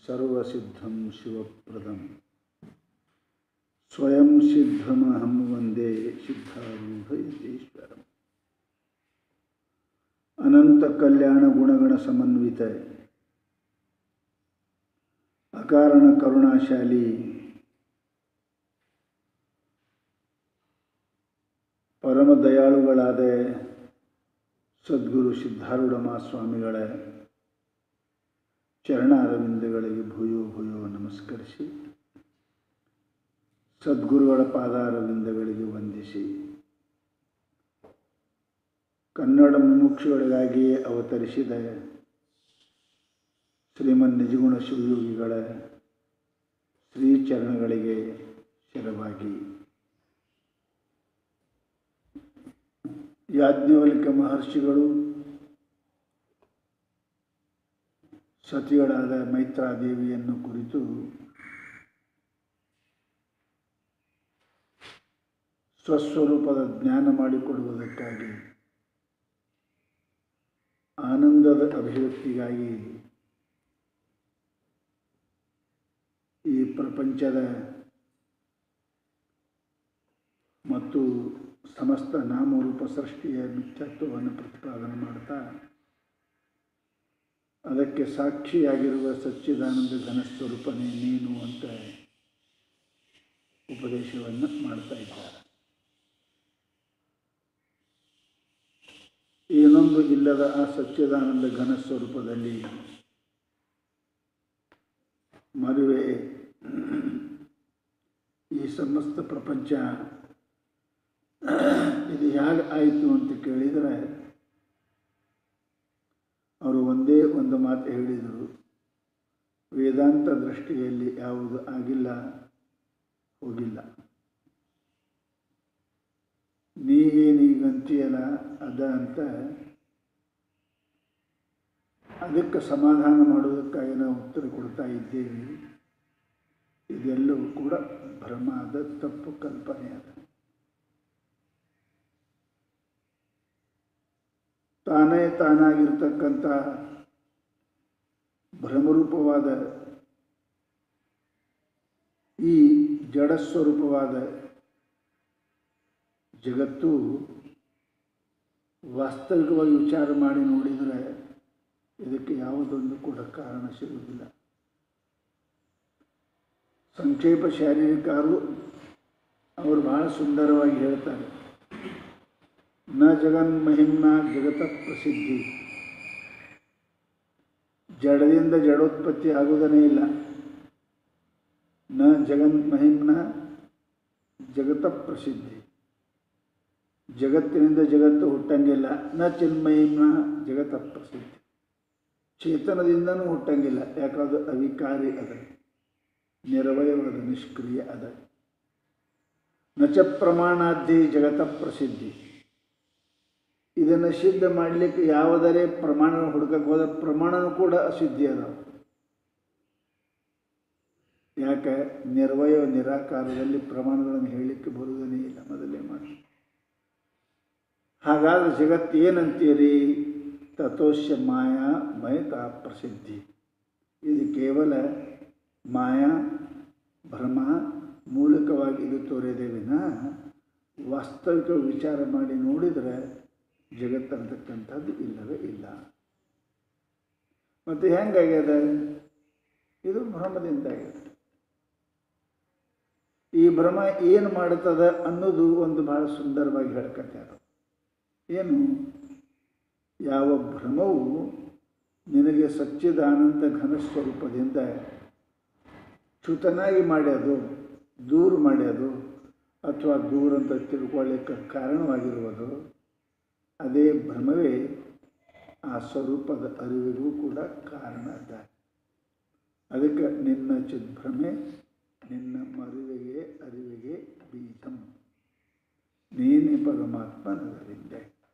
ಸರ್ವಸಿದ್ಧಂ ಶಿವಪ್ರದಂ ಸ್ವಯಂ ಸಿದ್ಧಮಹಂ ವಂದೇ ಸಿದ್ಧಾರೂಢ ಯತೀಶ್ವರಂ ಅನಂತ ಕಲ್ಯಾಣ ಗುಣಗಣ ಸಮನ್ವಿತ ಅಕಾರಣ ಕರುಣಾಶಾಲಿ ಪರಮ ದಯಾಳುಗಳಾದ ಸದ್ಗುರು ಸಿದ್ಧಾರೂಢ ಮಹಾಸ್ವಾಮಿಗಳ ಚರಣ ಅರವಿಂದಗಳಿಗೆ ಭೂಯೋ ಭೂಯೋ ನಮಸ್ಕರಿಸಿ ಸದ್ಗುರುಗಳ ಪಾದಾರವಿಂದಗಳಿಗೆ ವಂದಿಸಿ ಕನ್ನಡ ಮುಮುಕ್ಷುಗಳಿಗಾಗಿಯೇ ಅವತರಿಸಿದ ಶ್ರೀಮನ್ ನಿಜಗುಣ ಶಿವಯೋಗಿಗಳ ಶ್ರೀಚರಣಗಳಿಗೆ ಶಿರವಾಗಿ ಯಾಜ್ಞವಲ್ಕ್ಯ ಮಹರ್ಷಿಗಳು ಸತಿಗಳಾದ ಮೈತ್ರಾದೇವಿಯನ್ನು ಕುರಿತು ಸ್ವಸ್ವರೂಪದ ಜ್ಞಾನ ಮಾಡಿಕೊಡುವುದಕ್ಕಾಗಿ ಆನಂದದ ಅಭಿವ್ಯಕ್ತಿಗಾಗಿ ಈ ಪ್ರಪಂಚದ ಮತ್ತು ಸಮಸ್ತ ನಾಮರೂಪ ಸೃಷ್ಟಿಯ ಮಿಥ್ಯತ್ವವನ್ನು ಪ್ರತಿಪಾದನೆ ಮಾಡ್ತಾ ಅದಕ್ಕೆ ಸಾಕ್ಷಿಯಾಗಿರುವ ಸಚ್ಚಿದಾನಂದ ಘನಸ್ವರೂಪನೇ ನೀನು ಅಂತ ಉಪದೇಶವನ್ನು ಮಾಡ್ತಾ ಇದ್ದಾರೆ ಏನೊಂದು ಇಲ್ಲದ ಆ ಸಚ್ಚಿದಾನಂದ ಘನಸ್ವರೂಪದಲ್ಲಿ ಮರುವೆ ಈ ಸಮಸ್ತ ಪ್ರಪಂಚ ಇದು ಹೇಗೆ ಆಯಿತು ಅಂತ ಕೇಳಿದರೆ ಅವರು ಒಂದೇ ಒಂದು ಮಾತು ಹೇಳಿದರು ವೇದಾಂತ ದೃಷ್ಟಿಯಲ್ಲಿ ಯಾವುದು ಆಗಿಲ್ಲ ಹೋಗಿಲ್ಲ ನೀ ಏನೀಗಂತೀಯಲ್ಲ ಅದ ಅಂತ ಅದಕ್ಕೆ ಸಮಾಧಾನ ಮಾಡುವುದಕ್ಕಾಗಿ ನಾವು ಉತ್ತರ ಕೊಡ್ತಾ ಇದ್ದೇವೆ ಇದೆಲ್ಲವೂ ಕೂಡ ಭ್ರಮ ಅದ ತಪ್ಪು ಕಲ್ಪನೆ ಅದ ತಾನೇ ತಾನಾಗಿರ್ತಕ್ಕಂಥ ಭ್ರಮರೂಪವಾದ ಈ ಜಡಸ್ವರೂಪವಾದ ಜಗತ್ತು ವಾಸ್ತವಿಕವಾಗಿ ವಿಚಾರ ಮಾಡಿ ನೋಡಿದರೆ ಇದಕ್ಕೆ ಯಾವುದೊಂದು ಕೂಡ ಕಾರಣ ಸಿಗುವುದಿಲ್ಲ ಸಂಕ್ಷೇಪ ಶಾರೀರಿಕರು ಅವರು ಬಹಳ ಸುಂದರವಾಗಿ ಹೇಳ್ತಾರೆ ನ ಜಗನ್ಮಹಿಮ್ನ ಜಗತ ಪ್ರಸಿದ್ಧಿ ಜಡದಿಂದ ಜಡೋತ್ಪತ್ತಿ ಆಗುವುದನೇ ಇಲ್ಲ ನ ಜಗನ್ಮಹಿಮ್ನ ಜಗತ ಪ್ರಸಿದ್ಧಿ ಜಗತ್ತಿನಿಂದ ಜಗತ್ತು ಹುಟ್ಟಂಗಿಲ್ಲ ನ ಚಿನ್ಮಹಿಮ್ನ ಜಗತ ಪ್ರಸಿದ್ಧಿ ಚೇತನದಿಂದನೂ ಹುಟ್ಟಂಗಿಲ್ಲ ಯಾಕಂದ್ರೆ ಅವಿಕಾರಿ ಅದ ನಿರವಯವದ ನಿಷ್ಕ್ರಿಯ ಅದ ನಚ ಪ್ರಮಾಣಾದ್ದಿ ಜಗತ ಪ್ರಸಿದ್ಧಿ ಇದನ್ನು ಸಿದ್ಧ ಮಾಡಲಿಕ್ಕೆ ಯಾವುದರೇ ಪ್ರಮಾಣ ಹುಡುಕಕ್ಕೆ ಹೋದ ಪ್ರಮಾಣನೂ ಕೂಡ ಅಸಿದ್ಧಿ ಅದಾವ ಯಾಕೆ ನಿರ್ವಯ ನಿರಾಕಾರದಲ್ಲಿ ಪ್ರಮಾಣಗಳನ್ನು ಹೇಳಲಿಕ್ಕೆ ಬರುವುದೇ ಇಲ್ಲ ಮೊದಲೇ ಮಾಡಿ ಹಾಗಾದ್ರೆ ಜಗತ್ತು ಏನಂತೀರಿ ತಥೋಶ್ಯ ಮಾಯಾ ಮಯತ ಪ್ರಸಿದ್ಧಿ ಇದು ಕೇವಲ ಮಾಯಾ ಭ್ರಮ ಮೂಲಕವಾಗಿ ಇದು ತೋರಿದೆ ವಿನ ವಾಸ್ತವಿಕ ವಿಚಾರ ಮಾಡಿ ನೋಡಿದರೆ ಜಗತ್ತಂತಕ್ಕಂಥದ್ದು ಇಲ್ಲವೇ ಇಲ್ಲ ಮತ್ತು ಹೆಂಗಾಗ್ಯದ ಇದು ಭ್ರಮದಿಂದಾಗ್ಯದ ಈ ಭ್ರಮ ಏನು ಮಾಡುತ್ತದ ಅನ್ನೋದು ಒಂದು ಬಹಳ ಸುಂದರವಾಗಿ ಹೇಳ್ಕತ್ಯಾರ ಏನು ಯಾವ ಭ್ರಮವು ನಿನಗೆ ಸಚ್ಚಿದಾನಂದ ಘನಸ್ವರೂಪದಿಂದ ಚ್ಯುತನಾಗಿ ಮಾಡ್ಯೋದು ದೂರ ಮಾಡ್ಯೋದು ಅಥವಾ ದೂರ ಅಂತ ತಿಳ್ಕೊಳ್ಳಿಕ್ಕೆ ಕಾರಣವಾಗಿರುವುದು ಅದೇ ಭ್ರಮವೇ ಆ ಸ್ವರೂಪದ ಅರಿವಿಗೂ ಕೂಡ ಕಾರಣ ಅದ ಅದಕ್ಕೆ ನಿನ್ನ ಚಿದ್ಭ್ರಮೆ ನಿನ್ನ ಮರುವಿಗೆ ಅರಿವಿಗೆ ಬೀಜಂ ನೀನೇ ಪರಮಾತ್ಮನದರಿಂದ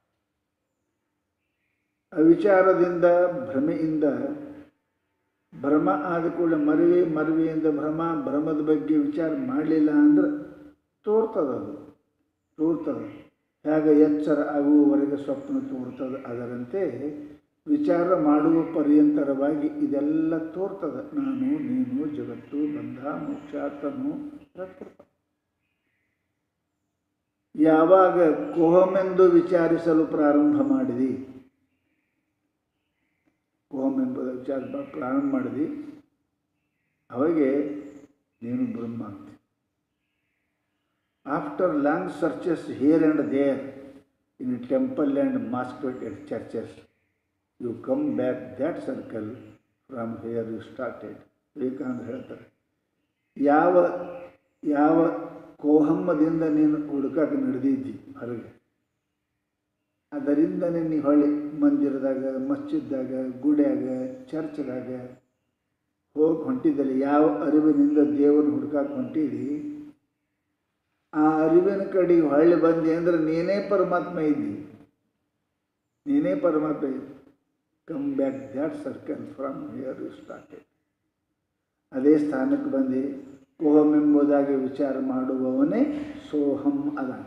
ಅವಿಚಾರದಿಂದ ಭ್ರಮೆಯಿಂದ ಭ್ರಮ ಆದ ಕೂಡಲೇ ಮರುವೆ ಮರುವೆಯಿಂದ ಭ್ರಮ ಭ್ರಮದ ಬಗ್ಗೆ ವಿಚಾರ ಮಾಡಲಿಲ್ಲ ಅಂದ್ರೆ ತೋರ್ತದದು ತೋರ್ತದೆ ಹೇಗೆ ಎಚ್ಚರ ಆಗುವವರೆಗೆ ಸ್ವಪ್ನ ತೋರ್ತದೆ ಅದರಂತೆ ವಿಚಾರ ಮಾಡುವ ಪರ್ಯಂತರವಾಗಿ ಇದೆಲ್ಲ ತೋರ್ತದೆ ನಾನು ನೀನು ಜಗತ್ತು ಬಂಧ ಮೋಕ್ಷ ತನು ರತ್ನ. ಯಾವಾಗ ಕೋಹಮೆಂದು ವಿಚಾರಿಸಲು ಪ್ರಾರಂಭ ಮಾಡಿದಿ ಕೋಹಂ ಎಂಬುದ ವಿಚಾರ ಬ- ಪ್ರಾರಂಭ ಮಾಡಿದಿ ಅವಾಗೆ ನೀನು ಬ್ರಹ್ಮ ಅಂತೆ after long searches here and there in temple and mosques at churches you come back that circle from here you started Vivekananda ಹೇಳ್ತಾರೆ ಯಾವ ಯಾವ ಕೋಹಮ್ಮದಿಂದ ನೀನು ಹುಡುಕಾಕ ನಡೆದಿದ್ದಿ ಹೊರಗೆ ಅದರಿಂದ ನೀನು ಹೊಳ್ಳಿ ಮಂದಿರದಾಗ ಮಸ್ಜಿದ್ದಾಗ ಗುಡ್ಯಾಗ ಚರ್ಚ್ದಾಗ ಹೋಗಿ ಹೊಂಟಿದ್ದಲ್ಲಿ ಯಾವ ಅರಿವಿನಿಂದ ದೇವರನ್ನ ಹುಡುಕಾಕ ಹೊಂಟಿದಿ ಆ ಅರಿವಿನ ಕಡೆಗೆ ಹೊಳ್ಳಿ ಬಂದಿ ಅಂದ್ರೆ ನೀನೇ ಪರಮಾತ್ಮ ಇದ್ದಿ ನೀನೇ ಪರಮಾತ್ಮ ಇದ್ದಿ come back that circle from here you started ಅದೇ ಸ್ಥಾನಕ್ಕೆ ಬಂದು ಕೋಹಂ ಎಂಬುದಾಗಿ ವಿಚಾರ ಮಾಡುವವನೇ ಸೋಹಂ ಅದಾನ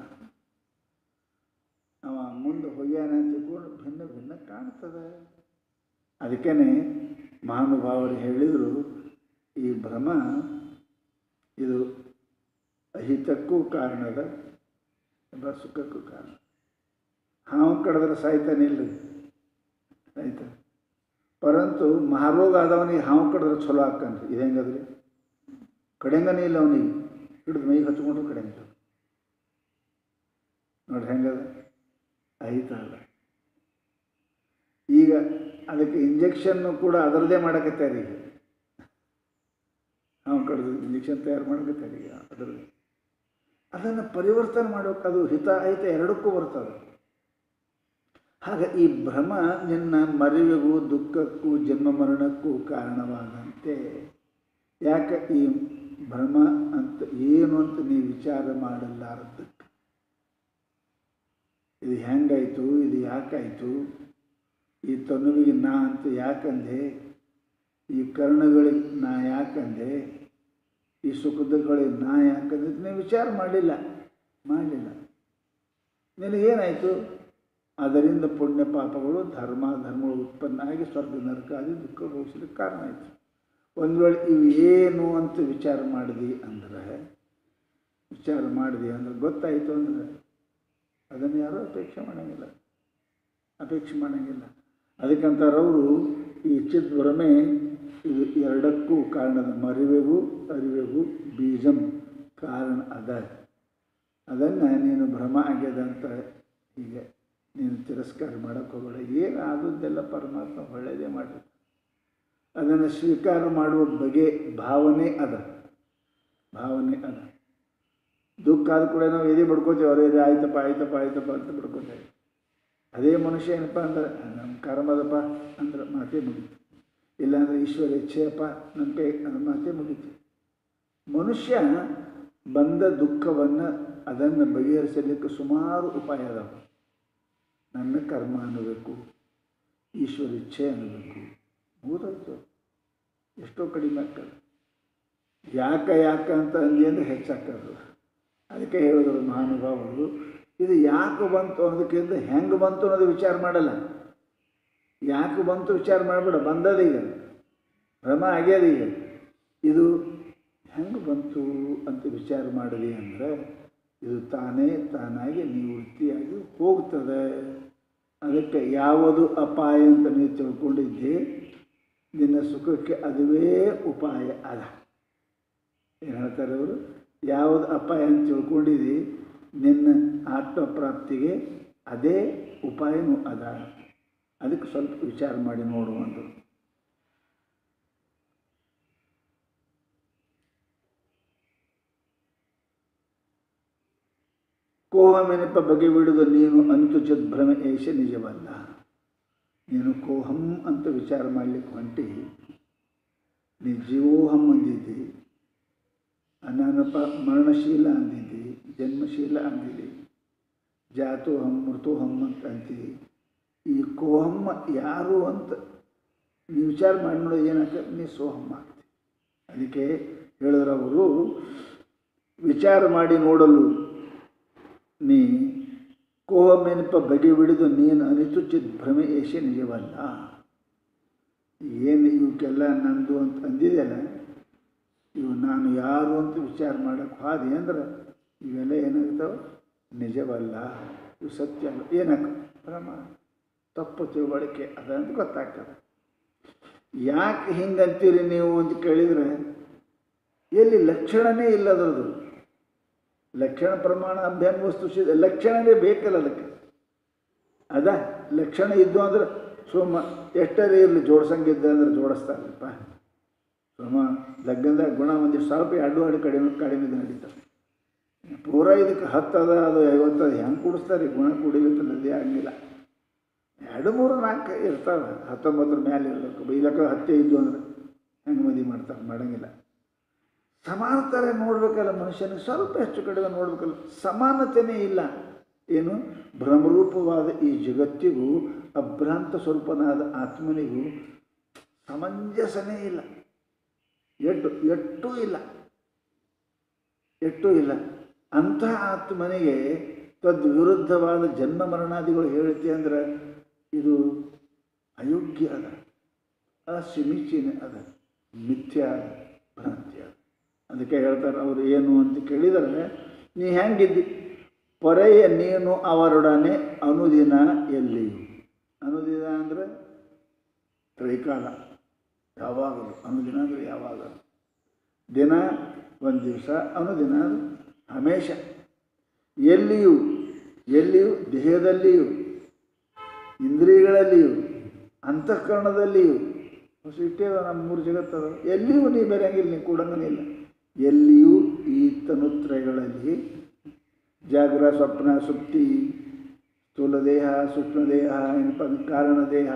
ಅವ ಮುಂದೆ ಹೋಗ್ಯಾನ ಅಂತ ತಿಳ್ಕೊಂಡು ಭಿನ್ನ ಭಿನ್ನ ಕಾಣ್ತದೆ ಅದಕ್ಕೇ ಮಹಾನುಭಾವರು ಹೇಳಿದರು ಈ ಭ್ರಮ ಇದು ಅಹಿತಕ್ಕೂ ಕಾರಣದ ಎಂಬ ಸುಖಕ್ಕೂ ಕಾರಣ ಹಾವು ಕಡಿದ್ರೆ ಸಾಯ್ತಾನಿಲ್ಲ ಆಯ್ತು ಪರಂತು ಮಹಾರೋಗ ಆದವನಿಗೆ ಹಾವು ಕಡಿದ್ರೆ ಚಲೋ ಹಾಕನ್ರಿ ಇದು ಹೆಂಗದ್ರಿ ಕಡೆಂಗನೇ ಇಲ್ಲ ಅವನಿಗೆ ಹಿಡಿದು ಮೈಗೆ ಹಚ್ಕೊಂಡ್ರು ಕಡೆಂಗ ನೋಡ್ರಿ ಹೆಂಗದ ಅಹಿತ ಅಲ್ಲ ಈಗ ಅದಕ್ಕೆ ಇಂಜೆಕ್ಷನ್ನು ಕೂಡ ಅದರದ್ದೇ ಮಾಡಕತ್ತಾರೆ ಈಗ ಹಾವು ಕಡ್ದು ಇಂಜೆಕ್ಷನ್ ತಯಾರು ಮಾಡಕತ್ತಾರೆ ಈಗ ಅದರದ್ದು ಅದನ್ನು ಪರಿವರ್ತನೆ ಮಾಡೋಕೆ ಅದು ಹಿತ ಅಹಿತ ಎರಡಕ್ಕೂ ಬರ್ತದೆ ಹಾಗೆ ಈ ಭ್ರಮ ನಿನ್ನ ಮರೆವಿಗೂ ದುಃಖಕ್ಕೂ ಜನ್ಮ ಮರಣಕ್ಕೂ ಕಾರಣವಾದಂತೆ ಯಾಕೆ ಈ ಭ್ರಮ ಅಂತ ಏನು ಅಂತ ನೀವು ವಿಚಾರ ಮಾಡಲಾರದ್ದಕ್ಕೆ ಇದು ಹೆಂಗಾಯಿತು ಇದು ಯಾಕಾಯಿತು ಈ ತನುವಿಗೆ ನಾ ಅಂತ ಯಾಕಂದೆ ಈ ಕರ್ಣಗಳಿಗೆ ನಾ ಯಾಕಂದೆ ಈ ಸುಖದುಗಳಿಗೆ ನಾ ಯಾಕಂದೆ ಅಂತ ನೀವು ವಿಚಾರ ಮಾಡಲಿಲ್ಲ ಮಾಡಲಿಲ್ಲ ನಿನಗೇನಾಯಿತು ಅದರಿಂದ ಪುಣ್ಯ ಪಾಪಗಳು ಧರ್ಮ ಧರ್ಮಗಳು ಉತ್ಪನ್ನ ಆಗಿ ಸ್ವರ್ಗ ನರಕಾದಿ ದುಃಖ ಭವಿಸ್ಲಿಕ್ಕೆ ಕಾರಣ ಆಯಿತು ಒಂದು ವೇಳೆ ಇವು ಏನು ಅಂತ ವಿಚಾರ ಮಾಡಿದಿ ಅಂದ್ರೆ ವಿಚಾರ ಮಾಡಿದಿ ಅಂದ್ರೆ ಗೊತ್ತಾಯಿತು ಅಂದ್ರೆ ಅದನ್ನು ಯಾರೂ ಅಪೇಕ್ಷೆ ಮಾಡೋಂಗಿಲ್ಲ ಅಪೇಕ್ಷೆ ಮಾಡೋಂಗಿಲ್ಲ ಅದಕ್ಕಂತಾರವರು ಈ ಚಿತ್ ಭ್ರಮೆ ಇದು ಎರಡಕ್ಕೂ ಕಾರಣದ ಮರಿವೆಗೂ ಅರಿವೆಗೂ ಬೀಜಂ ಕಾರಣ ಅದ ಅದನ್ನು ನೀನು ಭ್ರಮ ಆಗ್ಯದ ಅಂತ ಹೀಗೆ ನೀನು ತಿರಸ್ಕಾರ ಮಾಡೋಕ್ಕೆ ಹೋಗಬೇಡ ಏನು ಆದದ್ದೆಲ್ಲ ಪರಮಾತ್ಮ ಒಳ್ಳೆಯದೇ ಮಾಡಿರ್ತಾನೆ ಅದನ್ನು ಸ್ವೀಕಾರ ಮಾಡುವ ಬಗೆ ಭಾವನೆ ಅದ ಭಾವನೆ ಅದ ದುಃಖ ಆದ ಕೂಡ ನಾವು ಎದೆ ಬಡ್ಕೋತೀವಿ ಅವರೇ ಆಯ್ತಪ್ಪ ಆಯ್ತಪ್ಪ ಆಯ್ತಪ್ಪ ಅಂತ ಬಡ್ಕೋತೇವೆ ಅದೇ ಮನುಷ್ಯ ಏನಪ್ಪ ಅಂದ್ರೆ ನಮ್ಮ ಕರ್ಮದಪ್ಪ ಅಂದ್ರೆ ಮಾತೇ ಮುಗೀತು ಇಲ್ಲಾಂದ್ರೆ ಈಶ್ವರ ಇಚ್ಛೆಯಪ್ಪ ನಮ್ಮ ಕೈ ಅಂದ್ರೆ ಮಾತೇ ಮುಗೀತು ಮನುಷ್ಯ ಬಂದ ದುಃಖವನ್ನು ಅದನ್ನು ಬಗೆಹರಿಸಲಿಕ್ಕೆ ಸುಮಾರು ಉಪಾಯ ಅದಾವೆ ನನ್ನ ಕರ್ಮ ಅನ್ನಬೇಕು ಈಶ್ವರ ಇಚ್ಛೆ ಅನ್ನಬೇಕು ಮುಗಿದೋಯ್ತು ಎಷ್ಟೋ ಕಡಿಮೆ ಆಗ್ತದೆ ಯಾಕ ಯಾಕ ಅಂತ ಅಂದಿ ಅಂದರೆ ಹೆಚ್ಚಾಕದು ಅದಕ್ಕೆ ಹೇಳಿದ್ರು ಮಹಾನುಭಾವರು ಇದು ಯಾಕೆ ಬಂತು ಅನ್ನೋದಕ್ಕಿಂತ ಹೆಂಗೆ ಬಂತು ಅನ್ನೋದು ವಿಚಾರ ಮಾಡಲ್ಲ ಯಾಕೆ ಬಂತು ವಿಚಾರ ಮಾಡಬೇಡ ಬಂದದ ಈಗ ಭ್ರಮ ಆಗ್ಯದ ಈಗ ಇದು ಹೆಂಗೆ ಬಂತು ಅಂತ ವಿಚಾರ ಮಾಡಿದೆ ಅಂದರೆ ಇದು ತಾನೇ ತಾನಾಗಿ ನಿವೃತ್ತಿಯಾಗಿ ಹೋಗ್ತದೆ ಅದಕ್ಕೆ ಯಾವುದು ಅಪಾಯ ಅಂತ ನೀವು ತಿಳ್ಕೊಂಡಿದ್ದೆ ನಿನ್ನ ಸುಖಕ್ಕೆ ಅದುವೇ ಉಪಾಯ ಅದ ಏನು ಹೇಳ್ತಾರೆ ಅವರು ಯಾವುದು ಅಪಾಯ ಅಂತ ತಿಳ್ಕೊಂಡಿದ್ದಿ ನಿನ್ನ ಆತ್ಮಪ್ರಾಪ್ತಿಗೆ ಅದೇ ಉಪಾಯನೂ ಅದ ಅದಕ್ಕೆ ಸ್ವಲ್ಪ ವಿಚಾರ ಮಾಡಿ ನೋಡುವಂದು ಕೋಹಮೆನಪ ಬಗೆ ಬಿಡುದು ನೀನು ಅಂತುಚದ್ ಭ್ರಮೆ ಏಷ ನಿಜವಲ್ಲ ನೀನು ಕೋಹಂ ಅಂತ ವಿಚಾರ ಮಾಡಲಿಕ್ಕೆ ಹೊಂಟಿ ನೀ ಜೀವೋಹಂ ಅಂದಿದ್ದಿ ನಾನಪ್ಪ ಮರಣಶೀಲ ಅಂದಿದ್ದಿ ಜನ್ಮಶೀಲ ಅಂದಿದ್ದಿ ಜಾತೋಹಂ ಮೃತೋಹಂ ಅಂತ ಅಂತೀವಿ ಈ ಕೋಹಮ್ಮ ಯಾರು ಅಂತ ನೀವು ವಿಚಾರ ಮಾಡಿ ನೋಡೋ ಏನಾಗ್ತದೆ ನೀ ಸೋಹಮ್ಮ ಆಗ್ತಿ ಅದಕ್ಕೆ ಹೇಳಿದ್ರು ಅವರು ವಿಚಾರ ಮಾಡಿ ನೋಡಲು ನೀ ಕೋಹಮೆನಪ ಬಗೆ ಬಿಡಿದು ನೀನು ಅನಿತು ಚಿತ್ ಭ್ರಮೆ ಏಷೆ ನಿಜವಲ್ಲ ಏನು ಇವಕ್ಕೆಲ್ಲ ನಂದು ಅಂತ ಅಂದಿದೆಯಲ್ಲ ಇವು ನಾನು ಯಾರು ಅಂತ ವಿಚಾರ ಮಾಡೋಕ್ಕೆ ಹಾದಿ ಅಂದ್ರೆ ಇವೆಲ್ಲ ಏನಾಗ್ತಾವೆ ನಿಜವಲ್ಲ ಇವು ಸತ್ಯ ಅಲ್ಲ ಏನಕ್ಕ ಭ್ರಮ ತಪ್ಪು ತಿಳುವಳಿಕೆ ಅದಂತ ಗೊತ್ತಾಗ್ತದೆ ಯಾಕೆ ಹಿಂಗಂತೀರಿ ನೀವು ಅಂತ ಕೇಳಿದರೆ ಎಲ್ಲಿ ಲಕ್ಷಣನೇ ಇಲ್ಲ ಅದರದ್ದು ಲಕ್ಷಣ ಪ್ರಮಾಣ ಅಭ್ಯಾನ ವಸ್ತು ಸಿದ್ಧ ಲಕ್ಷಣನೇ ಬೇಕಲ್ಲ ಅದಕ್ಕೆ ಅದ ಲಕ್ಷಣ ಇದ್ದು ಅಂದ್ರೆ ಸೋಮ ಎಷ್ಟರೇ ಇರಲಿ ಜೋಡ್ಸಂಗಿದ್ದ ಅಂದ್ರೆ ಜೋಡಿಸ್ತಾರಲ್ಪ ಸೋಮ ಲಗ್ನದಾಗ ಗುಣ ಒಂದಿಷ್ಟು ಸ್ವಲ್ಪ ಎರಡು ಹಾಡು ಕಡಿಮೆ ಕಡಿಮೆ ನಡೀತಾರೆ ಪೂರ ಇದಕ್ಕೆ ಹತ್ತದ ಅದು ಐವತ್ತದ ಹೆಂಗೆ ಕೂಡಿಸ್ತಾರೆ ಗುಣ ಕುಡಿಲಿಕ್ಕೆ ನದಿ ಆಗಲಿಲ್ಲ ಎರಡು ಮೂರು ನಾಲ್ಕು ಇರ್ತಾವೆ ಹತ್ತೊಂಬತ್ತರ ಮೇಲೆ ಇರಬೇಕು ಬೈಲಕ್ಕ ಹತ್ತೆ ಇದ್ದು ಅಂದ್ರೆ ಹೆಂಗೆ ಮದುವೆ ಮಾಡ್ತಾರೆ ಮಾಡಂಗಿಲ್ಲ ಸಮಾನತಾರೆ ನೋಡ್ಬೇಕಲ್ಲ ಮನುಷ್ಯನಿಗೆ ಸ್ವಲ್ಪ ಹೆಚ್ಚು ಕಡಿಮೆ ನೋಡ್ಬೇಕಲ್ಲ ಸಮಾನತೆಯೇ ಇಲ್ಲ ಏನು ಭ್ರಮರೂಪವಾದ ಈ ಜಗತ್ತಿಗೂ ಅಭ್ರಾಂತ ಸ್ವರೂಪನಾದ ಆತ್ಮನಿಗೂ ಸಮಂಜಸನೇ ಇಲ್ಲ ಎಟ್ಟು ಎಟ್ಟೂ ಇಲ್ಲ ಎಟ್ಟೂ ಇಲ್ಲ ಅಂತಹ ಆತ್ಮನಿಗೆ ತದ್ವಿರುದ್ಧವಾದ ಜನ್ಮ ಮರಣಾದಿಗಳು ಹೇಳ್ತಿ ಅಂದ್ರೆ ಇದು ಅಯೋಗ್ಯ ಅದ ಅಸಿಮಿಚೀನೆ ಅದ ಮಿಥ್ಯ ಅದ ಭ್ರಾಂತಿ ಅದ ಅದಕ್ಕೆ ಹೇಳ್ತಾರೆ ಅವರು ಏನು ಅಂತ ಕೇಳಿದರೆ ನೀ ಹೆಂಗಿದ್ದಿ ಪೊರೆಯ ನೀನು ಅವರೊಡನೆ ಅನುದಿನ ಎಲ್ಲಿಯೂ ಅನುದಿನ ಅಂದರೆ ತ್ರೈಕಾಲ ಯಾವಾಗಲೂ ಅನುದಿನ ಅಂದರೆ ಯಾವಾಗಲೂ ದಿನ ಒಂದು ದಿವಸ ಅನುದಿನ ಅದು ಹಮೇಶ ಎಲ್ಲಿಯೂ ಎಲ್ಲಿಯೂ ದೇಹದಲ್ಲಿಯೂ ಇಂದ್ರಿಯಗಳಲ್ಲಿಯೂ ಅಂತಃಕರಣದಲ್ಲಿಯೂ ಹೊಸ ಇಟ್ಟೇವ ನಮ್ಮ ಮೂರು ಜಗತ್ತದ ಎಲ್ಲಿಯೂ ನೀ ಬೆರೆಯಂಗಿಲ್ಲ ನೀ ಕೂಡಂಗನಿಲ್ಲ ಎಲ್ಲಿಯೂ ಈ ತನುತ್ರಯಗಳಲ್ಲಿ ಜಾಗ್ರ ಸ್ವಪ್ನ ಸುಪ್ತಿ ಸ್ಥೂಲ ದೇಹ ಸೂಕ್ಷ್ಮ ದೇಹ ಏನಪ್ಪ ಅಂದ್ರೆ ಕಾರಣ ದೇಹ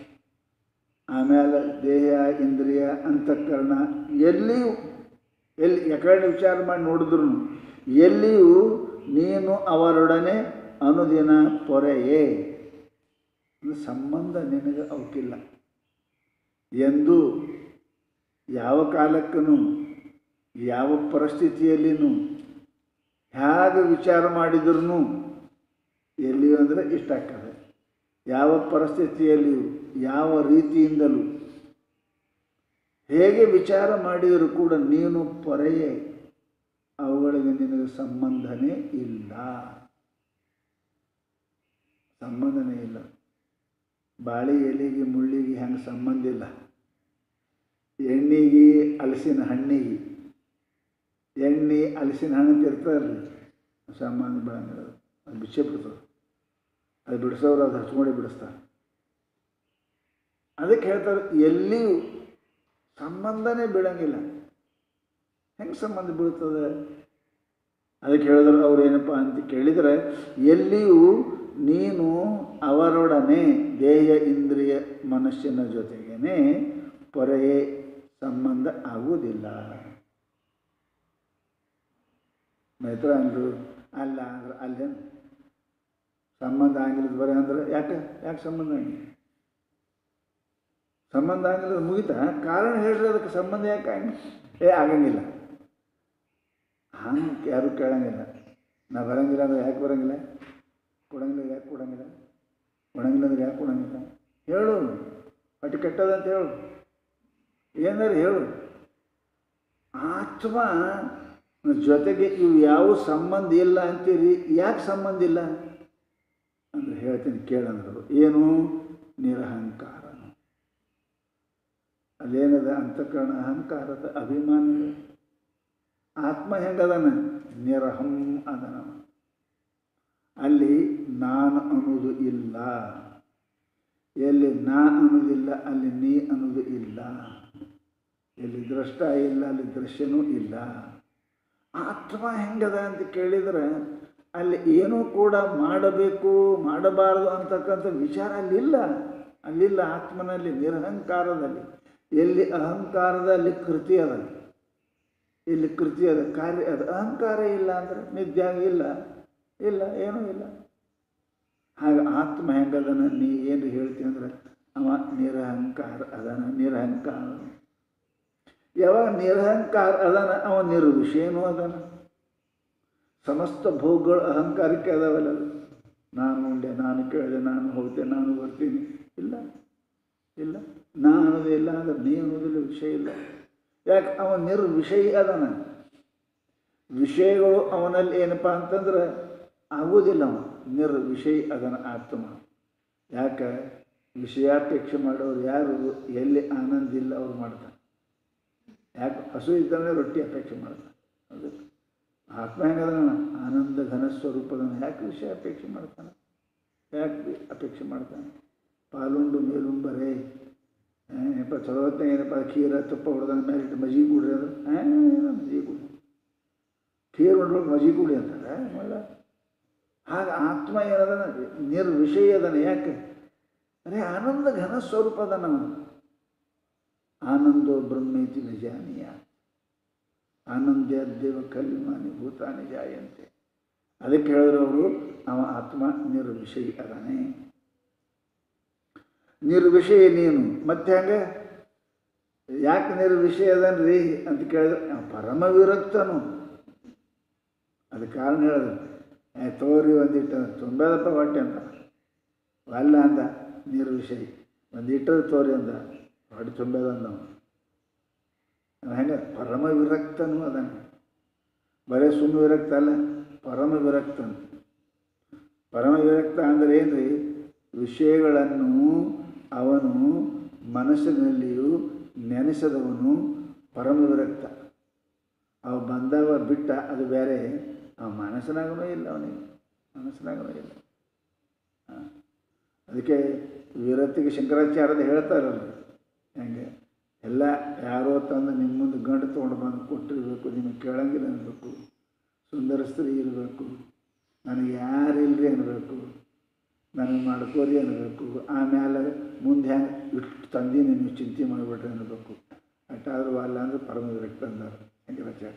ಆಮೇಲೆ ದೇಹ ಇಂದ್ರಿಯ ಅಂತಃಕರಣ ಎಲ್ಲಿಯೂ ಎಲ್ಲಿ ಯಾಕಡೆ ವಿಚಾರ ಮಾಡಿ ನೋಡಿದ್ರು ಎಲ್ಲಿಯೂ ನೀನು ಅವರೊಡನೆ ಅನುದಿನ ಪೊರೆಯೇ ಅಂದ್ರೆ ಸಂಬಂಧ ನಿನಗೆ ಅವಕ್ಕಿಲ್ಲ ಎಂದು ಯಾವ ಕಾಲಕ್ಕೂ ಯಾವ ಪರಿಸ್ಥಿತಿಯಲ್ಲಿನೂ ಹೇಗೆ ವಿಚಾರ ಮಾಡಿದ್ರೂ ಎಲ್ಲಿಯೂ ಅಂದರೆ ಇಷ್ಟ ಆಗ್ತದೆ ಯಾವ ಪರಿಸ್ಥಿತಿಯಲ್ಲಿಯೂ ಯಾವ ರೀತಿಯಿಂದಲೂ ಹೇಗೆ ವಿಚಾರ ಮಾಡಿದರೂ ಕೂಡ ನೀನು ಪೊರೆಯೇ ಅವುಗಳಿಗೆ ನಿನಗೆ ಸಂಬಂಧನೇ ಇಲ್ಲ ಸಂಬಂಧನೇ ಇಲ್ಲ ಬಾಳೆ ಎಲೆಗೆ ಮುಳ್ಳಿಗೆ ಹೆಂಗೆ ಸಂಬಂಧ ಇಲ್ಲ ಎಣ್ಣೆಗೆ ಹಲಸಿನ ಹಣ್ಣಿಗೆ ಎಣ್ಣೆ ಹಲಸಿನ ಹಣ್ಣು ಅಂತ ಇರ್ತಾರಲ್ಲ ಸಂಬಂಧ ಬೆಳಂಗಿಲ್ಲ ಅದು. ಅದು ಬಿಚ್ಚೆ ಬಿಡ್ತದೆ ಅದು ಬಿಡಿಸೋರು ಅದು ಹಚ್ಕೊಂಡೇ ಬಿಡಿಸ್ತಾರೆ ಅದಕ್ಕೆ ಹೇಳ್ತಾರೆ ಎಲ್ಲಿಯೂ ಸಂಬಂಧನೇ ಬೀಳಂಗಿಲ್ಲ ಹೆಂಗೆ ಸಂಬಂಧ ಬೀಳ್ತದೆ ಅದಕ್ಕೆ ಹೇಳಿದ್ರೆ ಅವ್ರು ಏನಪ್ಪ ಅಂತ ಕೇಳಿದರೆ ಎಲ್ಲಿಯೂ ನೀನು ಅವರೊಡನೆ ದೇಹ ಇಂದ್ರಿಯ ಮನಸ್ಸಿನ ಜೊತೆಗೇನೆ ಪೊರೆಯೇ ಸಂಬಂಧ ಆಗುವುದಿಲ್ಲ ಮೈತ್ರ ಅಂದರು ಅಲ್ಲ ಅಂದ್ರೆ ಅಲ್ಲೇನು ಸಂಬಂಧ ಆಗಿಲ್ಲದ ಬರೀ ಅಂದ್ರೆ ಯಾಕೆ ಯಾಕೆ ಸಂಬಂಧ ಆಗಿಲ್ಲ ಸಂಬಂಧ ಆಗಿಲ್ಲ ಮುಗಿತಾ ಕಾರಣ ಹೇಳ್ರಿ ಅದಕ್ಕೆ ಸಂಬಂಧ ಯಾಕೆ ಆಗಿ ಏ ಆಗಂಗಿಲ್ಲ ಹಂಗೆ ಯಾರು ಕೇಳಂಗಿಲ್ಲ ನಾ ಬರಂಗಿಲ್ಲ ಅಂದ್ರೆ ಯಾಕೆ ಬರಂಗಿಲ್ಲ ಕೊಡಂಗಿಲ್ಲ ಯಾಕೆ ಕೊಡಂಗಿಲ್ಲ ಕೊಡಂಗಿಲ್ಲ ಅಂದ್ರೆ ಯಾಕೆ ಕೊಡಂಗಿಲ್ಲ ಹೇಳು ಹೊಟ್ಟೆ ಕೆಟ್ಟದಂತ ಹೇಳು ಏನಾರು ಹೇಳು ಆತ್ಮ ಜೊತೆಗೆ ಇವು ಯಾವ ಸಂಬಂಧ ಇಲ್ಲ ಅಂತೀರಿ ಯಾಕೆ ಸಂಬಂಧ ಇಲ್ಲ ಅಂದ್ರೆ ಹೇಳ್ತೀನಿ ಕೇಳಂದ್ರು ಏನು ನಿರಹಂಕಾರ ಅಲ್ಲೇನದ ಅಂತಃಕರಣ ಅಹಂಕಾರದ ಅಭಿಮಾನ ಇದೆ. ಆತ್ಮ ಹೆಂಗದನ ನಿರಹಂ ಅದನ ಅಲ್ಲಿ ನಾನು ಅನ್ನೋದು ಇಲ್ಲ ಎಲ್ಲಿ ನಾ ಅನ್ನೋದಿಲ್ಲ ಅಲ್ಲಿ ನೀ ಅನ್ನೋದು ಇಲ್ಲ ಎಲ್ಲಿ ದೃಷ್ಟ ಇಲ್ಲ ಅಲ್ಲಿ ದೃಶ್ಯನೂ ಇಲ್ಲ ಆತ್ಮ ಹೆಂಗದ ಅಂತ ಕೇಳಿದರೆ ಅಲ್ಲಿ ಏನೂ ಕೂಡ ಮಾಡಬೇಕು ಮಾಡಬಾರದು ಅಂತಕ್ಕಂಥ ವಿಚಾರ ಅಲ್ಲಿಲ್ಲ ಅಲ್ಲಿಲ್ಲ ಆತ್ಮನಲ್ಲಿ ನಿರಹಂಕಾರದಲ್ಲಿ ಎಲ್ಲಿ ಅಹಂಕಾರದ ಅಲ್ಲಿ ಕೃತಿ ಅದ ಇಲ್ಲಿ ಕೃತಿ ಅದ ಕಾರ್ಯ ಅದ ಅಹಂಕಾರ ಇಲ್ಲ ಅಂದ್ರೆ ನಿದ್ಯಾಗ ಇಲ್ಲ ಇಲ್ಲ ಏನೂ ಇಲ್ಲ ಹಾಗೆ ಆತ್ಮ ಹೆಂಗದನ ನೀ ಏನು ಹೇಳ್ತಿ ಅಂದ್ರೆ ಅವ ನಿರಹಂಕಾರ ಅದನ ನಿರಹಂಕಾರ ಯಾವಾಗ ನಿರಹಂಕಾರ ಅದನ ಅವ ನಿರ್ವಿಷಯನೂ ಅದನ ಸಮಸ್ತ ಭೋಗಗಳು ಅಹಂಕಾರಕ್ಕೆ ಅದಾವಲ್ಲ ಅದು. ನಾನು ಉಂಡೆ ನಾನು ಕೇಳಿದೆ ನಾನು ಹೋಗ್ತೆ ನಾನು ಬರ್ತೀನಿ ಇಲ್ಲ ಇಲ್ಲ ನಾ ಅನ್ನೋದೇ ಇಲ್ಲ ಅಂದ್ರೆ ನೀ ಅನ್ನೋದಿಲ್ಲ ವಿಷಯ ಇಲ್ಲ ಯಾಕೆ ಅವ ನಿರ್ವಿಷಯ ಅದಾನ ವಿಷಯಗಳು ಅವನಲ್ಲಿ ಏನಪ್ಪ ಅಂತಂದ್ರೆ ಆಗೋದಿಲ್ಲ ಅವ ನಿರ್ವಿಷಯ ಅದನ ಆತ್ಮ ಯಾಕೆ ವಿಷಯಾಪೇಕ್ಷೆ ಮಾಡೋರು ಯಾರು ಎಲ್ಲಿ ಆನಂದ ಇಲ್ಲ ಅವ್ರು ಮಾಡ್ತಾರೆ ಯಾಕೆ ಹಸು ಇದ್ದಾನೆ ರೊಟ್ಟಿ ಅಪೇಕ್ಷೆ ಮಾಡ್ತಾನೆ ಅದು ಆತ್ಮ ಹೆಂಗದ ಆನಂದ ಘನ ಸ್ವರೂಪದನ ಯಾಕೆ ವಿಷಯ ಅಪೇಕ್ಷೆ ಮಾಡ್ತಾನೆ ಯಾಕೆ ಅಪೇಕ್ಷೆ ಮಾಡ್ತಾನೆ ಪಾಲುಂಡು ಮೇಲುಂಬರೇ ಏನಪ್ಪ ಚಲೋ ಹೊತ್ನಾಗ ಏನಪ್ಪ ಖೀರ ತುಪ್ಪ ಹೊಡೆದ ಮೇಲೆ ಇಟ್ಟು ಮಜ್ಜಿಗೆ ಕುಡ್ರಿ ಅಂದ್ರೆ ಹಾಂ ಮಜ್ಜಿಗೆ ಕುಡಿ ಖೀರ್ ಹೊಡ್ಬೇಕು ಮಜ್ಜಿಗೆ ಕುಡಿ ಅಂತಾರೆ ಮಲ್ಲ ಹಾಗೆ ಆತ್ಮ ಏನದ ನಿರ್ವಿಷಯ ಅದನ ಯಾಕೆ ಅರೆ ಆನಂದ ಘನ ಸ್ವರೂಪ ಅದನ ಆನಂದೋ ಬ್ರಹ್ಮೇತಿ ನಿಜಾನೀಯ ಆನಂದ ದೇವ ಕಲ್ಮಾನಿ ಭೂತಾನಿ ಜಾಯಂತೆ ಅದಕ್ಕೆ ಹೇಳಿದ್ರು ಅವರು ಅವ ಆತ್ಮ ನಿರ್ವಿಷಯ ಅದಾನೆ ನಿರ್ವಿಷಯ ನೀನು ಮತ್ತೆ ಹಂಗೆ ಯಾಕೆ ನಿರ್ವಿಷಯ ಅದನ್ರಿ ಅಂತ ಕೇಳಿದ್ರೆ ಅವ ಪರಮ ವಿರಕ್ತನು ಅದಕ್ಕೆ ಕಾರಣ ಹೇಳಿದ್ರು ಏ ತೋರಿ ಒಂದಿಟ್ಟು ತುಂಬದಪ್ಪ ಹೊಟ್ಟೆ ಅಂತ ಅಲ್ಲ ಅಂದ ನಿರ್ವಿಷಯ ಒಂದಿಟ್ಟು ತೋರಿ ಅಂದ ಹೊಟ್ಟೆ ತುಂಬದ ಅಂದ ಹೆಂಗೆ ಪರಮ ವಿರಕ್ತನು ಅದನ್ನು ಬರೀ ಸುಮ್ಮ ವಿರಕ್ತ ಅಲ್ಲ ಪರಮ ವಿರಕ್ತನು ಪರಮ ವಿರಕ್ತ ಅಂದರೆ ಏನ್ರಿ ವಿಷಯಗಳನ್ನು ಅವನು ಮನಸ್ಸಿನಲ್ಲಿಯೂ ನೆನೆಸದವನು ಪರಮ ವಿರಕ್ತ ಅವ ಬಂದವ ಬಿಟ್ಟ ಅದು ಬೇರೆ ಅವ ಮನಸ್ಸಿನಾಗೂ ಇಲ್ಲ ಅವನಿಗೆ ಮನಸ್ಸಿನಾಗೂ ಇಲ್ಲ ಹಾಂ ಅದಕ್ಕೆ ವಿರಕ್ತಿಗೆ ಶಂಕರಾಚಾರ್ಯದ ಹೇಳ್ತಾರಲ್ಲ ಹೆಂಗೆ ಎಲ್ಲ ಯಾರೋ ತಂದು ನಿಮ್ಮ ಮುಂದೆ ಗಂಡು ತೊಗೊಂಡು ಬಂದು ಕೊಟ್ಟಿರಬೇಕು ನಿಮಗೆ ಕೇಳಂಗಿಲ್ಲ ಅನ್ಬೇಕು ಸುಂದರ ಸ್ತ್ರೀ ಇರಬೇಕು ನನಗೆ ಯಾರು ಇಲ್ರಿ ಅನ್ಬೇಕು ನನಗೆ ಮಾಡ್ಕೋರಿ ಅನ್ಬೇಕು ಆಮೇಲೆ ಮುಂದೆ ಹೆಂಗೆ ಇಟ್ಟು ತಂದೀನಿ ನೀವು ಚಿಂತೆ ಮಾಡಿಬಿಟ್ರೆ ಅನ್ಬೇಕು ಅಟ್ಟಾದರೂ ಅಲ್ಲ ಅಂದ್ರೆ ಪರಮ ವಿರಕ್ತ ಅಂದಾರ ಶಂಕರಾಚಾರ್ಯ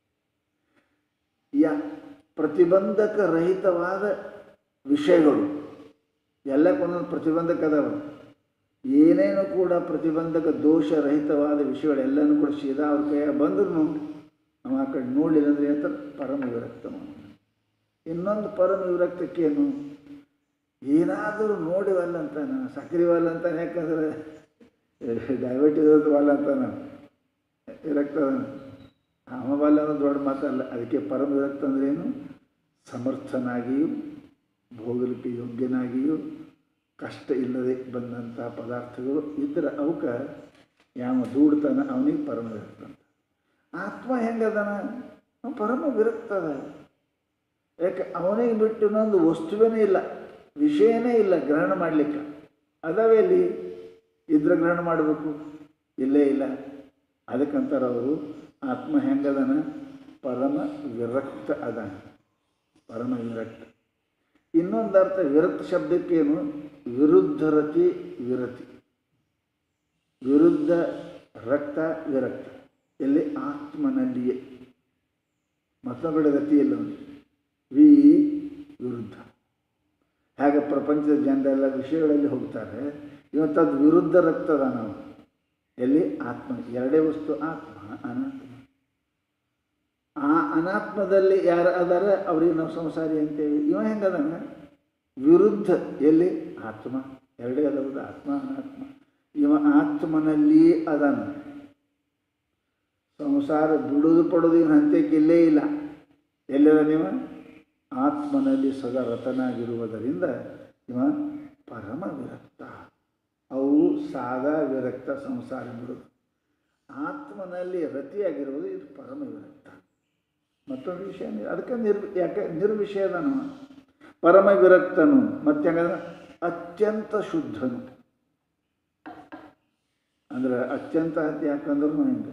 ಯಾ ಪ್ರತಿಬಂಧಕ ರಹಿತವಾದ ವಿಷಯಗಳು ಎಲ್ಲಕ್ಕೊಂದೊಂದು ಪ್ರತಿಬಂಧಕ ಅದಾವ ಏನೇನು ಕೂಡ ಪ್ರತಿಬಂಧಕ ದೋಷರಹಿತವಾದ ವಿಷಯಗಳೆಲ್ಲನೂ ಕೂಡ ಸೀದಾ ಅವ್ರ ಕೈಯಾಗ ಬಂದ್ರು ನಾವು ಆ ಕಡೆ ನೋಡಲಿಲ್ಲ ಅಂದರೆ ಹೇಳ್ತಾರೆ ಪರಮ ವಿರಕ್ತ ಇನ್ನೊಂದು ಪರಮ ವಿರಕ್ತಕ್ಕೇನು ಏನಾದರೂ ನೋಡಿವಲ್ಲ ಅಂತಾನ ಸಕ್ರಿವಲ್ಲ ಅಂತಾನೆ ಯಾಕಂದ್ರೆ ಡಯಾಬಿಟಿಸ್ ವಲ್ಲ ಅಂತಾನ ವಿರಕ್ತ ಅಮಬಲ್ಲ ಅನ್ನೋದು ದೊಡ್ಡ ಮಾತಲ್ಲ ಅದಕ್ಕೆ ಪರಮ ವಿರಕ್ತ ಅಂದ್ರೆ ಏನು ಸಮರ್ಥನಾಗಿಯೂ ಭೋಗಲಿಕ್ಕೆ ಯೋಗ್ಯನಾಗಿಯೂ ಕಷ್ಟ ಇಲ್ಲದೆ ಬಂದಂಥ ಪದಾರ್ಥಗಳು ಇದ್ರೆ ಅವಕ್ಕೆ ಯಾವ ದೂಡ್ತಾನ ಅವನಿಗೆ ಪರಮ ವಿರಕ್ತ ಅಂತ ಆತ್ಮ ಹೆಂಗದಾನ ಅವ ಪರಮ ವಿರಕ್ತ ಅದ ಯಾಕೆ ಅವನಿಗೆ ಬಿಟ್ಟು ಇನ್ನೊಂದು ವಸ್ತುವೇನೇ ಇಲ್ಲ ವಿಷಯನೇ ಇಲ್ಲ ಗ್ರಹಣ ಮಾಡಲಿಕ್ಕೆ ಅದಾವೆ ಇಲ್ಲಿ ಇದ್ರೆ ಗ್ರಹಣ ಮಾಡಬೇಕು ಇಲ್ಲೇ ಇಲ್ಲ ಅದಕ್ಕಂತಾರೆ ಅವರು ಆತ್ಮ ಹೆಂಗದನ ಪರಮ ವಿರಕ್ತ ಅದಾನ ಪರಮ ವಿರಕ್ತ ಇನ್ನೊಂದು ಅರ್ಥ ವಿರಕ್ತ ಶಬ್ದಕ್ಕೇನು ವಿರುದ್ಧ ರತಿ ವಿರತಿ ವಿರುದ್ಧ ರಕ್ತ ವಿರಕ್ತ ಎಲ್ಲಿ ಆತ್ಮನಲ್ಲಿಯೇ ಮತ್ತೊಬ್ಬರ ರತಿ ಇಲ್ಲ ಅವನಿಗೆ ವಿ ವಿರುದ್ಧ ಹೇಗೆ ಪ್ರಪಂಚದ ಜನರೆಲ್ಲ ವಿಷಯಗಳಲ್ಲಿ ಹೋಗ್ತಾರೆ ಇವತ್ತದು ವಿರುದ್ಧ ರಕ್ತದ ನಾವು ಎಲ್ಲಿ ಆತ್ಮ ಎರಡೇ ವಸ್ತು ಆತ್ಮ ಅನಾತ್ಮ ಆ ಅನಾತ್ಮದಲ್ಲಿ ಯಾರು ಅದಾರ ಅವ್ರಿಗೆ ನಾವು ಸಂಸಾರಿ ಅಂತೇಳಿ ಇವ ಹೆಂಗದಾನ ವಿರುದ್ಧ ಎಲ್ಲಿ ಆತ್ಮ ಎರಡೇ ಅದಾವುದು ಆತ್ಮ ಅನಾತ್ಮ ಇವ ಆತ್ಮನಲ್ಲಿ ಅದಾನ ಸಂಸಾರ ಬಿಡುವುದು ಪಡೋದು ಇವನ ಹಂತಕ್ಕೆ ಇಲ್ಲೇ ಇಲ್ಲ ಎಲ್ಲದ ನೀವು ಆತ್ಮನಲ್ಲಿ ಸದಾ ರತನಾಗಿರುವುದರಿಂದ ಇವ ಪರಮ ವಿರಕ್ತ ಅವು ಸಾದಾ ವಿರಕ್ತ ಸಂಸಾರ ಬಿಡುವುದು ಆತ್ಮನಲ್ಲಿ ರತಿಯಾಗಿರುವುದು ಇದು ಪರಮ ವಿರಕ್ತ ಮತ್ತೊಂದು ವಿಷಯ ಅದಕ್ಕೆ ನಿರ್ ಯಾಕೆ ನಿರ್ವಿಷಯದನು ಪರಮ ವಿರಕ್ತನು ಮತ್ತೆ ಹೆಂಗಂದ್ರೆ ಅತ್ಯಂತ ಶುದ್ಧನು ಅಂದ್ರೆ ಅತ್ಯಂತ ಅಂತ ಯಾಕಂದ್ರೂ ಹಿಂಗೆ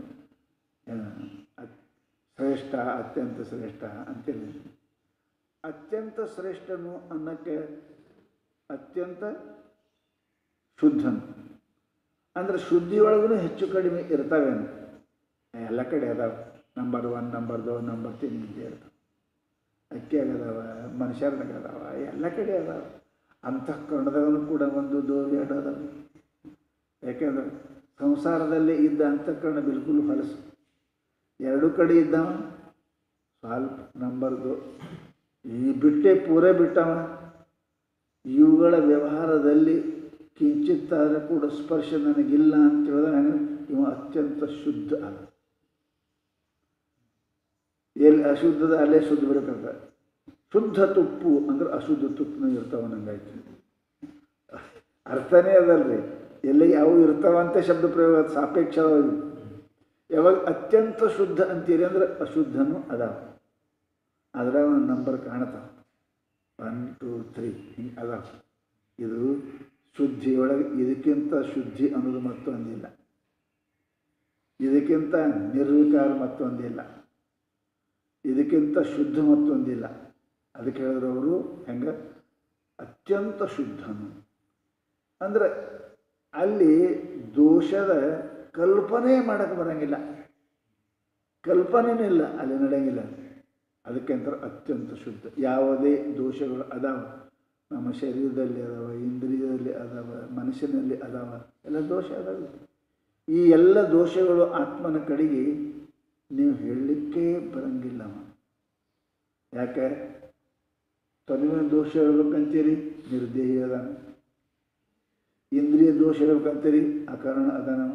ಶ್ರೇಷ್ಠ ಅತ್ಯಂತ ಶ್ರೇಷ್ಠ ಅಂತೇಳಿ ಅತ್ಯಂತ ಶ್ರೇಷ್ಠನು ಅನ್ನಕ್ಕೆ ಅತ್ಯಂತ ಶುದ್ಧನು ಅಂದ್ರೆ ಶುದ್ಧಿಯೊಳಗೂ ಹೆಚ್ಚು ಕಡಿಮೆ ಇರ್ತಾವೇನು ಎಲ್ಲ ಕಡೆ ಅದಾವೆ ನಂಬರ್ ಒನ್ ನಂಬರ್ ದೋ ನಂಬರ್ ತ್ರೀ ಅಂತ ಇರ್ತಾವೆ ಅಕ್ಕಿಯಾಗ ಅದಾವ ಮನುಷ್ಯರ್ದಾಗ ಅದಾವ ಎಲ್ಲ ಕಡೆ ಅದಾವ ಅಂತಃಕರಣದಾಗೂ ಕೂಡ ಒಂದು ದೋ ಎರಡು ಅದಾವೆ ಯಾಕೆಂದ್ರೆ ಸಂಸಾರದಲ್ಲಿ ಇದ್ದ ಅಂತಃಕರಣ ಬಿಲ್ಕುಲ್ ಹೊಲಸು ಎರಡು ಕಡೆ ಇದ್ದವ ಸ್ವಲ್ಪ ನಂಬರ್ದು ಈ ಬಿಟ್ಟೆ ಪೂರೇ ಬಿಟ್ಟವ ಇವುಗಳ ವ್ಯವಹಾರದಲ್ಲಿ ಕಿಂಚಿತ್ತಾದರೂ ಕೂಡ ಸ್ಪರ್ಶ ನನಗಿಲ್ಲ ಅಂತ ಹೇಳಿದ್ರೆ ಹಂಗೆ ಇವ ಅತ್ಯಂತ ಶುದ್ಧ ಅದ ಎಲ್ಲಿ ಅಶುದ್ಧದ ಅಲ್ಲೇ ಶುದ್ಧ ಬಿಡಬೇಕ ಶುದ್ಧ ತುಪ್ಪು ಅಂದ್ರೆ ಅಶುದ್ಧ ತುಪ್ಪನ ಇರ್ತಾವ ನಂಗಾಯ್ತು ಅರ್ಥನೇ ಅದಲ್ರಿ ಎಲ್ಲಿ ಯಾವ ಇರ್ತಾವಂತೆ ಶಬ್ದ ಪ್ರಯೋಗ ಸಾಪೇಕ್ಷವಾಗಿ ಯಾವಾಗ ಅತ್ಯಂತ ಶುದ್ಧ ಅಂತೀರಿ ಅಂದ್ರೆ ಅಶುದ್ಧನೂ ಅದಾವ ಅದ್ರಾಗ ಒಂದು ನಂಬರ್ ಕಾಣ್ತಾವ ಒನ್ ಟೂ ತ್ರೀ ಹಿಂಗೆ ಅದಾವ ಇದು ಶುದ್ಧಿಯೊಳಗೆ ಇದಕ್ಕಿಂತ ಶುದ್ಧಿ ಅನ್ನೋದು ಮತ್ತೊಂದಿಲ್ಲ ಇದಕ್ಕಿಂತ ನಿರ್ವಿಕಾರ ಮತ್ತೊಂದಿಲ್ಲ ಇದಕ್ಕಿಂತ ಶುದ್ಧ ಮತ್ತೊಂದಿಲ್ಲ ಅದಕ್ಕೆ ಹೇಳಿದ್ರು ಅವರು ಹೆಂಗೆ ಅತ್ಯಂತ ಶುದ್ಧನು ಅಂದರೆ ಅಲ್ಲಿ ದೋಷದ ಕಲ್ಪನೆ ಮಾಡಕ್ಕೆ ಬರಂಗಿಲ್ಲ ಕಲ್ಪನೆನೂ ಇಲ್ಲ ಅಲ್ಲಿ ನಡೆಯಂಗಿಲ್ಲ ಅದಕ್ಕೆ ಅಂತಾರೆ ಅತ್ಯಂತ ಶುದ್ಧ ಯಾವುದೇ ದೋಷಗಳು ಅದಾವ ನಮ್ಮ ಶರೀರದಲ್ಲಿ ಅದಾವ ಇಂದ್ರಿಯದಲ್ಲಿ ಅದಾವ ಮನುಷ್ಯನಲ್ಲಿ ಅದಾವ ಎಲ್ಲ ದೋಷ ಅದಾವ ಈ ಎಲ್ಲ ದೋಷಗಳು ಆತ್ಮನ ಕಡೆಗೆ ನೀವು ಹೇಳಲಿಕ್ಕೆ ಬರಂಗಿಲ್ಲ ಅವ ಯಾಕೆ ತನುವಿನ ದೋಷ ಹೇಳ್ಬೇಕಂತೀರಿ ನಿರ್ದೇಹಿ ಅದಾನ ಇಂದ್ರಿಯ ದೋಷ ಹೇಳ್ಬೇಕಂತೀರಿ ಅಕಾರಣ ಅದಾನವ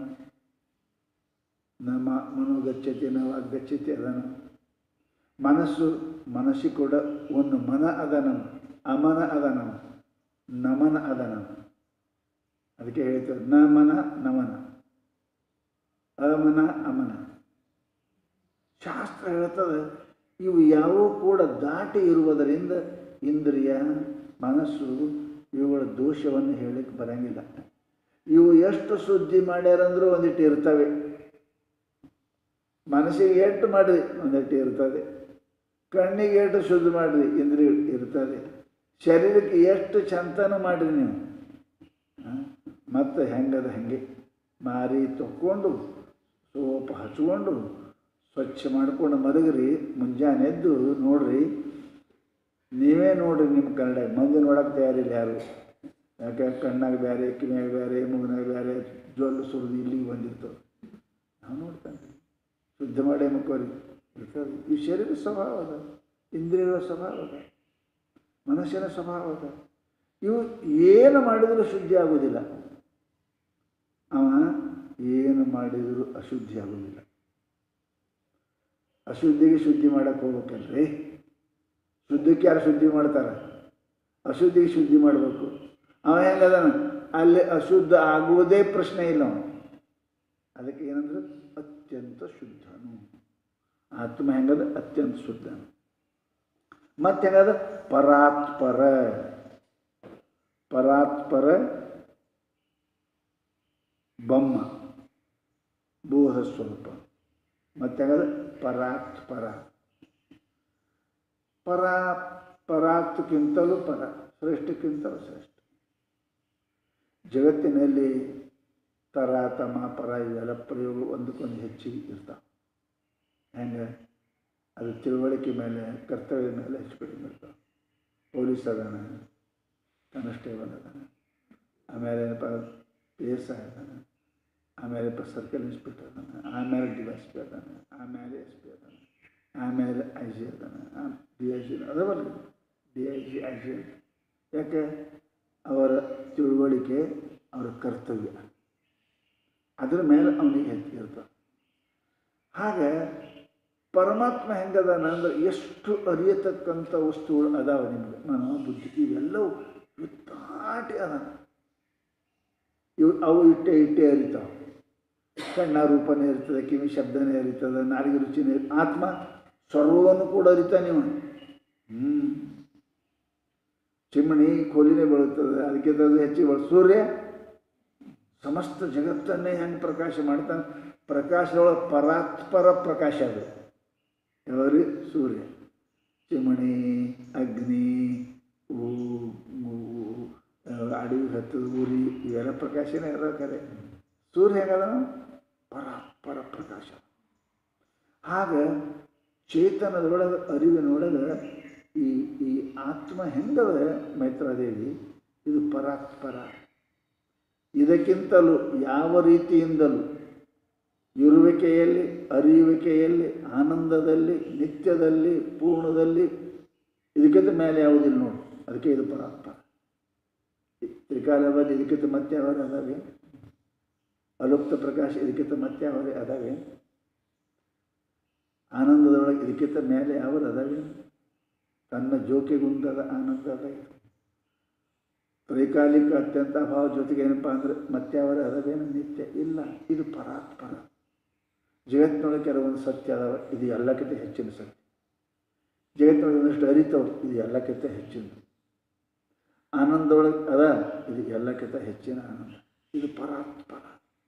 ನಮ್ಮ ಮನೋಗಚ್ಚತಿ ನಾವು ಅಗಚ್ಚತಿ ಅದಾನ ಮನಸ್ಸು ಮನಸ್ಸು ಕೂಡ ಒಂದು ಮನ ಅದನವ ಅಮನ ಅದನವ ನಮನ ಅದನವ ಅದಕ್ಕೆ ಹೇಳ್ತೇವೆ ನ ಮನ ನಮನ ಅಮನ ಅಮನ ಶಾಸ್ತ್ರ ಹೇಳ್ತದೆ ಇವು ಯಾವೂ ಕೂಡ ದಾಟಿ ಇರುವುದರಿಂದ ಇಂದ್ರಿಯ ಮನಸ್ಸು ಇವುಗಳ ದೋಷವನ್ನು ಹೇಳಕ್ಕೆ ಬರಂಗಿಲ್ಲ ಇವು ಎಷ್ಟು ಶುದ್ಧಿ ಮಾಡ್ಯಾರಂದ್ರೂ ಒಂದಿಟ್ಟು ಇರ್ತವೆ ಮನಸ್ಸಿಗೆ ಎಷ್ಟು ಮಾಡಿರಿ ಒಂದಿಟ್ಟು ಇರ್ತದೆ ಕಣ್ಣಿಗೆ ಎಷ್ಟು ಶುದ್ಧ ಮಾಡಿರಿ ಇಂದ್ರಿಯ ಇರ್ತದೆ ಶರೀರಕ್ಕೆ ಎಷ್ಟು ಚಂತನ ಮಾಡಿರಿ ನೀವು ಮತ್ತು ಹೆಂಗದ ಹಾಗೆ ಮಾರಿ ತಕ್ಕೊಂಡು ಸೋಪ್ ಹಚ್ಕೊಂಡು ಸ್ವಚ್ಛ ಮಾಡ್ಕೊಂಡು ಮಲಗ್ರಿ ಮುಂಜಾನೆ ಎದ್ದು ನೋಡ್ರಿ ನೀವೇ ನೋಡ್ರಿ ನಿಮ್ಮ ಕನ್ನಡ ಮಂದಿ ನೋಡಕ್ಕೆ ತಯಾರಿಲ್ಲ ಯಾರು ಯಾಕೆ ಕಣ್ಣಾಗ ಬೇರೆ ಕಿವಿಯಾಗ ಬೇರೆ ಮೂಗಿನಾಗ ಬೇರೆ ಜೊಲ್ಲು ಸುರಿದು ಇಲ್ಲಿಗೆ ಬಂದಿರ್ತವೆ ನಾವು ನೋಡ್ತಾನೆ ಶುದ್ಧ ಮಾಡೇ ಮುಖವರಿ ಇರ್ತದೆ ಈ ಶರೀರ ಸ್ವಭಾವ ಅದ ಇಂದ್ರಿಯಗಳ ಸ್ವಭಾವ ಅದ ಮನುಷ್ಯನ ಸ್ವಭಾವ ಅದ ಇವು ಏನು ಮಾಡಿದರೂ ಶುದ್ಧಿ ಆಗೋದಿಲ್ಲ ಅವ ಏನು ಮಾಡಿದರೂ ಅಶುದ್ಧಿ ಆಗೋದಿಲ್ಲ ಅಶುದ್ಧಿಗೆ ಶುದ್ಧಿ ಮಾಡಕ್ಕೆ ಹೋಗ್ಬೇಕಲ್ರಿ ಶುದ್ಧಕ್ಕೆ ಯಾರು ಶುದ್ಧಿ ಮಾಡ್ತಾರೆ ಅಶುದ್ಧಿಗೆ ಶುದ್ಧಿ ಮಾಡಬೇಕು ಅವ ಹೆಂಗದಾನ ಅಲ್ಲಿ ಅಶುದ್ಧ ಆಗುವುದೇ ಪ್ರಶ್ನೆ ಇಲ್ಲ ಅವನು ಅದಕ್ಕೆ ಏನಂದ್ರೆ ಅತ್ಯಂತ ಶುದ್ಧನು ಆತ್ಮ ಹೆಂಗದ ಅತ್ಯಂತ ಶುದ್ಧನು ಮತ್ತೆ ಹೆಂಗದ ಪರಾತ್ಪರ ಪರಾತ್ಪರ ಬೊಮ್ಮ ಬೋಧ ಸ್ವರೂಪ ಮತ್ತೆ ಹೆಂಗದ ಪರಾತ್ಪರ ಪರ ಪರಾತ್ಕ್ಕಿಂತಲೂ ಪರ ಶ್ರೇಷ್ಠಕ್ಕಿಂತಲೂ ಶ್ರೇಷ್ಠ ಜಗತ್ತಿನಲ್ಲಿ ತರ ತಮ ಪರ ಇವೆಲ್ಲ ಪ್ರಯೋಗ ಒಂದಕ್ಕೊಂದು ಹೆಚ್ಚಿಗೆ ಇರ್ತಾವೆ ಹೆಂಗೆ ಅದು ತಿಳುವಳಿಕೆ ಮೇಲೆ ಕರ್ತವ್ಯದ ಮೇಲೆ ಹೆಚ್ಚು ಕಡಿಮೆ ಇರ್ತಾವೆ ಪೊಲೀಸ್ ಅದಾನ ಕಾನ್ಸ್ಟೇಬಲ್ ಅದಾನ ಆಮೇಲೆ ಏನಪ್ಪ ಪಿ ಎಸ್ ಐ ಅದಾನ ಆಮೇಲೆ ಪ ಸರ್ಕಲ್ ಇನ್ಸ್ಪೆಕ್ಟರ್ ಅದಾನ ಆಮೇಲೆ ಡಿ ಎಸ್ ಪಿ ಅದಾನ ಆಮೇಲೆ ಎಸ್ ಪಿ ಅದಾನ ಆಮೇಲೆ ಐ ಜಿ ಅದಾನ ಡಿ ಐ ಜಿ ಅದವಲ್ಲ D I G I G ಅಂತ ಯಾಕೆ ಅವರ ತಿಳುವಳಿಕೆ ಅವರ ಕರ್ತವ್ಯ ಅದ್ರ ಮೇಲೆ ಅವನಿಗೆ ಹೆಚ್ಚಿರ್ತದೆ ಹಾಗೆ ಪರಮಾತ್ಮ ಹೆಂಗದಾನ ಅಂದ್ರೆ ಎಷ್ಟು ಅರಿಯತಕ್ಕಂಥ ವಸ್ತುಗಳು ಅದಾವ ನಿಮ್ಗೆ ಮನೋ ಬುದ್ಧಿ ಇವೆಲ್ಲವೂ ಯುತ್ತಾಟಿ ಅದ ಇವು ಅವು ಇಟ್ಟೆ ಇಟ್ಟೆ ಅರಿತಾವೆ ಕಣ್ಣ ರೂಪನೇ ಇರ್ತದೆ ಕಿವಿ ಶಬ್ದನೇ ಅರಿತದೆ ನಾಲಿಗೆ ರುಚಿನೇ ಆತ್ಮ ಸರ್ವವನ್ನು ಕೂಡ ಅರಿತಾನೆ ಇವನು ಹ್ಞೂ ಚಿಮಣಿ ಕೋಲಿನೇ ಬೆಳುತ್ತದೆ ಅದಕ್ಕೆ ಹೆಚ್ಚಿಗೆ ಬೆಳ ಸೂರ್ಯ ಸಮಸ್ತ ಜಗತ್ತನ್ನೇ ಹೆಂಗೆ ಪ್ರಕಾಶ ಮಾಡ್ತಾನೆ ಪ್ರಕಾಶದೊಳಗೆ ಪರಾತ್ಪರ ಪ್ರಕಾಶ ಅದು ಯಾವ್ರಿ ಸೂರ್ಯ ಚಿಮಣಿ ಅಗ್ನಿ ಊ ಊ- ಅಡವಿ ಹತ್ತದ ಊರಿ ಇವೆಲ್ಲ ಪ್ರಕಾಶನೇ ಇರೋ ಕರೆ ಸೂರ್ಯ ಹೆಂಗದ ಪರಾತ್ಪರ ಪ್ರಕಾಶ ಆಗ ಚೇತನದೊಳಗೆ ಅರಿವಿನೊಳಗೆ ಈ ಈ ಆತ್ಮ ಹೆಂಗದ ಮೈತ್ರಾದೇವಿ ಇದು ಪರಾತ್ಪರ ಇದಕ್ಕಿಂತಲೂ ಯಾವ ರೀತಿಯಿಂದಲೂ ಇರುವಿಕೆಯಲ್ಲಿ ಅರಿಯುವಿಕೆಯಲ್ಲಿ ಆನಂದದಲ್ಲಿ ನಿತ್ಯದಲ್ಲಿ ಪೂರ್ಣದಲ್ಲಿ ಇದಕ್ಕಿಂತ ಮೇಲೆ ಯಾವುದಿಲ್ಲ ನೋಡು ಅದಕ್ಕೆ ಇದು ಪರಾತ್ಪರ ತ್ರಿಕಾಲವಾದ ಇದಕ್ಕಿಂತ ಮತ್ತೆ ಅವರು ಅದಾವೆ ಅಲುಪ್ತ ಪ್ರಕಾಶ ಇದಕ್ಕಿಂತ ಮತ್ತೆ ಅವರೇ ಅದಾವೆ ಆನಂದದೊಳಗೆ ಇದಕ್ಕಿಂತ ಮೇಲೆ ಅವರು ಅದಾವೆ ತನ್ನ ಜೋಕೆಗುಂದದ ಆನಂದ ಅದ ಇದು ತ್ರೈಕಾಲಿಕ ಅತ್ಯಂತ ಅಭಾವ ಜೊತೆಗೆ ಏನಪ್ಪ ಅಂದರೆ ಮತ್ತೆ ಅವರ ಅದಾವೇನು ನಿತ್ಯ ಇಲ್ಲ ಇದು ಪರಾತ್ಪರ ಜಗತ್ತಿನೊಳಗೆ ಕೆಲವೊಂದು ಸತ್ಯ ಅದಾವ ಇದು ಎಲ್ಲಕ್ಕಿಂತ ಹೆಚ್ಚಿನ ಸತ್ಯ ಜಗತ್ತಿನೊಳಗೆ ಒಂದಷ್ಟು ಅರಿತವ್ರು ಇದು ಎಲ್ಲಕ್ಕಿಂತ ಹೆಚ್ಚಿನ ಆನಂದೊಳಗೆ ಅದ ಇದು ಎಲ್ಲಕ್ಕಿಂತ ಹೆಚ್ಚಿನ ಆನಂದ ಇದು ಪರಾತ್ಪರ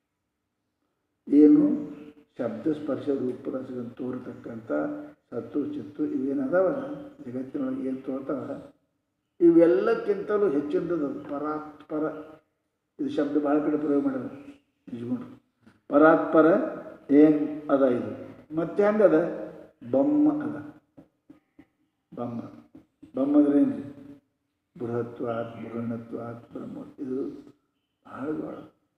ಏನು ಶಬ್ದ ಸ್ಪರ್ಶ ರೂಪರಸಗಳನ್ನು ತೋರತಕ್ಕಂಥ ಸತ್ತು ಚಿತ್ತು ಇವೇನು ಅದಾವಲ್ಲ ಜಗತ್ತಿನೊಳಗೆ ಏನು ತೋರ್ತಾವ ಇವೆಲ್ಲಕ್ಕಿಂತಲೂ ಹೆಚ್ಚಿನದು ಪರಾತ್ಪರ ಇದು ಶಬ್ದ ಭಾಳ ಕಡೆ ಪ್ರಯೋಗ ಮಾಡ್ಯಾರ ನಿಜಗೊಂಡ್ರು ಪರಾತ್ಪರ ಏನು ಅದ ಇದು ಮತ್ತೆ ಹೆಂಗದ ಬೊಮ್ಮ ಅದ ಬೊಮ್ಮ ಬೊಮ್ಮ ಅಂದ್ರೆ ಏನು ಬೃಹತ್ವಾತ್ ಬೃಹಣತ್ವಾತ್ ಬ್ರಹ್ಮ ಇದು ಭಾಳ ಭಾಳ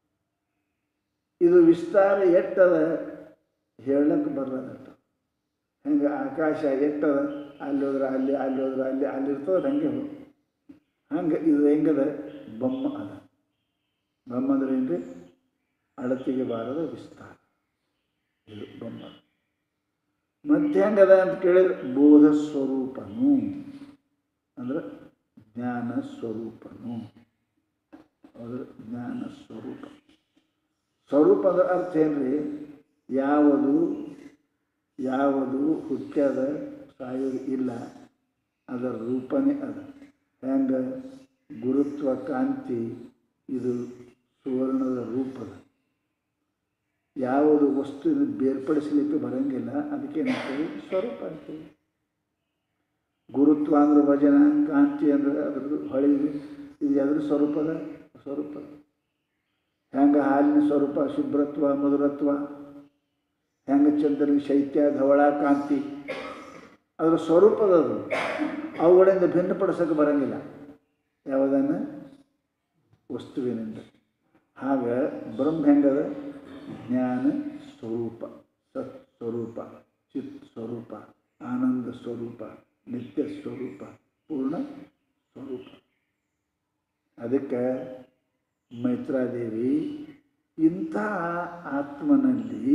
ಇದು ವಿಸ್ತಾರ ಎಟ್ಟದ ಹೇಳಕ್ಕೆ ಬರಲ್ಲದಟ್ಟ ಹೆಂಗೆ ಆಕಾಶ ಎಟ್ಟದ ಅಲ್ಲಿ ಹೋದ್ರೆ ಅಲ್ಲಿ ಅಲ್ಲಿ ಹೋದ್ರೆ ಅಲ್ಲಿ ಅಲ್ಲಿ ಇರ್ತದೆ ಹಂಗೆ ಹಂಗೆ ಇದು ಹೆಂಗದ ಬೊಮ್ಮ ಅದ ಬೊಮ್ಮ ಅಂದ್ರೆ ಏನ್ರಿ ಅಳತಿಗೆ ಬಾರದ ವಿಸ್ತಾರ ಇದು ಬೊಮ್ಮ ಮತ್ತೆ ಹೆಂಗದ ಅಂತ ಕೇಳಿದ್ರೆ ಬೋಧ ಸ್ವರೂಪನು ಅಂದ್ರೆ ಜ್ಞಾನ ಸ್ವರೂಪನು ಅಂದ್ರೆ ಜ್ಞಾನ ಸ್ವರೂಪ ಸ್ವರೂಪದ ಅರ್ಥ ಏನ್ರಿ ಯಾವುದು ಯಾವುದು ಹುಟ್ಟ್ಯದ ಸಾಯೋದು ಇಲ್ಲ ಅದರ ರೂಪನೇ ಅದ ಹೆಂಗೆ ಗುರುತ್ವ ಕಾಂತಿ ಇದು ಸುವರ್ಣದ ರೂಪದ ಯಾವುದು ವಸ್ತುವಿನ ಬೇರ್ಪಡಿಸಲಿಕ್ಕೆ ಬರಂಗಿಲ್ಲ ಅದಕ್ಕೆ ಏನಂತೀವಿ ಸ್ವರೂಪ ಅಂತೀವಿ ಗುರುತ್ವ ಅಂದ್ರೆ ವಜನ ಕಾಂತಿ ಅಂದ್ರೆ ಅದ್ರದ್ದು ಹೊಳಿಗೆ ಇದು ಯಾವ್ದ್ರ ಸ್ವರೂಪದ ಸ್ವರೂಪ ಹೆಂಗೆ ಹಾಲಿನ ಸ್ವರೂಪ ಶುಭ್ರತ್ವ ಮಧುರತ್ವ ಹೆಂಗೆ ಚಂದ್ರನಿಗೆ ಶೈತ್ಯ ಧವಳ ಕಾಂತಿ ಅದರ ಸ್ವರೂಪದದು ಅವುಗಳಿಂದ ಭಿನ್ನಪಡಿಸೋಕೆ ಬರಂಗಿಲ್ಲ ಯಾವುದನ್ನು ವಸ್ತುವಿನಿಂದ ಹಾಗೆ ಬ್ರಹ್ಮ ಹೆಂಗದ ಜ್ಞಾನ ಸ್ವರೂಪ ಸತ್ ಸ್ವರೂಪ ಚಿತ್ ಸ್ವರೂಪ ಆನಂದ ಸ್ವರೂಪ ನಿತ್ಯ ಸ್ವರೂಪ ಪೂರ್ಣ ಸ್ವರೂಪ ಅದಕ್ಕೆ ಮೈತ್ರಾದೇವಿ ಇಂಥ ಆತ್ಮನಲ್ಲಿ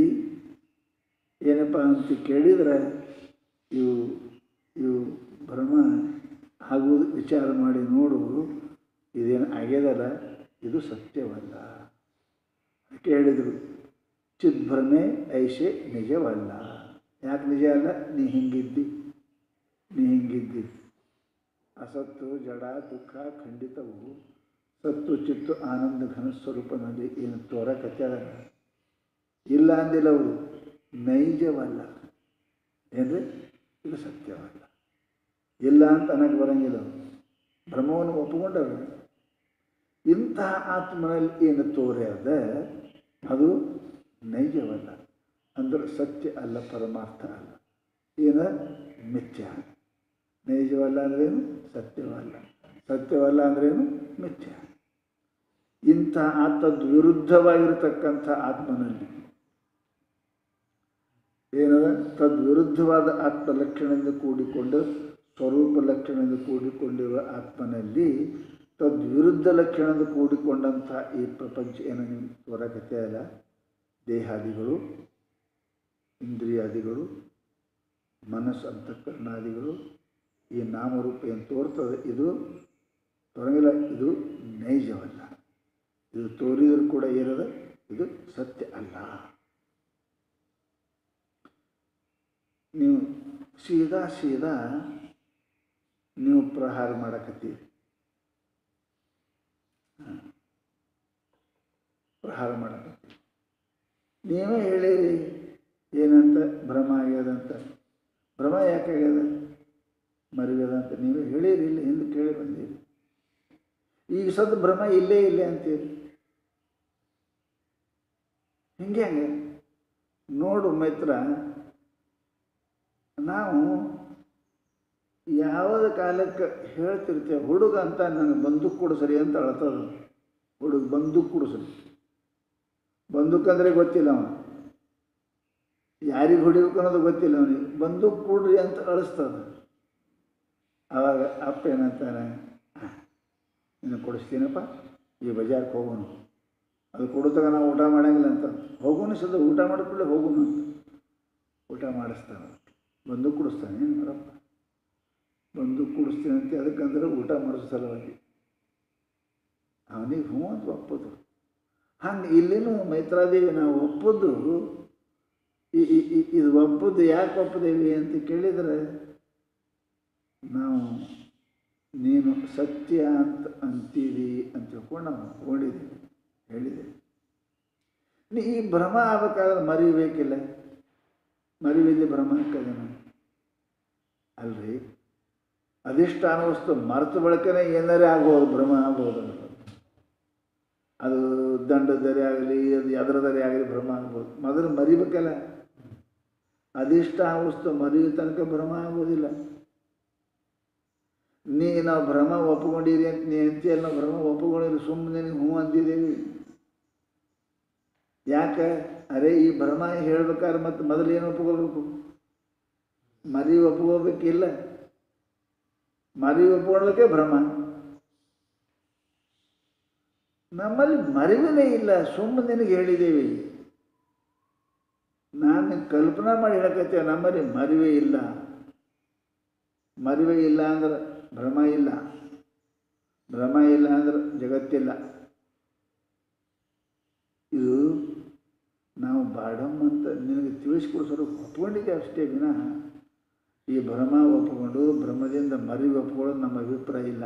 ಏನಪ್ಪ ಅಂತ ಕೇಳಿದರೆ ಇವು ಇವು ಭ್ರಮ ಆಗುವುದು ವಿಚಾರ ಮಾಡಿ ನೋಡು ಇದೇನು ಆಗ್ಯದಲ್ಲ ಇದು ಸತ್ಯವಲ್ಲ ಅದಕ್ಕೆ ಹೇಳಿದರು ಚಿದ್ಭ್ರಮೆ ಐಷೆ ನಿಜವಲ್ಲ ಯಾಕೆ ನಿಜ ಅಲ್ಲ ನೀ ಹಿಂಗಿದ್ದಿ ನೀ ಹಿಂಗಿದ್ದಿ ಅಸತ್ತು ಜಡ ದುಃಖ ಖಂಡಿತವು ಸತ್ತು ಚಿತ್ತು ಆನಂದ ಘನ ಸ್ವರೂಪನಲ್ಲಿ ಏನು ತೋರಕತ್ಯಾದ ಇಲ್ಲ ಅಂದಿಲ್ಲ ಅವರು ನೈಜವಲ್ಲ ಏನ್ರಿ ಇದು ಸತ್ಯವಲ್ಲ ಇಲ್ಲ ಅಂತ ಅನ್ನಕ್ಕೆ ಬರಂಗಿಲ್ಲ ಅವರು ಭ್ರಮವನ್ನು ಒಪ್ಪಿಕೊಂಡರು ಇಂತಹ ಆತ್ಮನಲ್ಲಿ ಏನು ತೋರ್ಯದ ಅದು ನೈಜವಲ್ಲ ಅಂದ್ರೆ ಸತ್ಯ ಅಲ್ಲ ಪರಮಾರ್ಥ ಅಲ್ಲ ಏನ ಮಿಥ್ಯ ನೈಜವಲ್ಲ ಅಂದ್ರೇನು ಸತ್ಯವಲ್ಲ ಸತ್ಯವಲ್ಲ ಅಂದ್ರೇನು ಮಿಥ್ಯ ಇಂಥ ಆತದ್ ವಿರುದ್ಧವಾಗಿರತಕ್ಕಂಥ ಆತ್ಮನಲ್ಲಿ ಏನದ ತದ್ವಿರುದ್ಧವಾದ ಆತ್ಮ ಲಕ್ಷಣದಿಂದ ಕೂಡಿಕೊಂಡು ಸ್ವರೂಪ ಲಕ್ಷಣದಿಂದ ಕೂಡಿಕೊಂಡಿರುವ ಆತ್ಮನಲ್ಲಿ ತದ್ವಿರುದ್ಧ ಲಕ್ಷಣದಿಂದ ಕೂಡಿಕೊಂಡಂಥ ಈ ಪ್ರಪಂಚ ಏನು ನಿಮ್ಗೆ ಹೊರಗತ್ತೆ ಅಲ್ಲ ದೇಹಾದಿಗಳು ಇಂದ್ರಿಯಾದಿಗಳು ಮನಸ್ಸು ಅಂತಃಕರಣಾದಿಗಳು ಈ ನಾಮರೂಪ ಏನು ತೋರ್ತದೆ ಇದು ತೊಡಗಿಲ್ಲ ಇದು ನೈಜವಲ್ಲ ಇದು ತೋರಿದರೂ ಕೂಡ ಏನದ ಇದು ಸತ್ಯ ಅಲ್ಲ ನೀವು ಸೀದಾ ಸೀದಾ ನೀವು ಪ್ರಹಾರ ಮಾಡಕತ್ತೀರಿ ಹಾಂ. ಪ್ರಹಾರ ಮಾಡಕತ್ತೀರಿ ನೀವೇ ಹೇಳಿರಿ ಏನಂತ ಭ್ರಮ ಆಗ್ಯದಂತ ಭ್ರಮ ಯಾಕೆ ಆಗ್ಯದ ಮರಿಗದ ಅಂತ ನೀವೇ ಹೇಳಿರಿ ಇಲ್ಲ ಹಿಂದೆ ಕೇಳಿ ಬಂದೀರಿ ಈಗ ಸದ್ ಭ್ರಮ ಇಲ್ಲೇ ಇಲ್ಲೇ ಅಂತೀರಿ ಹಿಂಗೆ ಹಂಗೆ ನೋಡು ಮೈತ್ರ ನಾವು ಯಾವ್ದ ಕಾಲಕ್ಕೆ ಹೇಳ್ತಿರ್ತೇವೆ ಹುಡುಗ ಅಂತ ನನಗೆ ಬಂದೂಕ್ ಕೊಡಿಸ್ರಿ ಅಂತ ಅಳ್ತದ ಹುಡುಗ ಬಂದೂಕ್ ಕೊಡಿಸ್ರಿ ಬಂದೂಕ್ ಅಂದರೆ ಗೊತ್ತಿಲ್ಲ ಅವನು ಯಾರಿಗೆ ಹೊಡಿಬೇಕು ಅನ್ನೋದು ಗೊತ್ತಿಲ್ಲ ಅವನಿಗೆ ಬಂದೂಕ್ ಕೊಡ್ರಿ ಅಂತ ಅಳಿಸ್ತದ ಅವಾಗ ಅಪ್ಪ ಏನಂತಾನೆ ನಿನಗೆ ಕೊಡಿಸ್ತೀನಪ್ಪ ಈ ಬಜಾರ್ಗೆ ಹೋಗೋಣ ಅದು ಕೊಡುತ್ತಾಗ ನಾವು ಊಟ ಮಾಡಂಗಿಲ್ಲ ಅಂತ ಹೋಗೋಣ ಸದ ಊಟ ಮಾಡಿದ ಕೂಡಲೇ ಹೋಗೋಣ ಅಂತ ಊಟ ಮಾಡಿಸ್ತಾನೆ ಬಂದು ಕುಡಿಸ್ತಾನೆ ಏನು ಮಾಡಪ್ಪ ಬಂದು ಕುಡಿಸ್ತೀನಿ ಅಂತ ಅದಕ್ಕಂದ್ರೆ ಊಟ ಮಾಡಿಸೋ ಸಲುವಾಗಿ ಅವನಿಗೆ ಹ್ಞೂ ಅಂತ ಒಪ್ಪೋದು ಹಂಗೆ ಇಲ್ಲಿನೂ ಮೈತ್ರಾದೇವಿ ನಾವು ಒಪ್ಪೋದು ಈ- ಈ- ಈ- ಇದು ಒಪ್ಪೋದು ಯಾಕೆ ಒಪ್ಪದೇವಿ ಅಂತ ಕೇಳಿದರೆ ನಾವು ನೀನು ಸತ್ಯ ಅಂತ ಅಂತೀರಿ ಅಂತ ತಿಳ್ಕೊಂಡು ನಾವು ಓಡಿದ್ದೀವಿ ಹೇಳಿದ್ದೀವಿ ನೀ ಈ ಭ್ರಮ ಆಗ್ಬೇಕಾದ್ರೆ ಮರಿಬೇಕಿಲ್ಲ ಮರಿವಿಲ್ಲಿ ಭ್ರಮ ಹಾಕದೇನು ಅಲ್ರಿ ಅಧಿಷ್ಠಾನ ವಸ್ತು ಮರೆತು ಬಳಕೆನೇ ಏನಾರೇ ಆಗ್ಬೋದು ಭ್ರಮ ಆಗ್ಬೋದು ಅದು. ಅದು ದಂಡದರೆ ಆಗಲಿ ಅದು ಎದರದರೆ ಆಗಲಿ ಭ್ರಮ ಆಗ್ಬೋದು ಮೊದಲು ಮರಿಬೇಕಲ್ಲ ಅಧಿಷ್ಠಾನ ವಸ್ತು ಮರೆಯೋ ತನಕ ಭ್ರಮ ಆಗೋದಿಲ್ಲ ನೀ ನಾವು ಭ್ರಮ ಒಪ್ಕೊಂಡಿರಿ ಅಂತ ನೀ ಅಂತೀಯಲ್ಲ ನಾವು ಭ್ರಮ ಒಪ್ಕೊಂಡಿರಿ ಸುಮ್ಮನೆ ನಿನಗೆ ಹ್ಞೂ ಅಂತಿದ್ದೇವೆ ಯಾಕೆ ಅರೆ ಈ ಭ್ರಮ ಹೇಳ್ಬೇಕಾದ್ರೆ ಮತ್ತೆ ಮೊದಲು ಏನು ಒಪ್ಕೋಬೇಕು ಮರಿ ಒಪ್ಕೋಬೇಕಿಲ್ಲ ಮರಿ ಒಪ್ಕೊಳ್ಳೋಕೆ ಭ್ರಮ ನಮ್ಮಲ್ಲಿ ಮರಿವಿನೇ ಇಲ್ಲ ಸುಮ್ಮನೆ ನಿನಗೆ ಹೇಳಿದ್ದೇವೆ ನಾನು ಕಲ್ಪನಾ ಮಾಡಿ ಹೇಳಕತ್ತೆ ನಮ್ಮಲ್ಲಿ ಮರಿವೇ ಇಲ್ಲ ಮರಿವೇ ಇಲ್ಲ ಅಂದ್ರೆ ಭ್ರಮ ಇಲ್ಲ ಭ್ರಮ ಇಲ್ಲ ಅಂದ್ರೆ ಜಗತ್ತಿಲ್ಲ ಇದು ನಾವು ಬಾಡಮ್ ಅಂತ ನಿನಗೆ ತಿಳಿಸ್ಕೊಡ್ಸೋರು ಒಪ್ಕೊಂಡಿದ್ದೆ ಅಷ್ಟೇ ವಿನಃ ಈ ಭ್ರಮ ಒಪ್ಕೊಂಡು ಭ್ರಮದಿಂದ ಮರಿ ಒಪ್ಕೊಳ್ಳೋದು ನಮ್ಮ ಅಭಿಪ್ರಾಯ ಇಲ್ಲ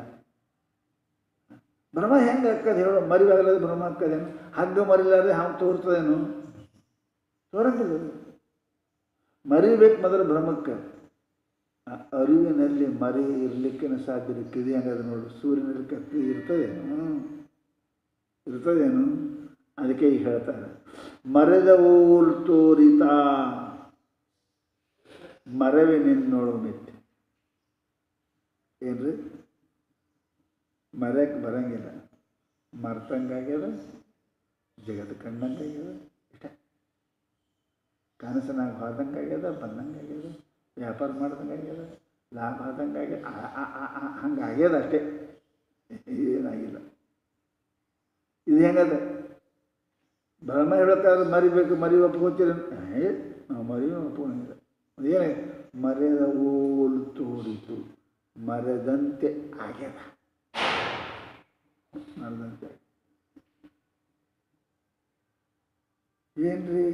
ಭ್ರಮ ಹೆಂಗೆ ಹಾಕದು ಹೇಳೋ ಮರಿವಾಗಲಾದ ಭ್ರಮ ಹಾಕದೇನು ಹಗ್ಗ ಮರಿಲಾದ್ರೆ ಹಾವು ತೋರ್ತದೇನು ತೋರಂಗಿಲ್ಲ ಅದು. ಮರಿಬೇಕು ಮೊದಲು ಭ್ರಮಕ್ಕೆ ಆ ಅರಿವಿನಲ್ಲಿ ಮರಿ ಇರಲಿಕ್ಕೆ ಸಾಧ್ಯ ಇಲ್ಲ ಕಿದಿ ಹಂಗಾದ್ರೆ ನೋಡು ಸೂರ್ಯನಲ್ಲಿ ಕತ್ತಿ ಇರ್ತದೇನು ಇರ್ತದೇನು ಅದಕ್ಕೆ ಈಗ ಹೇಳ್ತಾರೆ ಮರೆದ ಊಲ್ ತೋರಿತ ಮರವೇ ನಿನ್ನೋಳು ಮೆತ್ತಿ ಏನ್ರಿ ಮರ್ಯಕ್ಕೆ ಬರಂಗಿಲ್ಲ ಮರ್ತಂಗಾಗ್ಯದ ಜಗತ್ತು ಕಂಡಂಗಾಗ್ಯದ ಇಷ್ಟ ಕನಸನಾಗ ಹೋದಂಗಾಗ್ಯದ ಬಂದಂಗಾಗ್ಯದ ವ್ಯಾಪಾರ ಮಾಡ್ದಂಗಾಗ್ಯದ ಲಾಭ ಆದಂಗಾಗ್ಯದ ಹಂಗಾಗ್ಯದ ಅಷ್ಟೇ ಏನಾಗಿಲ್ಲ ಇದು ಹೆಂಗದ ಭ್ರಮ ಹೇಳೋಕ್ಕಾದ್ರೆ ಮರಿಬೇಕು ಮರಿ ಒಪ್ಕೋತೀರ ಏ ನಾವು ಮರಿ ಒಪ್ಕೊಂಡಿಲ್ಲ ಅದೇನೇ ಮರೆದ ಓಲು ತೋರಿತು ಮರೆದಂತೆ ಆಗ್ಯದ ಮರೆದಂತೆ ಏನ್ರಿ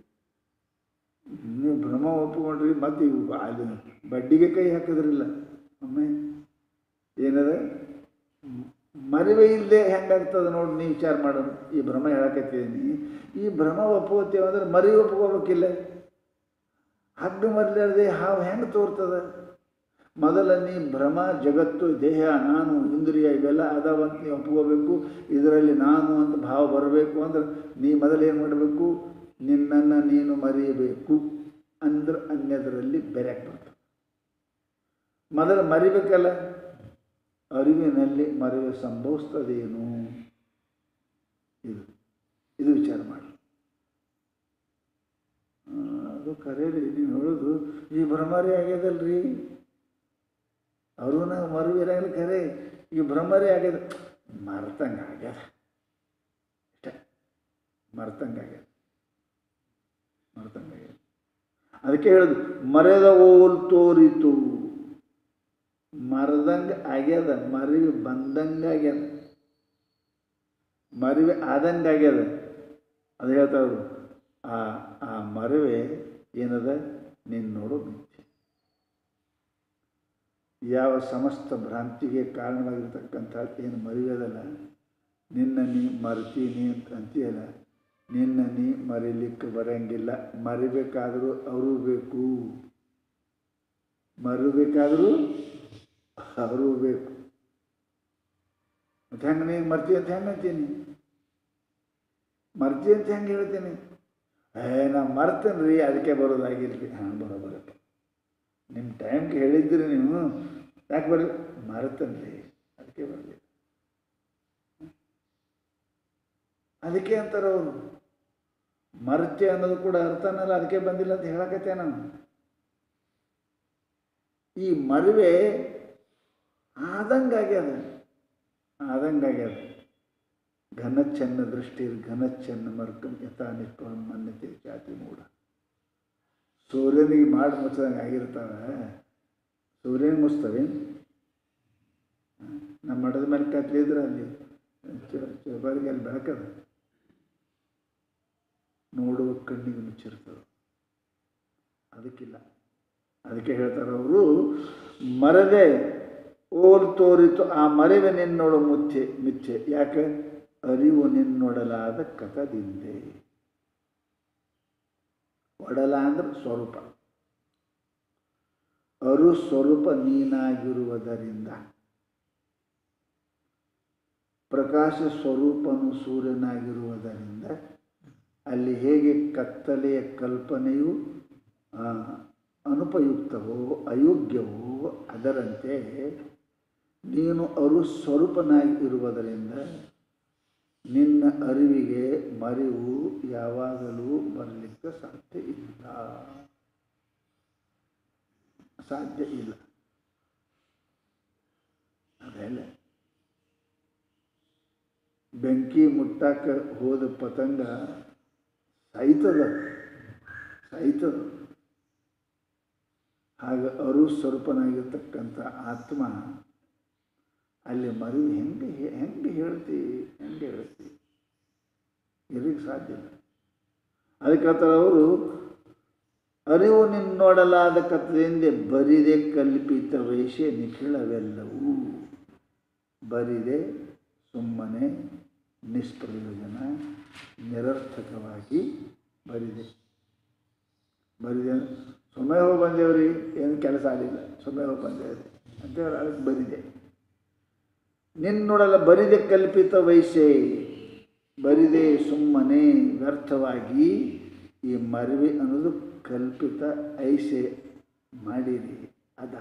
ನೀವು ಭ್ರಮ ಒಪ್ಕೊಂಡ್ರಿ ಮತ್ತೆ ಇವು ಅಲ್ಲಿ ಬಡ್ಡಿಗೆ ಕೈ ಹಾಕಿದ್ರಿಲ್ಲ ಒಮ್ಮೆ ಏನದ ಮ್- ಮರಿವೆ ಇಲ್ಲದೆ ಹೆಂಗಾಗ್ತದೆ ನೋಡಿ ನೀವು ವಿಚಾರ ಮಾಡೋಣ ಈ ಭ್ರಮ ಹೇಳಕತ್ತಿದ್ದೀನಿ ಈ ಭ್ರಮ ಒಪ್ಕೋತೀವಿ ಅಂದ್ರೆ ಮರಿ ಒಪ್ಕೋಬೇಕಿಲ್ಲ ಹಗ್ಗ ಮರಿಲಾರ್ದೆ ಹಾವು ಹೆಂಗೆ ತೋರ್ತದ ಮೊದಲ ನೀ ಭ್ರಮ ಜಗತ್ತು ದೇಹ ನಾನು ಇಂದ್ರಿಯ ಇವೆಲ್ಲ ಅದಾವಂತ ನೀವು ಒಪ್ಕೋಬೇಕು ಇದರಲ್ಲಿ ನಾನು ಅಂತ ಭಾವ ಬರಬೇಕು ಅಂದ್ರೆ ನೀ ಮೊದಲು ಏನು ಮಾಡಬೇಕು ನಿನ್ನನ್ನು ನೀನು ಮರೆಯಬೇಕು ಅಂದ್ರೆ ಅನ್ಯದರಲ್ಲಿ ಬೆರೆಯಕ್ಕೆ ಬರ್ತದೆ ಮೊದಲು ಮರಿಬೇಕಲ್ಲ ಅರಿವಿನಲ್ಲಿ ಮರೆವು ಸಂಭವಿಸ್ತದೇನು ಇದು ಇದು ವಿಚಾರ ಮಾಡಿ ಆ, ಅದು ಖರೆ ರೀ ನೀವು ಹೇಳೋದು ಈ ಭ್ರಮರಿ ಆಗ್ಯದಲ್ರಿ ಅವರು ನಾವು ಮರುವಿರಾಗಲಿ ಖರೆ ಈ ಭ್ರಮರಿ ಆಗ್ಯದ ಮರ್ತಂಗೆ ಆಗ್ಯದ ಅಷ್ಟೇ ಮರ್ತಂಗೆ ಆಗ್ಯದ ಮರ್ತಂಗೆ ಆಗ್ಯದ ಅದಕ್ಕೆ ಹೇಳೋದು ಮರೆದ ಓಲ್ ತೋರಿತು ಮರದಂಗೆ ಆಗ್ಯದ ಮರಿವಿ ಬಂದಂಗೆ ಆಗ್ಯದ ಮರಿವೆ ಆದಂಗೆ ಆಗ್ಯದ ಅದು ಹೇಳ್ತಾರೆ ಆ ಆ ಮರವೆ ಏನದ ನೀನು ನೋಡೋ ಮಿಥ್ಯೆ ಯಾವ ಸಮಸ್ತ ಭ್ರಾಂತಿಗೆ ಕಾರಣವಾಗಿರ್ತಕ್ಕಂಥ ಏನು ಮರಿಯೋದಲ್ಲ ನಿನ್ನ ನೀ ಮರ್ತೀನಿ ಅಂತ ಅಂತೀಯಲ್ಲ ನಿನ್ನ ನೀ ಮರಿಲಿಕ್ಕೆ ಬರಂಗಿಲ್ಲ ಮರಿಬೇಕಾದರೂ ಅವರು ಬೇಕು ಮರಿಬೇಕಾದರೂ ಅವರು ಬೇಕು ಮತ್ತೆ ಹೆಂಗೆ ನೀನು ಮರ್ತಿ ಅಂತ ಹೆಂಗೆ ಅಂತೀನಿ ಮರ್ತಿ ಅಂತ ಹೆಂಗೆ ಹೇಳ್ತೀನಿ ಏ ನಾ ಮರ್ತೇನೆ ರೀ ಅದಕ್ಕೆ ಬರೋದಾಗಿರ್ಲಿ ಹಾಂ ಬರೋಬರಪ್ಪ ನಿಮ್ಮ ಟೈಮ್ಗೆ ಹೇಳಿದ್ರಿ ನೀವು ಯಾಕೆ ಬರಲಿ ಮರ್ತೇನೆ ರೀ ಅದಕ್ಕೆ ಬರಲಿ ಅದಕ್ಕೆ ಅಂತಾರೆ ಅವರು ಮರ್ತ್ಯ ಅನ್ನೋದು ಕೂಡ ಅರ್ಥನಲ್ಲ ಅದಕ್ಕೆ ಬಂದಿಲ್ಲ ಅಂತ ಹೇಳಕತ್ತೆ ನಾನು ಈ ಮರುವೆ ಆದಂಗಾಗ್ಯದ ಆದಂಗಾಗ್ಯದ ಘನಚ್ಛನ್ನ ದೃಷ್ಟಿ ಘನಚ್ಛನ್ನ ಮರ್ಕಂ ಯಥಾ ನಿಷ್ಫಲಂ ಮನ್ಯತೆ ಜಾತಿ ಮೂಢ ಸೂರ್ಯನಿಗೆ ಮಾಡಿ ಮುಚ್ಚದಂಗೆ ಆಗಿರ್ತಾವೆ ಸೂರ್ಯನ ಮುಚ್ತವೆ ನಮ್ಮ ಮಠದ ಮೇಲೆ ಕತ್ಲಿದ್ರೆ ಅಲ್ಲಿ ಚೌಬಾರಿಗೆ ಅಲ್ಲಿ ಬೆಳಕದ ನೋಡುವ ಕಣ್ಣಿಗೆ ಮುಚ್ಚಿರ್ತದೆ ಅದಕ್ಕಿಲ್ಲ ಅದಕ್ಕೆ ಹೇಳ್ತಾರೆ ಅವರು ಮರದೆ ಓಲ್ ತೋರಿತು ಆ ಮರೆವೆ ನಿನ್ನೋಡು ಮುಚ್ಚೆ ಮಿಚ್ಚೆ ಯಾಕೆ ಅರಿವು ನಿನ್ನೊಡಲಾದ ಕಥದಿಂದೆ ಒಡಲ ಅಂದ್ರೆ ಸ್ವರೂಪ ಅರು ಸ್ವರೂಪ ನೀನಾಗಿರುವುದರಿಂದ ಪ್ರಕಾಶ ಸ್ವರೂಪನು ಸೂರ್ಯನಾಗಿರುವುದರಿಂದ ಅಲ್ಲಿ ಹೇಗೆ ಕತ್ತಲೆಯ ಕಲ್ಪನೆಯು ಆ, ಅನುಪಯುಕ್ತವೋ ಅಯೋಗ್ಯವೋ ಅದರಂತೆ ನೀನು ಅರು ಸ್ವರೂಪನಾಗಿ ಇರುವುದರಿಂದ ನಿನ್ನ ಅರಿವಿಗೆ ಮರಿವು ಯಾವಾಗಲೂ ಬರಲಿಕ್ಕೆ ಸಾಧ್ಯ ಇಲ್ಲ ಸಾಧ್ಯ ಇಲ್ಲ ಅದೆಲ್ಲ ಬೆಂಕಿ ಮುಟ್ಟಾಕ ಹೋದ ಪತಂಗ ಸಾಯ್ತದ ಸಾಯ್ತದ ಹಾಗೆ ಅರು ಸ್ವರೂಪನಾಗಿರ್ತಕ್ಕಂಥ ಆತ್ಮ ಅಲ್ಲಿ ಮರಿವು ಹೆಂಗೆ ಹೇ- ಹೆಂಗೆ ಹೇಳ್ತಿ ಹೆಂಗೆ ಹೇಳ್ತಿ ಇರಲಿಕ್ಕೆ ಸಾಧ್ಯ ಇಲ್ಲ ಅದಕ್ಕೆ ಹೇಳ್ತಾರೆ ಅವರು ಅರಿವು ನಿನ್ನೊಡಲಾದ ಕಥೆಯಿಂದ ಬರಿದೆ ಕಲ್ಪಿತ ವೈಶ್ಯ ನಿಖಿಳವೆಲ್ಲವೂ ಬರಿದೆ ಸುಮ್ಮನೆ ನಿಷ್ಪ್ರಯೋಜನ ನಿರರ್ಥಕವಾಗಿ ಬರಿದೆ ಬರಿದೆ ಸುಮ್ಮನೆ ಹೋಗಿ ಬಂದೇವ್ರಿ ಏನು ಕೆಲಸ ಆಗಲಿಲ್ಲ ಸುಮ್ಮನೆ ಹೋಗಿ ಬಂದೇವ್ರಿ ಅಂತೇಳಿ ಅದಕ್ಕೆ ಬರಿದೆ ನಿನ್ನೊಡಲ ಬರಿದೆ ಕಲ್ಪಿತ ವಯಸ್ಸೇ ಬರಿದೆ ಸುಮ್ಮನೆ ವ್ಯರ್ಥವಾಗಿ ಈ ಮರವಿ ಅನ್ನೋದು ಕಲ್ಪಿತ ಐಸೆ ಮಾಡಿರಿ ಅದ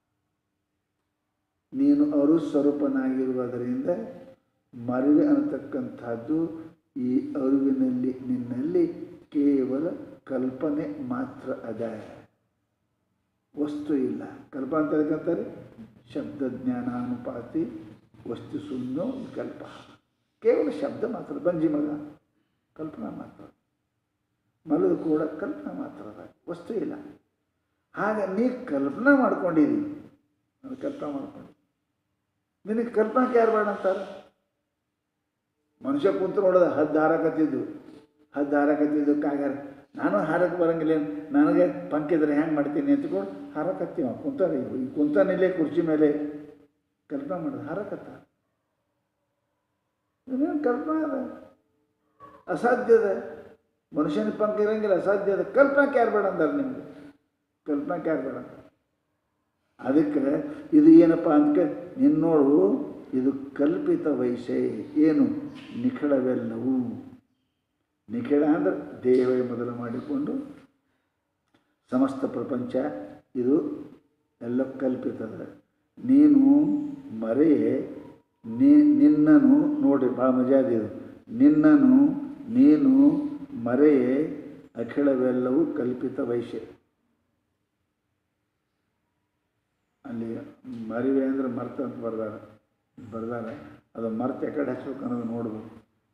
ನೀನು ಅರು ಸ್ವರೂಪನಾಗಿರುವುದರಿಂದ ಮರವಿ ಅನ್ನತಕ್ಕಂಥದ್ದು ಈ ಅರಿವಿನಲ್ಲಿ ನಿನ್ನಲ್ಲಿ ಕೇವಲ ಕಲ್ಪನೆ ಮಾತ್ರ ಅದ ವಸ್ತು ಇಲ್ಲ ಕಲ್ಪನೆ ಅಂತ ಹೇಳ್ಕೊಂತಾರೆ ಶಬ್ದ ಜ್ಞಾನಾನುಪಾತಿ ವಸ್ತು ಶೂನ್ಯೋ ವಿಕಲ್ಪ ಕೇವಲ ಶಬ್ದ ಮಾತ್ರ ಬಂಜಿ ಮಗ ಕಲ್ಪನಾ ಮಾತ್ರ ಮಲದು ಕೂಡ ಕಲ್ಪನಾ ಮಾತ್ರ ಅದ ವಸ್ತು ಇಲ್ಲ ಹಾಗೆ ನೀ ಕಲ್ಪನಾ ಮಾಡ್ಕೊಂಡಿದ್ದೀನಿ ಅದು ಕಲ್ಪನಾ ಮಾಡ್ಕೊಂಡು ನಿನಗೆ ಕಲ್ಪನಾಕ್ಕೆ ಯಾರು ಬೇಡ ಅಂತಾರೆ ಮನುಷ್ಯ ಕುಂತು ನೋಡೋದ ಹದ್ದು ಹಾರಕತ್ತಿದ್ದು ಹದ್ದು ಹಾರಕತ್ತಿದ್ದು ಕಾಗ್ಯಾರ ನಾನು ಹಾರಕ್ಕೆ ಬರಂಗಿಲ್ಲ ಏನ್? ನನಗೆ ಪಂಕಿದ್ರೆ ಹೆಂಗೆ ಮಾಡ್ತೀನಿ ಅಂತ್ಕೊಂಡು ಹಾರಕತ್ತೀವ ಕುಂತಾರ ಈ ಕುಂತಾನಿಲ್ಲೇ ಕುರ್ಚಿ ಮೇಲೆ ಕಲ್ಪನಾ ಮಾಡೋದು ಹಾರಕತ್ತ ಇದೇನು ಕಲ್ಪನಾ ಅದ ಅಸಾಧ್ಯದ ಮನುಷ್ಯನ ಪಂಕ ಇರಂಗಿಲ್ಲ ಅಸಾಧ್ಯ ಅದ ಕಲ್ಪನಾಕ್ಕೆ ಯಾರು ಬೇಡ ಅಂದಾರೆ ನಿಮಗೆ ಕಲ್ಪನಾಕ್ಕೆ ಯಾರು ಬೇಡ ಅಂತಾರೆ ಅದಕ್ಕೆ ಇದು ಏನಪ್ಪ ಅಂತ ನಿನ್ನೋಳು ಇದು ಕಲ್ಪಿತ ವಯಸ್ಸೇ ಏನು ನಿಖಳವೆಲ್ಲವೂ ನಿಖಿಳ ಅಂದ್ರೆ ದೇಹವೇ ಮೊದಲು ಮಾಡಿಕೊಂಡು ಸಮಸ್ತ ಪ್ರಪಂಚ ಇದು ಎಲ್ಲ ಕಲ್ಪಿತದ ನೀನು ಮರೆಯೇ ನೀ ನಿನ್ನನು ನೋಡಿ ಭಾಳ ಮಜಾ ಇದೆ ಇದು ನಿನ್ನನು ನೀನು ಮರೆಯೇ ಅಖಿಳವೆಲ್ಲವೂ ಕಲ್ಪಿತ ವೈಶ್ಯ ಅಲ್ಲಿ ಮರಿವೆ ಅಂದ್ರೆ ಮರ್ತ ಅಂತ ಬರ್ದಾರ ಬರ್ದಾರ ಅದು ಮರ್ತ ಎಕಡೆ ಹಚ್ಬೇಕು ಅನ್ನೋದು ನೋಡ್ಬೇಕು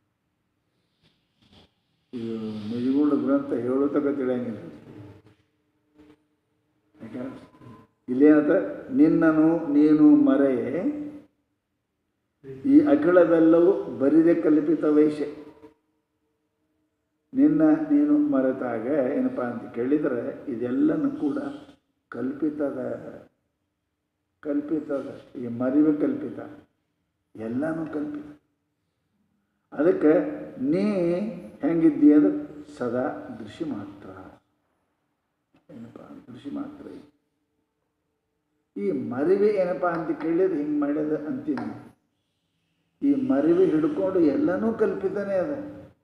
ಇದು ನಿಜಗೂಢ ಗ್ರಂಥ ಹೇಳೋ ತಗ ತಿಳಿಯಂಗಿಲ್ಲ ಯಾಕೆ ಇಲ್ಲೇನಂತ ನಿನ್ನನು ನೀನು ಮರೆಯೇ ಈ ಅಖಿಳವೆಲ್ಲವೂ ಬರಿದೆ ಕಲ್ಪಿತ ವೈಶ್ಯ ನಿನ್ನ ನೀನು ಮರೆತಾಗ ಏನಪ್ಪ ಅಂತ ಕೇಳಿದರೆ ಇದೆಲ್ಲನೂ ಕೂಡ ಕಲ್ಪಿತದ ಕಲ್ಪಿತದ ಈ ಮರಿವೆ ಕಲ್ಪಿತ ಎಲ್ಲನೂ ಕಲ್ಪಿತ ಅದಕ್ಕೆ ನೀ ಹೆಂಗಿದ್ದೀ ಅಂದ್ರೆ ಸದಾ ದೃಶ್ಯ ಮಾತ್ರ ಏನಪ್ಪ ದೃಶ್ಯ ಮಾತ್ರ ಐತಿ. ಈ ಮರಿವೆ ಏನಪ್ಪ ಅಂತ ಕೇಳಿದ್ರೆ ಹಿಂಗೆ ಮಾಡ್ಯದ ಅಂತೀನಿ ಈ ಮರಿವೆ ಹಿಡ್ಕೊಂಡು ಎಲ್ಲನೂ ಕಲ್ಪಿತನೇ ಅದ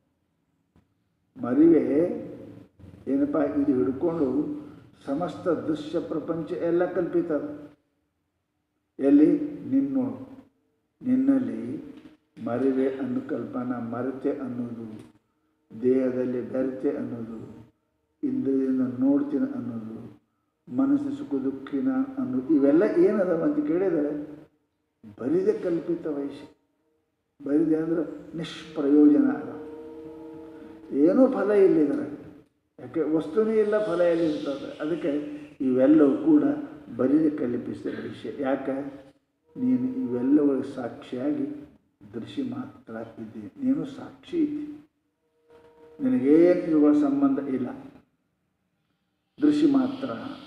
ಮರಿವೆ ಏನಪ್ಪ ಇದು ಹಿಡ್ಕೊಂಡು ಸಮಸ್ತ ದೃಶ್ಯ ಪ್ರಪಂಚ ಎಲ್ಲ ಕಲ್ಪಿತ ಅದ. ಎಲ್ಲಿ ನಿನ್ನೋಡು ನಿನ್ನಲ್ಲಿ ಮರಿವೆ ಅನ್ನು ಕಲ್ಪನಾ ಮರೆತೆ ಅನ್ನೋದು ದೇಹದಲ್ಲಿ ಬೆರೆತೆ ಅನ್ನೋದು ಇಂದ್ರಿಯದಿಂದ ನೋಡ್ತೀನಿ ಅನ್ನೋದು ಮನಸ್ಸು ಸುಖ ದುಃಖಿನ ಅನ್ನೋದು ಇವೆಲ್ಲ ಏನದವ ಅಂತ ಕೇಳಿದರೆ ಬರಿದೆ ಕಲ್ಪಿತ ವಯಸ್ಸು ಬರಿದೆ ಅಂದ್ರೆ ನಿಷ್ಪ್ರಯೋಜನ ಅದ ಏನೂ ಫಲ ಇಲ್ಲಿದ್ದಾರೆ ಯಾಕೆ ವಸ್ತುನೇ ಇಲ್ಲ ಫಲ ಎಲ್ಲಿ ಇರ್ತದೆ ಅದಕ್ಕೆ ಇವೆಲ್ಲವೂ ಕೂಡ ಬರಿದೆ ಕಲ್ಪಿಸಿದ ವಿಷಯ ಯಾಕೆ ನೀನು ಇವೆಲ್ಲವುಗಳ ಸಾಕ್ಷಿಯಾಗಿ ದೃಶ್ಯ ಮಾತ್ರ ಇದ್ದಿ ನೀನು ಸಾಕ್ಷಿ ಇದ್ದಿ ನಿನಗೇನು ಇವುಗಳ ಸಂಬಂಧ ಇಲ್ಲ ದೃಶ್ಯ ಮಾತ್ರ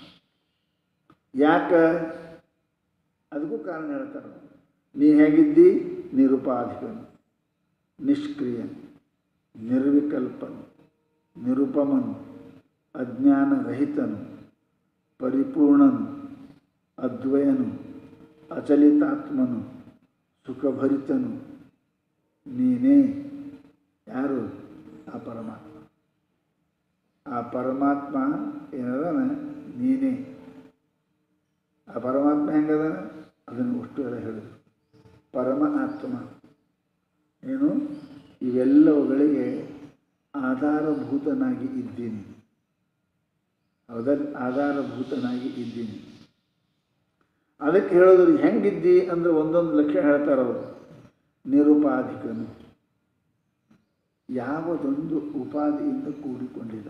ಯಾಕೆ ಅದಕ್ಕೂ ಕಾರಣ ಹೇಳ್ತಾರೆ ನೀ ಹೇಗಿದ್ದಿ ನಿರುಪಾಧಿಕನು ನಿಷ್ಕ್ರಿಯನು ನಿರ್ವಿಕಲ್ಪನು ನಿರುಪಮನು ಅಜ್ಞಾನರಹಿತನು ಪರಿಪೂರ್ಣನು ಅದ್ವಯನು ಅಚಲಿತಾತ್ಮನು ಸುಖಭರಿತನು ನೀನೇ ಯಾರು ಆ ಪರಮಾತ್ಮ ಆ ಪರಮಾತ್ಮ ಏನದಾನ ನೀನೇ ಆ ಪರಮಾತ್ಮ ಹೆಂಗದಾನ ಅದನ್ನು ಅಷ್ಟು ಎಲ್ಲ ಹೇಳಿದ್ರು ಪರಮ ಆತ್ಮ ಏನು ಇವೆಲ್ಲವುಗಳಿಗೆ ಆಧಾರಭೂತನಾಗಿ ಇದ್ದೀನಿ ಹೌದಲ್ಲ ಆಧಾರಭೂತನಾಗಿ ಇದ್ದೀನಿ ಅದಕ್ಕೆ ಹೇಳೋದ್ರು ಹೆಂಗಿದ್ದಿ ಅಂದ್ರೆ ಒಂದೊಂದು ಲಕ್ಷಣ ಹೇಳ್ತಾರೆ ಅವರು ನಿರುಪಾಧಿಕನು ಯಾವುದೊಂದು ಉಪಾಧಿಯಿಂದ ಕೂಡಿಕೊಂಡಿಲ್ಲ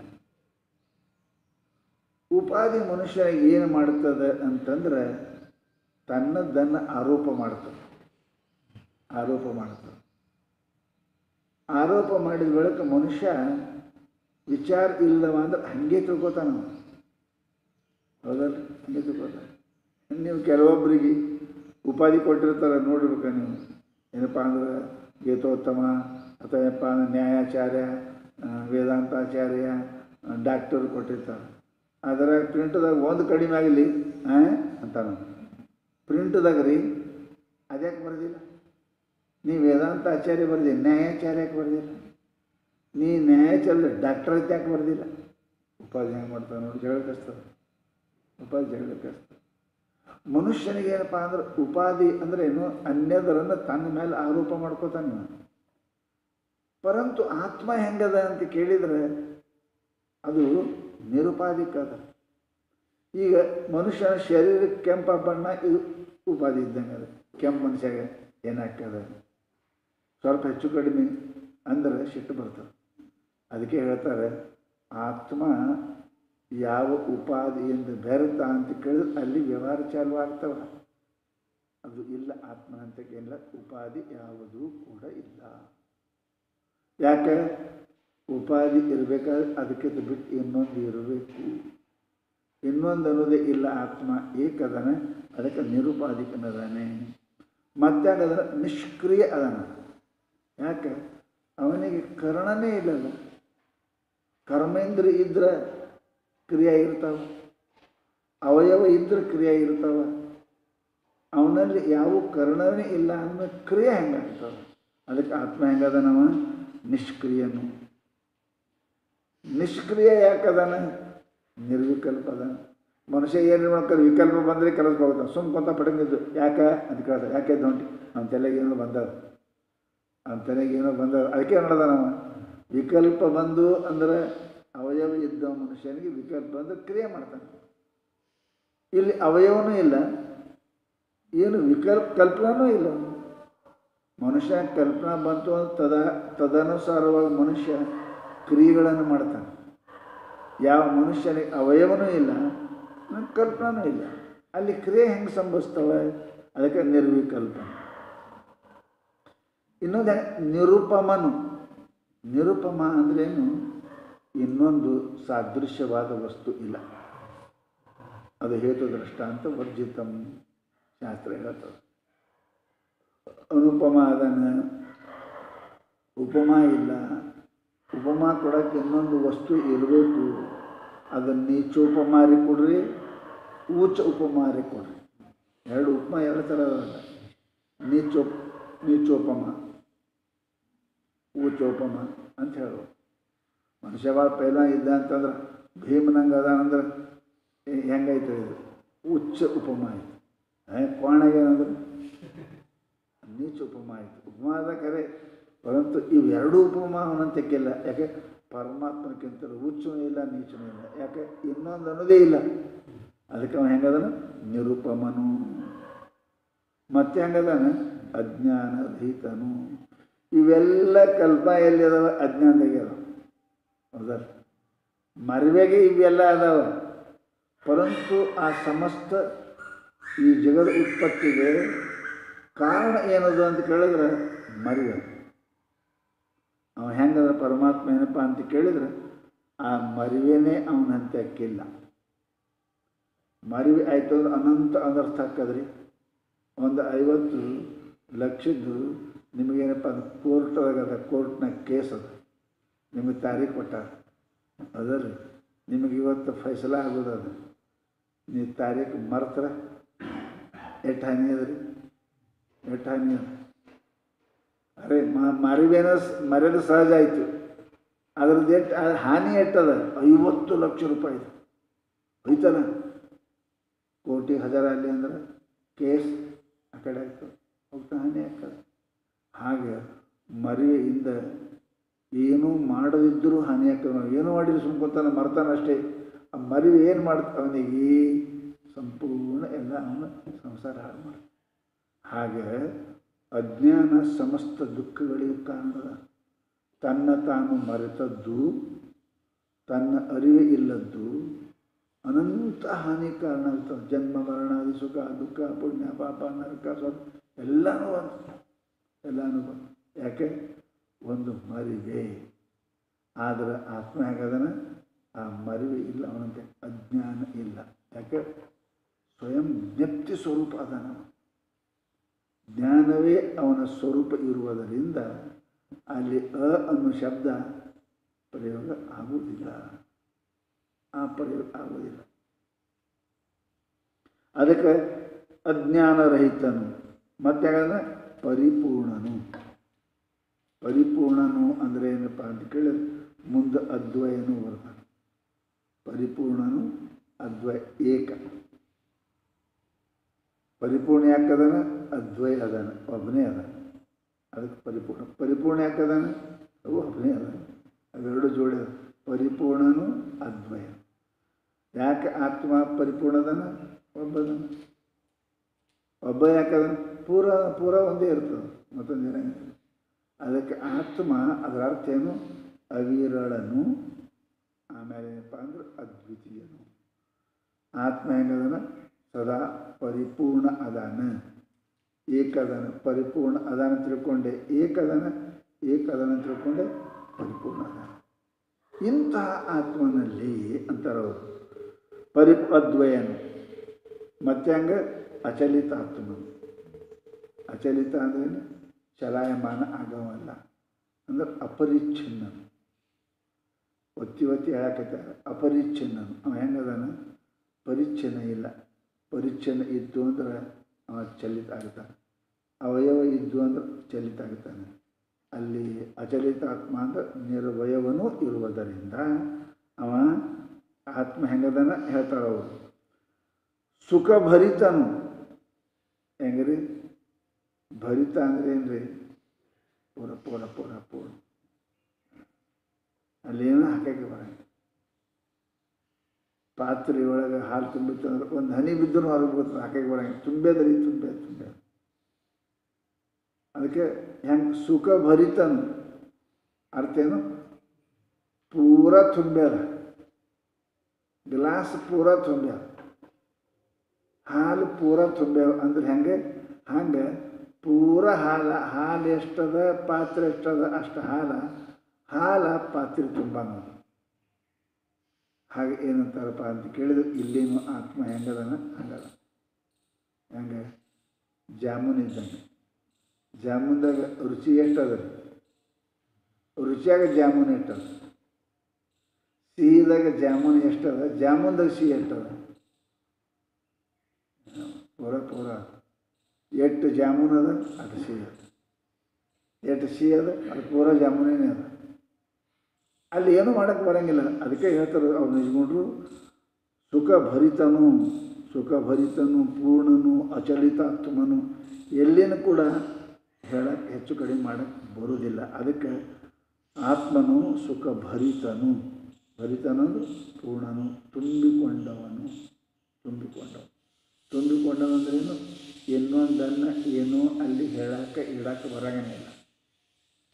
ಉಪಾಧಿ ಮನುಷ್ಯನಿಗೆ ಏನು ಮಾಡ್ತದೆ ಅಂತಂದ್ರೆ ತನ್ನದನ್ನು ಆರೋಪ ಮಾಡ್ತದೆ ಆರೋಪ ಮಾಡ್ತದೆ ಆರೋಪ ಮಾಡಿದ ಬಳಿಕ ಮನುಷ್ಯ ವಿಚಾರ ಇಲ್ಲವ ಅಂದ್ರೆ ಹಾಗೆ ತಿಳ್ಕೊತಾನ ಅವ. ಹೌದಲ್ಲ ಹಾಗೆ ತಿಳ್ಕೊತಾನೆ ನೀವು ಕೆಲವೊಬ್ಬರಿಗೆ ಉಪಾಧಿ ಕೊಟ್ಟಿರ್ತಾರೆ ನೋಡಿರ್ಬೇಕ ನೀವು ಏನಪ್ಪ ಅಂದ್ರೆ ಗೀತೋತ್ತಮ ಅಥವಾ ಏನಪ್ಪ ಅಂದ್ರೆ ನ್ಯಾಯಾಚಾರ್ಯ ಆ, ವೇದಾಂತಾಚಾರ್ಯ ಆ, ಡಾಕ್ಟರ್ ಕೊಟ್ಟಿರ್ತಾರೆ ಅದರ ಪ್ರಿಂಟ್ದಾಗ ಒಂದು ಕಡಿಮೆ ಆಗಲಿ ಅಂತಾನ ಪ್ರಿಂಟ್ದಾಗ ರೀ ಅದ್ಯಾಕೆ ಬರೋದಿಲ್ಲ ನೀ ವೇದಾಂತ ಆಚಾರ್ಯ ಬರ್ದಿ ನ್ಯಾಯಾಚಾರ್ಯಕ್ಕೆ ಬರ್ದಿಲ್ಲ ನೀ ನ್ಯಾಯಾಚಾರ್ಯ ಡಾಕ್ಟರ್ ಅಂತ ಯಾಕೆ ಬರ್ದಿಲ್ಲ ಉಪಾಧಿ ಹೆಂಗೆ ಮಾಡ್ತಾನೆ ನೋಡಿ ಜಗಳಕ್ಕೆ ಹಚ್ತಾರೆ ಉಪಾಧಿ ಜಗಳಕ್ಕೆ ಹಚ್ತಾರೆ ಮನುಷ್ಯನಿಗೆ ಏನಪ್ಪ ಅಂದ್ರೆ ಉಪಾಧಿ ಅಂದ್ರೆ ಏನು ಅನ್ಯದರನ್ನು ತನ್ನ ಮೇಲೆ ಆರೋಪ ಮಾಡ್ಕೋತಾನೆ ಇವ. ಪರಂತು ಆತ್ಮ ಹೆಂಗದ ಅಂತ ಕೇಳಿದರೆ ಅದು ನಿರುಪಾಧಿಕ ಅದ ಈಗ ಮನುಷ್ಯನ ಶರೀರಕ್ಕೆ ಕೆಂಪ ಬಣ್ಣ ಇದು ಉಪಾಧಿ ಇದ್ದಂಗೆ ಅದು ಕೆಂಪು ಮನುಷ್ಯಾಗ ಏನಾಗ್ತದೆ ಸ್ವಲ್ಪ ಹೆಚ್ಚು ಕಡಿಮೆ ಅಂದರೆ ಸಿಟ್ಟು ಬರ್ತದೆ ಅದಕ್ಕೆ ಹೇಳ್ತಾರೆ ಆತ್ಮ ಯಾವ ಉಪಾಧಿಯಿಂದ ಬೆರೆತ ಅಂತ ಕೇಳಿದ್ರೆ ಅಲ್ಲಿ ವ್ಯವಹಾರ ಚಾಲು ಆಗ್ತವ ಅದು ಇಲ್ಲ ಆತ್ಮ ಅಂತ ಕೇಳಿಲ್ಲ ಉಪಾಧಿ ಯಾವುದೂ ಕೂಡ ಇಲ್ಲ ಯಾಕೆ ಉಪಾಧಿ ಇರಬೇಕಾದ್ರೆ ಅದಕ್ಕೆ ಬಿಟ್ಟು ಇನ್ನೊಂದು ಇರಬೇಕು ಇನ್ನೊಂದು ಅನ್ನೋದೇ ಇಲ್ಲ ಆತ್ಮ ಏಕದನ ಅದಕ್ಕೆ ನಿರುಪಾಧಿಕನದಾನೆ ಮತ್ತೆ ಅದರ ನಿಷ್ಕ್ರಿಯ ಅದನ ಯಾಕೆ ಅವನಿಗೆ ಕರ್ಣನೇ ಇಲ್ಲಲ್ಲ ಕರ್ಮೇಂದ್ರ ಇದ್ರೆ ಕ್ರಿಯೆ ಇರ್ತಾವ ಅವಯವ ಇದ್ರೆ ಕ್ರಿಯೆ ಇರ್ತಾವ ಅವನಲ್ಲಿ ಯಾವ ಕರ್ಣನೇ ಇಲ್ಲ ಅನ್ನೋ ಕ್ರಿಯೆ ಹೆಂಗಾಗ್ತದೆ ಅದಕ್ಕೆ ಆತ್ಮ ಹೆಂಗದನವ ನಿಷ್ಕ್ರಿಯನು ನಿಷ್ಕ್ರಿಯ ಯಾಕದಾನ ನಿರ್ವಿಕಲ್ಪ ಅದಾನ ಮನುಷ್ಯ ಏನು ಮಾಡ್ತಾರೆ ವಿಕಲ್ಪ ಬಂದರೆ ಕೆಲಸ ಹೋಗ್ತಾನೆ ಸುಮ್ಮ ಕೊಂತ ಪಡಂಗಿದ್ದು ಯಾಕೆ ಅಂತ ಕೇಳ್ತಾರೆ ಯಾಕೆ ಎದ್ದು ಹೊಂಟಿ ಅವ್ನ ತಲೆಗೆ ಏನೋ ಬಂದದ ಅವ್ನ ತಲೆಗೆ ಏನೋ ಬಂದದ ಅದಕ್ಕೆ ನೋಡದ ನಾವು ವಿಕಲ್ಪ ಬಂದು ಅಂದರೆ ಅವಯವ ಇದ್ದ ಮನುಷ್ಯನಿಗೆ ವಿಕಲ್ಪ ಬಂದು ಕ್ರಿಯೆ ಮಾಡ್ತಾನೆ ಇಲ್ಲಿ ಅವಯವನೂ ಇಲ್ಲ ಏನು ವಿಕಲ್ಪ ಕಲ್ಪನೂ ಇಲ್ಲ ಮನುಷ್ಯ ಕಲ್ಪನಾ ಬಂತು ಅಂತ ತದ ತದನುಸಾರವಾಗಿ ಮನುಷ್ಯ ಕ್ರಿಯೆಗಳನ್ನು ಮಾಡ್ತಾನೆ ಯಾವ ಮನುಷ್ಯನಿಗೆ ಅವಯವನೂ ಇಲ್ಲ ಕಲ್ಪನೂ ಇಲ್ಲ ಅಲ್ಲಿ ಕ್ರಿಯೆ ಹೆಂಗೆ ಸಂಭವಿಸ್ತವೆ ಅದಕ್ಕೆ ನಿರ್ವಿಕಲ್ಪ ಇನ್ನೊಂದು ಹೆಂಗ್- ನಿರುಪಮನು ನಿರುಪಮ ಅಂದ್ರೇನು ಇನ್ನೊಂದು ಸಾದೃಶ್ಯವಾದ ವಸ್ತು ಇಲ್ಲ ಅದು ಹೇತು ದೃಷ್ಟಾಂತ ವರ್ಜಿತಂ ಶಾಸ್ತ್ರ ಹೇಳ್ತದೆ ಅನುಪಮ ಅದನ್ನು ಉಪಮಾ ಇಲ್ಲ ಉಪಮಾ ಕೊಡೋಕ್ಕೆ ಇನ್ನೊಂದು ವಸ್ತು ಇರಬೇಕು ಅದನ್ನು ನೀಚೋಪಮಾರಿ ಕೊಡ್ರಿ ಊಚ ಉಪಮಾರಿ ಕೊಡ್ರಿ ಎರಡು ಉಪಮಾ ಎರಡು ಥರ ಅದಾವಲ್ಲ ನೀಚೋ ನೀಚೋಪಮ ಊಚೋಪಮ ಅಂತ ಹೇಳೋದು ಮನುಷ್ಯ ಭಾಳ ಪೈಲ ಇದ್ದ ಅಂತಂದ್ರೆ ಭೀಮನಂಗೆ ಅದ ಅಂದ್ರೆ ಏ- ಹೆಂಗೈತೆ ಇದು ಉಚ್ಚ ಉಪಮ ಆಯ್ತು ಏ ಕೋಣಗೆ ಏನಂದ್ರೆ ನೀಚ ಉಪಮ ಆಯಿತು ಉಪಮಾದ ಕರೆ ಪರಂತು ಇವೆರಡೂ ಉಪಮ ಅವನಂತಕ್ಕಿಲ್ಲ ಯಾಕೆ ಪರಮಾತ್ಮಕ್ಕಿಂತಲೂ ಹುಚ್ಚನೂ ಇಲ್ಲ ನೀಚನೂ ಇಲ್ಲ ಯಾಕೆ ಇನ್ನೊಂದು ಅನ್ನೋದೇ ಇಲ್ಲ ಅದಕ್ಕೆ ಅವನು ಹೆಂಗದನ ನಿರುಪಮನು ಮತ್ತೆ ಹೆಂಗದಾನ ಅಜ್ಞಾನ ರಹಿತನು ಇವೆಲ್ಲ ಕಲ್ಪ ಎಲ್ಲಿ ಅದಾವ ಅಜ್ಞಾನದಾಗೆ ಅದಾವ ಹೌದಾ ಮರಿವೆಗೆ ಇವೆಲ್ಲ ಅದಾವ ಪರಂತು ಆ ಸಮಸ್ತ ಈ ಜಗದ ಉತ್ಪತ್ತಿಗೆ ಕಾರಣ ಏನದು ಅಂತ ಕೇಳಿದ್ರೆ ಮರಿವೆ ಅವ ಹೆಂಗದ ಪರಮಾತ್ಮ ಏನಪ್ಪ ಅಂತ ಕೇಳಿದ್ರೆ ಆ ಮರಿವೆನೇ ಅವನಂತೆ ಅಕ್ಕಿಲ್ಲ ಮರಿವೆ ಆಯ್ತು ಅಂದ್ರೆ ಅನಂತ ಅನರ್ಥ ಹಾಕದ್ರಿ ಒಂದು ಐವತ್ತು ಲಕ್ಷದ್ದು ನಿಮಗೇನಪ್ಪ ಅದು ಕೋರ್ಟ್ದಾಗ ಅದ ಕೋರ್ಟ್ನಾಗ ಕೇಸ್ ಅದ ನಿಮಗೆ ತಾರೀಖು ಕೊಟ್ಟಾರ ಅದರಿ ನಿಮಗೆ ಇವತ್ತು ಫೈಸಲಾ ಆಗೋದದ ನೀವು ತಾರೀಖು ಮರ್ತ್ರ ಎಷ್ಟು ಹಾನಿ ಅದ ರೀ ಎಷ್ಟು ಹಾನಿ ಅದ ಅರೆ ಮರಿವೇನ ಮರ್ಯಾದ ಸಹಜ ಆಯಿತು ಅದ್ರದ್ದು ಎಷ್ಟು ಆ ಹಾನಿ ಎಟ್ಟದ ಐವತ್ತು ಲಕ್ಷ ರೂಪಾಯಿ ಹೋಯ್ತಲ್ಲ ಕೋಟಿ ಹಜಾರ ಅಲ್ಲಿ ಅಂದ್ರೆ ಕೇಸ್ ಆ ಕಡೆ ಆಗ್ತದೆ ಹೋಗ್ತಾ ಹಾನಿ ಆಗ್ತದೆ ಹಾಗೆ ಮರಿವೆಯಿಂದ ಏನೂ ಮಾಡದಿದ್ದರೂ ಹಾನಿ ಆಗ್ತದೆ ನಾವು ಏನೂ ಮಾಡಿದ್ರು ಸುಮ್ಕೊತಾನೆ ಮರ್ತಾನೆ ಅಷ್ಟೇ ಆ ಮರಿವೆ ಏನು ಮಾಡ್ತ ಅವನಿಗೆ ಸಂಪೂರ್ಣ ಎಲ್ಲ ಅವನ ಸಂಸಾರ ಹಾಳು ಮಾಡಿ ಹಾಗೆ ಅಜ್ಞಾನ ಸಮಸ್ತ ದುಃಖಗಳಿಗೆ ಕಾರಣದ ತನ್ನ ತಾನು ಮರೆತದ್ದು ತನ್ನ ಅರಿವೆ ಇಲ್ಲದ್ದು ಅನಂತ ಹಾನಿ ಕಾರಣ ಆಗ್ತದೆ ಜನ್ಮ ಮರಣಾದಿ ಸುಖ ದುಃಖ ಪುಣ್ಯ ಪಾಪ ನರಕ ಸ್ವರ್ಗ ಎಲ್ಲನೂ ಬಂತು ಎಲ್ಲನೂ ಬಂತು ಯಾಕೆ ಒಂದು ಮರಿವೆ ಆದರೆ ಆತ್ಮ ಹೇಗದನ ಆ ಮರಿವೆ ಇಲ್ಲ ಅವನಂತೆ ಅಜ್ಞಾನ ಇಲ್ಲ ಯಾಕೆ ಸ್ವಯಂ ಜ್ಞಪ್ತಿ ಸ್ವರೂಪ ಅದನ ಜ್ಞಾನವೇ ಅವನ ಸ್ವರೂಪ ಇರುವುದರಿಂದ ಅಲ್ಲಿ ಅ ಅನ್ನೋ ಶಬ್ದ ಪ್ರಯೋಗ ಆಗುವುದಿಲ್ಲ ಆ ಪ್ರಯೋಗ ಆಗುವುದಿಲ್ಲ ಅದಕ್ಕೆ ಅಜ್ಞಾನರಹಿತನು ಮತ್ತೆ ಹಾಗಾದ್ರೆ ಪರಿಪೂರ್ಣನು ಪರಿಪೂರ್ಣನು ಅಂದರೆ ಏನಪ್ಪ ಅಂತ ಕೇಳಿದ್ರೆ ಮುಂದೆ ಅದ್ವಯನು ಬರ್ತಾನೆ ಪರಿಪೂರ್ಣನು ಅದ್ವಯ ಏಕ ಪರಿಪೂರ್ಣ ಯಾಕದನ ಅದ್ವಯ ಅದಾನ ಒಬ್ಬನೇ ಅದಾನ ಅದಕ್ಕೆ ಪರಿಪೂರ್ಣ ಪರಿಪೂರ್ಣ ಯಾಕದಾನ ಅವು ಒಬ್ಬನೇ ಅದಾನ ಅವೆರಡು ಜೋಡಿ ಅದ ಪರಿಪೂರ್ಣನು ಅದ್ವಯ ಯಾಕೆ ಆತ್ಮ ಪರಿಪೂರ್ಣ ಅದಾನ ಒಬ್ಬದನ ಒಬ್ಬ ಯಾಕದನ ಪೂರ ಪೂರ ಒಂದೇ ಇರ್ತದೆ ಮತ್ತೊಂದು ಏನಾಗಿರ್ತದೆ ಅದಕ್ಕೆ ಆತ್ಮ ಅದರ ಅರ್ಥ ಏನು ಅವಿರಳನು ಆಮೇಲೆ ಏನಪ್ಪ ಅಂದ್ರೆ ಅದ್ವಿತೀಯನು ಆತ್ಮ ಹೆಂಗದನ ಸದಾ ಪರಿಪೂರ್ಣ ಅದಾನ ಏಕದನ ಪರಿಪೂರ್ಣ ಅದಾನ ತಿಳ್ಕೊಂಡೆ ಏಕದನ ಏಕದನ ತಿಳ್ಕೊಂಡೆ ಪರಿಪೂರ್ಣ ಅದಾನ ಇಂತಹ ಆತ್ಮನಲ್ಲಿ ಅಂತಾರವರು ಪರಿ ಅದ್ವಯನು ಮತ್ತೆ ಹಂಗೆ ಅಚಲಿತ ಆತ್ಮನು ಅಚಲಿತ ಅಂದ್ರೇನು ಚಲಾಯಮಾನ ಆಗವಲ್ಲ ಅಂದ್ರೆ ಅಪರಿಚ್ಛಿನ್ನನು ಒತ್ತಿ ಒತ್ತಿ ಹೇಳಕತ್ತಾರ ಅಪರಿಚ್ಛಿನ್ನನು ಅವ ಹೆಂಗದಾನ ಪರಿಚ್ಛಿನ್ನ ಇಲ್ಲ ಪರಿಚ್ಛಿನ್ನ ಇದ್ದು ಅಂದ್ರೆ ಅವ ಚಲಿತ ಆಗ್ತಾನೆ ಅವಯವ ಇದ್ದು ಅಂದ್ರೆ ಚಲಿತ ಆಗ್ತಾನೆ ಅಲ್ಲಿ ಅಚಲಿತ ಆತ್ಮ ಅಂದ್ರೆ ನಿರ್ವಯವನೂ ಇರುವುದರಿಂದ ಅವ ಆತ್ಮ ಹೆಂಗದನ ಹೇಳ್ತಾರೆ ಅವರು ಸುಖ ಭರಿತನು ಹೆಂಗ್ರಿ ಭರಿತ ಅಂದ್ರೆ ಏನ್ರಿ ಪೂರ ಪೂರ ಪೂರ ಪೂರ ಅಲ್ಲೇನೂ ಹಾಕಕ್ಕೆ ಬರಂಗಿಲ್ಲ ಪಾತ್ರೆ ಒಳಗೆ ಹಾಲು ತುಂಬಿತ್ತು ಅಂದ್ರೆ ಒಂದು ಹನಿ ಬಿದ್ದರೂ ಹೊರಗೆ ಬರ್ತದೆ ಹಾಕಕ್ಕೆ ಬರಂಗಿಲ್ಲ ತುಂಬೇದ್ರಿ ತುಂಬೆ ತುಂಬೆ ಅದಕ್ಕೆ ಹೆಂಗೆ ಸುಖ ಭರಿತನು ಅರ್ಥ ಏನು ಪೂರ ತುಂಬ್ಯಾರ ಗ್ಲಾಸ್ ಪೂರ ತುಂಬ್ಯಾರ ಹಾಲು ಪೂರ ತುಂಬ್ಯಾವ ಅಂದ್ರೆ ಹೆಂಗೆ ಹಂಗೆ ಪೂರ ಹಾಲ ಹಾಲು ಎಷ್ಟದ ಪಾತ್ರೆ ಎಷ್ಟದ ಅಷ್ಟು ಹಾಲ ಹಾಲ ಪಾತ್ರೆ ತುಂಬ ನೋಡಿ ಹಾಗೆ ಏನಂತಾರಪ್ಪ ಅಂತ ಕೇಳಿದ್ರೆ ಇಲ್ಲೇನು ಆತ್ಮ ಹೆಂಗದನ ಹಂಗದ ಹೆಂಗೆ ಜಾಮೂನ್ ಇದ್ದಂಗೆ ಜಾಮೂನ್ದಾಗ ರುಚಿ ಎಷ್ಟದ ರುಚಿಯಾಗ ಜಾಮೂನ್ ಎಷ್ಟದ ಸಿಹಿದಾಗ ಜಾಮೂನ್ ಎಷ್ಟದ ಜಾಮೂನ್ದಾಗ ಸಿಹಿ ಎಷ್ಟದ ಪೂರ ಪೂರ ಎಷ್ಟು ಜಾಮೂನ್ ಅದ ಅದು ಸಿಹಿ ಅದ ಎಷ್ಟು ಸಿಹಿ ಅದ ಅದು ಪೂರ ಜಾಮೂನೇನೇ ಅದ ಅಲ್ಲಿ ಏನೂ ಮಾಡೋಕ್ಕೆ ಬರೋಂಗಿಲ್ಲ ಅದಕ್ಕೆ ಹೇಳ್ತಾರೆ ಅವ್ರು ನಿಜ್ಕೊಂಡ್ರು ಸುಖ ಭರಿತನು ಸುಖ ಭರಿತನು ಪೂರ್ಣನು ಅಚಲಿತಾತ್ಮನು ಎಲ್ಲಿನೂ ಕೂಡ ಹೇಳಕ್ಕೆ ಹೆಚ್ಚು ಕಡಿಮೆ ಮಾಡೋಕ್ಕೆ ಬರುವುದಿಲ್ಲ ಅದಕ್ಕೆ ಆತ್ಮನು ಸುಖ ಭರಿತನು ಭರಿತನಂದು ಪೂರ್ಣನು ತುಂಬಿಕೊಂಡವನು ತುಂಬಿಕೊಂಡವನು ತುಂಬಿಕೊಂಡವಂದ್ರೇನು ಇನ್ನೊಂದನ್ನು ಏನೂ ಅಲ್ಲಿ ಹೇಳಕ್ಕೆ ಇಡಕ್ಕೆ ಬರಂಗಿಲ್ಲ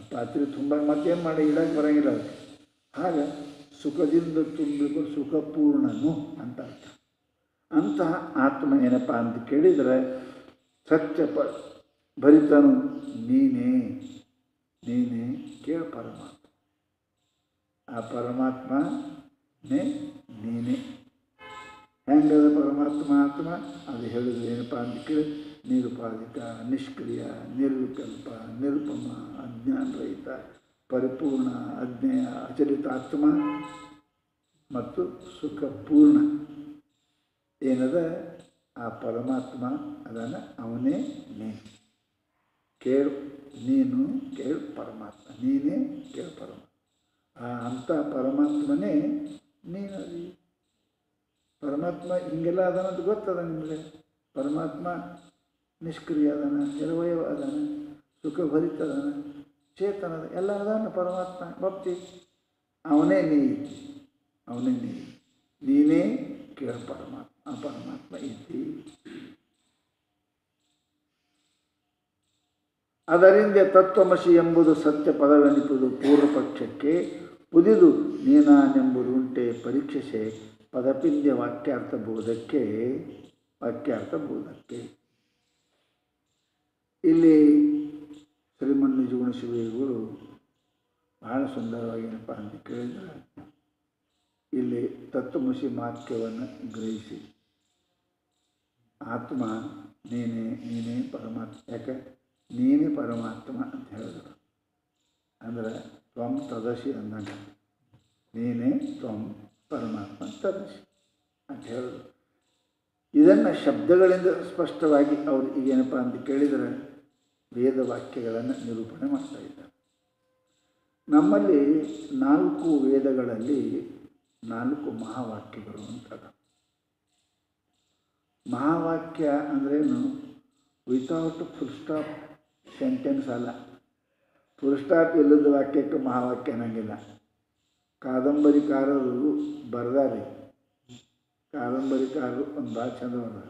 ಪಾತ್ರೆ ತುಂಬ ಮತ್ತೇನು ಮಾಡಿ ಇಡಕ್ಕೆ ಬರೋಂಗಿಲ್ಲ ಅದಕ್ಕೆ ಹಾಗೆ ಸುಖದಿಂದ ತುಂಬಬೇಕು ಸುಖಪೂರ್ಣನು ಅಂತ ಅರ್ಥ ಅಂತಹ ಆತ್ಮ ಏನಪ್ಪ ಅಂತ ಕೇಳಿದರೆ ಸತ್ಯ ಪ ಭರಿತನು ನೀನೇ ನೀನೇ ಕೇಳ ಪರಮಾತ್ಮ ಆ ಪರಮಾತ್ಮನೇ ನೀನೇ ಹೆಂಗದ ಪರಮಾತ್ಮ ಆತ್ಮ ಅದು ಹೇಳಿದ್ರೆ ಏನಪ್ಪ ಅಂತ ಕೇಳಿ ನಿರುಪಾಧಿಕ ನಿಷ್ಕ್ರಿಯ ನಿರ್ವಿಕಲ್ಪ ನಿರುಪಮ ಅಜ್ಞಾನರಹಿತ ಪರಿಪೂರ್ಣ ಅಜ್ಞೇಯ ಅಚಲಿತಾತ್ಮ ಮತ್ತು ಸುಖಪೂರ್ಣ ಏನದ ಆ ಪರಮಾತ್ಮ ಅದನ್ನು ಅವನೇ ನೀನು ಕೇಳು ನೀನು ಕೇಳು ಪರಮಾತ್ಮ ನೀನೇ ಕೇಳು ಪರಮಾತ್ಮ ಆ ಅಂಥ ಪರಮಾತ್ಮನೇ ನೀನದಿ ಪರಮಾತ್ಮ ಹಿಂಗೆಲ್ಲ ಅದಾನಂತ ಗೊತ್ತದ ನಿಮಗೆ ಪರಮಾತ್ಮ ನಿಷ್ಕ್ರಿಯ ಅದಾನ ನಿರ್ವಯವ ಅದಾನ ಸುಖಭರಿತ ಅದಾನ ಚೇತನದ ಎಲ್ಲ ಅದಾನ ಪರಮಾತ್ಮ ಭಕ್ತಿ ಅವನೇ ನೀ ಅವನೇ ನೀ ನೀನೇ ಕೇಳ ಪರಮಾತ್ಮ ಆ ಪರಮಾತ್ಮ ಇದ್ದಿ ಅದರಿಂದ ತತ್ವಮಸಿ ಎಂಬುದು ಸತ್ಯ ಪದವೆನಿಪುದು ಪೂರ್ವ ಪಕ್ಷಕ್ಕೆ ಪುದಿದು ನೀನಾನೆಂಬುದುಂಟೆ ಪರೀಕ್ಷಿಸೆ ಪದಪಿಂದ್ಯ ವಾಕ್ಯಾರ್ಥ ಬೋಧಕ್ಕೆ ವಾಕ್ಯಾರ್ಥ ಬೋಧಕ್ಕೆ ಇಲ್ಲಿ ಶ್ರೀಮನ್ ನಿಜಗುಣ ಶಿವಗಳು ಬಹಳ ಸುಂದರವಾಗಿ ಏನಪ್ಪ ಅಂತ ಕೇಳಿದರೆ ಇಲ್ಲಿ ತತ್ವಮಸಿ ವಾಕ್ಯವನ್ನು ಗ್ರಹಿಸಿ ಆತ್ಮ ನೀನೇ ನೀನೇ ಪರಮಾತ್ಮ ಯಾಕೆ ನೀನೇ ಪರಮಾತ್ಮ ಅಂತ ಹೇಳಿದ್ರು ಅಂದರೆ ತ್ವಂ ತದಶಿ ಅಂದಂಗೆ ನೀನೇ ತ್ವಂ ಪರಮಾತ್ಮ ತದಶಿ ಅಂತ ಹೇಳಿದ್ರು ಇದನ್ನು ಶಬ್ದಗಳಿಂದ ಸ್ಪಷ್ಟವಾಗಿ ಅವರು ಈಗೇನಪ್ಪ ಅಂತ ಕೇಳಿದರೆ ವೇದ ವಾಕ್ಯಗಳನ್ನು ನಿರೂಪಣೆ ಮಾಡ್ತಾ ಇದ್ದಾರೆ ನಮ್ಮಲ್ಲಿ ನಾಲ್ಕು ವೇದಗಳಲ್ಲಿ ನಾಲ್ಕು ಮಹಾವಾಕ್ಯಗಳು ಅಂತದ ಮಹಾವಾಕ್ಯ ಅಂದ್ರೇನು ವಿತೌಟ್ ಫುಲ್ ಸ್ಟಾಪ್ ಸೆಂಟೆನ್ಸ್ ಅಲ್ಲ ಫುಲ್ ಸ್ಟಾಪ್ ಇಲ್ಲದ ವಾಕ್ಯಕ್ಕೆ ಮಹಾವಾಕ್ಯ ಅನ್ನಂಗಿಲ್ಲ ಕಾದಂಬರಿಕಾರರು ಬರೆದಾರೆ ಕಾದಂಬರಿಕಾರರು ಒಂದು ಭಾಳ ಚಂದ ಬರೆದಾರೆ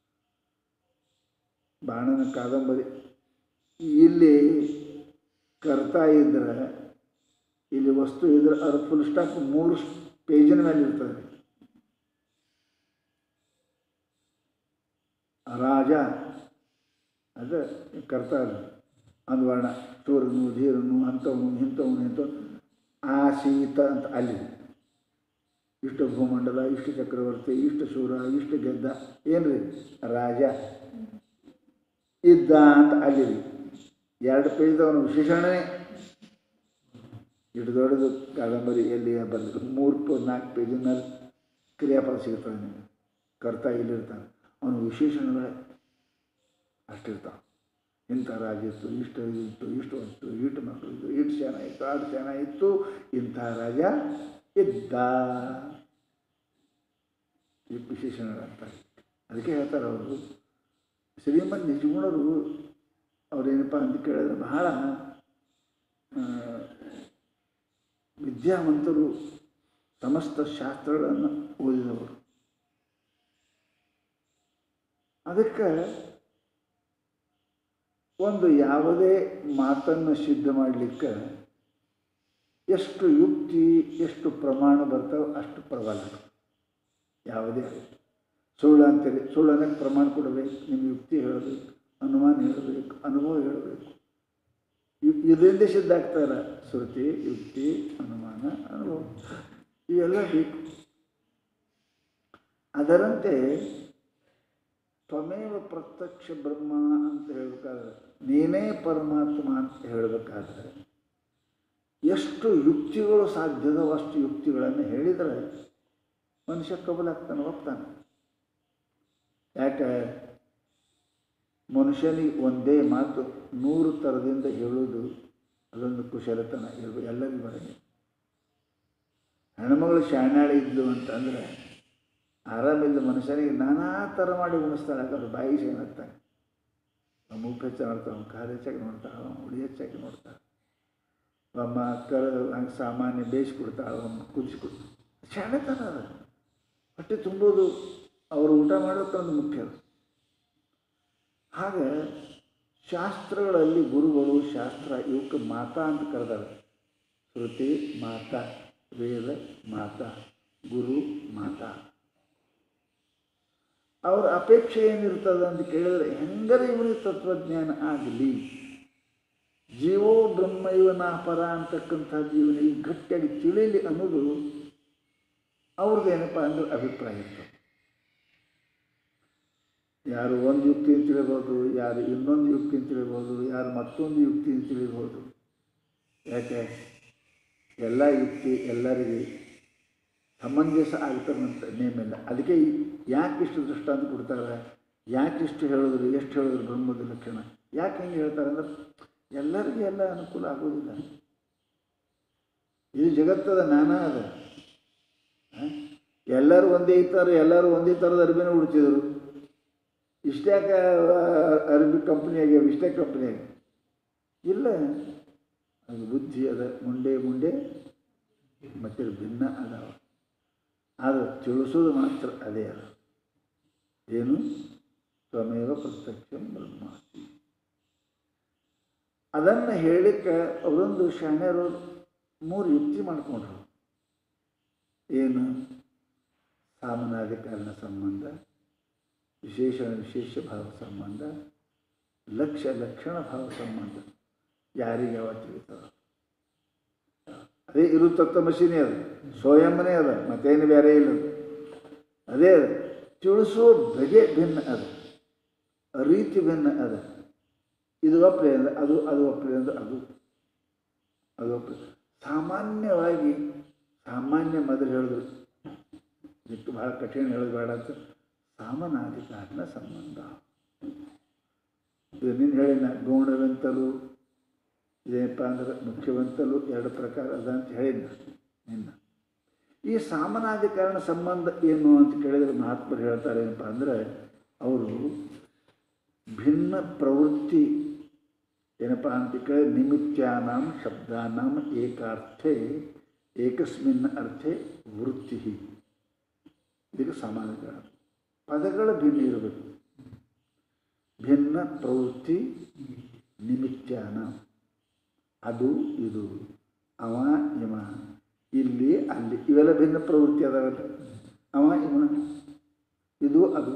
ಬಾಣನ ಕಾದಂಬರಿ ಇಲ್ಲಿ ಕರ್ತಾ ಇದ್ರೆ ಇಲ್ಲಿ ವಸ್ತು ಇದ್ರೆ ಅದ್ರ ಫುಲ್ ಸ್ಟಾಪ್ ಮೂರು ಪೇಜಿನ ಮೇಲೆ ಇರ್ತದೆ ರಾಜ ಅದು ಕರ್ತಾರ ಅಂದ್ವರ್ಣ ಸೂರ್ಯನು ಧೀರನು ಅಂಥವನು ಇಂಥವನು ಇಂಥ ಆಸೀತ ಅಂತ ಅಲ್ಲಿ ಇಷ್ಟು ಭೂಮಂಡಲ ಇಷ್ಟು ಚಕ್ರವರ್ತಿ ಇಷ್ಟು ಶೂರ ಇಷ್ಟು ಗೆದ್ದ ಏನ್ರಿ ರಾಜ ಇದ್ದ ಅಂತ ಅಲ್ಲಿ ರೀ ಎರಡು ಪೇಜ್ದವನು ವಿಶೇಷಣನೇ ಇಟ್ಟು ದೊಡ್ಡದು ಕಾದಂಬರಿ ಎಲ್ಲಿ ಬಂದರು ಮೂರು ಪು ನಾಲ್ಕು ಪೇಜಿನ ಮೇಲೆ ಕ್ರಿಯಾಪದ ಸಿಗ್ತದೆ ನಿಮಗೆ ಕರ್ತ ಇಲ್ಲಿರ್ತಾನೆ ಅವನು ವಿಶೇಷಣಗಳೇ ಅಷ್ಟಿರ್ತಾವೆ ಇಂಥ ರಾಜ ಇತ್ತು ಇಷ್ಟು ಇತ್ತು ಇಷ್ಟು ಇತ್ತು ಇಷ್ಟು ಮಕ್ಕಳು ಇತ್ತು ಇಷ್ಟು ಜನ ಇತ್ತು ಆರು ಜನ ಇತ್ತು ಇಂಥ ರಾಜ ಇದ್ದ ಈ ವಿಶೇಷಣಗಳಂತಾರೆ ಅದಕ್ಕೆ ಹೇಳ್ತಾರೆ ಅವರು ಶ್ರೀಮನ್ ನಿಜಗುಣರು ಅವ್ರೇನಪ್ಪ ಅಂತ ಕೇಳಿದ್ರೆ ಬಹಳ ಆ, ವಿದ್ಯಾವಂತರು ಸಮಸ್ತ ಶಾಸ್ತ್ರಗಳನ್ನು ಓದಿದವರು ಅದಕ್ಕೆ ಒಂದು ಯಾವುದೇ ಮಾತನ್ನು ಸಿದ್ಧ ಮಾಡಲಿಕ್ಕೆ ಎಷ್ಟು ಯುಕ್ತಿ ಎಷ್ಟು ಪ್ರಮಾಣ ಬರ್ತಾವೆ ಅಷ್ಟು ಪ್ರಬಲ ಯಾವುದೇ ಆಗಲಿ ಸುಳ್ಳು ಅಂತೇಳಿ ಸುಳ್ಳು ಅನ್ನೋಕ್ಕೆ ಪ್ರಮಾಣ ಕೊಡಬೇಕು ನಿಮ್ಮ ಯುಕ್ತಿ ಹೇಳಬೇಕು ಅನುಮಾನ ಹೇಳಬೇಕು ಅನುಭವ ಹೇಳಬೇಕು ಇವ್- ಇದರಿಂದ ಸಿದ್ಧ ಆಗ್ತಾರ ಶ್ರುತಿ ಯುಕ್ತಿ ಅನುಮಾನ ಅನುಭವ ಇವೆಲ್ಲ ಬೇಕು ಅದರಂತೆ ತ್ವಮೇವ ಪ್ರತ್ಯಕ್ಷ ಬ್ರಹ್ಮ ಅಂತ ಹೇಳಬೇಕಾದ್ರೆ ನೀನೇ ಪರಮಾತ್ಮ ಅಂತ ಹೇಳಬೇಕಾದ್ರೆ ಎಷ್ಟು ಯುಕ್ತಿಗಳು ಸಾಧ್ಯದೋ ಅಷ್ಟು ಯುಕ್ತಿಗಳನ್ನು ಹೇಳಿದರೆ ಮನುಷ್ಯ ಕಬಲಾಗ್ತಾನೆ ಒಪ್ತಾನೆ ಯಾಕೆ ಮನುಷ್ಯನಿಗೆ ಒಂದೇ ಮಾತು ನೂರು ಥರದಿಂದ ಹೇಳೋದು ಅದೊಂದು ಕುಶಲತನ ಇರ್ಬೇಕು ಎಲ್ಲರಿಗೂ ಬರಂಗಿಲ್ಲ ಹೆಣ್ಮಗಳು ಶಾಣಾಳಿ ಇದ್ಲು ಅಂತಂದರೆ ಆರಾಮಿಲ್ಲ ಮನುಷ್ಯನಿಗೆ ನಾನಾ ಥರ ಮಾಡಿ ಉಣಿಸ್ತಾಳೆ ಯಾಕಂದ್ರೆ ಬಾಯಿ ಸೇನಾಗ್ತಾನೆ ಮೂಗು ಹೆಚ್ಚಾಗಿ ನೋಡ್ತಾಳೆ ಅವ್ನು ಕಾಲು ಹೆಚ್ಚಾಗಿ ನೋಡ್ತಾಳೆ ಅವ್ನು ಹುಳಿ ಹೆಚ್ಚಾಗಿ ನೋಡ್ತಾಳೆ ಒಮ್ಮ ಕರ ಹಂಗೆ ಸಾಮಾನ್ಯ ಬೇಯಿಸ್ಕೊಡ್ತಾಳೆ ಒಮ್ಮೆ ಕುದಿಸ್ಕೊಡ್ತಾಳೆ ಶಾಣೆತನ ಅದು ಹೊಟ್ಟೆ ತುಂಬೋದು ಅವರು ಊಟ ಮಾಡೋಕೆ ಒಂದು ಮುಖ್ಯ ಅದು. ಹಾಗೆ ಶಾಸ್ತ್ರಗಳಲ್ಲಿ ಗುರುಗಳು ಶಾಸ್ತ್ರ ಇವಕ್ಕೆ ಮಾತಾ ಅಂತ ಕರೆದಾರೆ ಶ್ರುತಿ ಮಾತಾ ವೇದ ಮಾತಾ ಗುರು ಮಾತಾ ಅವ್ರ ಅಪೇಕ್ಷೆ ಏನಿರ್ತದೆ ಅಂತ ಕೇಳಿದ್ರೆ ಹೆಂಗರ ಇವನಿಗೆ ತತ್ವಜ್ಞಾನ ಆಗಲಿ ಜೀವೋ ಬ್ರಹ್ಮ ಇವನ ಪರ ಅಂತಕ್ಕಂಥ ಜೀವನಿಗೆ ಗಟ್ಟಿಯಾಗಿ ತಿಳಿಯಲಿ ಅನ್ನೋದು ಅವ್ರದ್ದು ಏನಪ್ಪ ಅಂದ್ರೆ ಅಭಿಪ್ರಾಯ ಇರ್ತದೆ ಯಾರು ಒಂದು ಯುಕ್ತಿಯನ್ನು ತಿಳಿಬೋದು ಯಾರು ಇನ್ನೊಂದು ಯುಕ್ತಿಯನ್ನು ತಿಳಿಬೋದು ಯಾರು ಮತ್ತೊಂದು ಯುಕ್ತಿಯನ್ನು ತಿಳಿಬೋದು ಯಾಕೆ ಎಲ್ಲ ಯುಕ್ತಿ ಎಲ್ಲರಿಗೆ ಸಮಂಜಸ ಆಗ್ತಾರಂತ ನೇಮಿಲ್ಲ ಅದಕ್ಕೆ ಯಾಕೆ ಇಷ್ಟು ದೃಷ್ಟಾಂತ ಕೊಡ್ತಾರೆ ಯಾಕೆ ಇಷ್ಟು ಹೇಳಿದ್ರು ಎಷ್ಟು ಹೇಳಿದ್ರು ಬ್ರಹ್ಮದ ಲಕ್ಷಣ ಯಾಕೆ ಹಿಂಗೆ ಹೇಳ್ತಾರೆ ಅಂದ್ರೆ ಎಲ್ಲರಿಗೂ ಎಲ್ಲ ಅನುಕೂಲ ಆಗೋದಿಲ್ಲ ಇದು ಜಗತ್ತದ ನಾನಾ ಅದ ಆ? ಎಲ್ಲರೂ ಒಂದೇ ಇರ್ತಾರೆ ಎಲ್ಲರೂ ಒಂದೇ ಥರದ ಅರಿವಿನ ಉಡ್ತಿದ್ರು ಇಷ್ಟ್ಯಾಕೆ ಅರಬಿ ಕಂಪ್ನಿ ಆಗ್ಯಾವ ಇಷ್ಟೇ ಕಂಪ್ನಿ ಆಗ್ಯಾವ ಇಲ್ಲ ಅದು ಬುದ್ಧಿ ಅದ ಮುಂಡೆ ಮುಂಡೆ ಮತ್ತೆ ಭಿನ್ನ ಅದಾವ ಆದರೆ ತಿಳಿಸೋದು ಮಾತ್ರ ಅದೇ ಅದ ಏನು ತ್ವಮೇವ ಪ್ರತ್ಯಕ್ಷ ಬ್ರಹ್ಮಾಸ್ತಿ ಅದನ್ನು ಹೇಳಿಕ್ಕೆ ಅವರೊಂದು ಶಾಣ್ಯರು ಮೂರು ಯುಕ್ತಿ ಮಾಡಿಕೊಂಡ್ರು ಏನು ಸಾಮನಾದಿ ಕಾರಣ ಸಂಬಂಧ ವಿಶೇಷ ವಿಶೇಷ ಭಾವ ಸಂಬಂಧ ಲಕ್ಷ್ಯ ಲಕ್ಷಣ ಭಾವ ಸಂಬಂಧ ಯಾರಿಗೆ ಯಾವ ತಿಳಿತಾವ ಅದೇ ಇರು ತತ್ವಮಶಿನೇ ಅದು ಸ್ವಯಂನೇ ಅದ ಮತ್ತೇನು ಬೇರೆ ಇಲ್ಲ ಅದು. ಅದೇ ಅದು ತಿಳಿಸೋ ಬಗೆ ಭಿನ್ನ ಅದ ರೀತಿ ಭಿನ್ನ ಅದ ಇದು ಒಪ್ಪಲೆ ಅಂದ್ರೆ ಅದು ಅದು ಒಪ್ಪಲೆ ಅಂದ್ರೆ ಅದು ಅದು ಒಪ್ಪಲೆ ಸಾಮಾನ್ಯವಾಗಿ ಸಾಮಾನ್ಯ ಮೊದಲು ಹೇಳಿದ್ರು ಇದಕ್ಕೆ ಭಾಳ ಕಠಿಣ ಹೇಳೋದು ಬೇಡ ಅಂತ ಸಾಮನಾದಿ ಕಾರಣ ಸಂಬಂಧ ಇದು ನೀನು ಹೇಳಿನ ಗೌಣವೆಂತಲೂ ಇದೇನಪ್ಪ ಅಂದ್ರೆ ಮುಖ್ಯವಂತಲೂ ಎರಡು ಪ್ರಕಾರ ಅದ ಅಂತ ಹೇಳಿದ್ನ ನಿನ್ನ ಈ ಸಾಮನಾದಿ ಕಾರಣ ಸಂಬಂಧ ಏನು ಅಂತ ಕೇಳಿದರೆ ಮಹಾತ್ಮರು ಹೇಳ್ತಾರೆ ಏನಪ್ಪ ಅಂದರೆ ಅವರು ಭಿನ್ನ ಪ್ರವೃತ್ತಿ ಏನಪ್ಪ ಅಂತ ಕೇಳಿದ್ರೆ ನಿಮಿತ್ಯಾನಾಂ ಶಬ್ದಾನಾಂ ಏಕಾರ್ಥೆ ಏಕಸ್ಮಿನ್ ಅರ್ಥೆ ವೃತ್ತಿ ಇದಕ್ಕೆ ಸಮಾನ ಕಾರಣ ಪದಗಳ ಭಿನ್ನ ಇರಬೇಕು ಭಿನ್ನ ಪ್ರವೃತ್ತಿ ನಿಮಿತ್ಯಾನ ಅದು ಇದು ಅವ ಇವ ಇಲ್ಲಿ ಅಲ್ಲಿ ಇವೆಲ್ಲ ಭಿನ್ನ ಪ್ರವೃತ್ತಿ ಅದಾವಲ್ಲ ಅವ ಇವ ಇದು ಅದು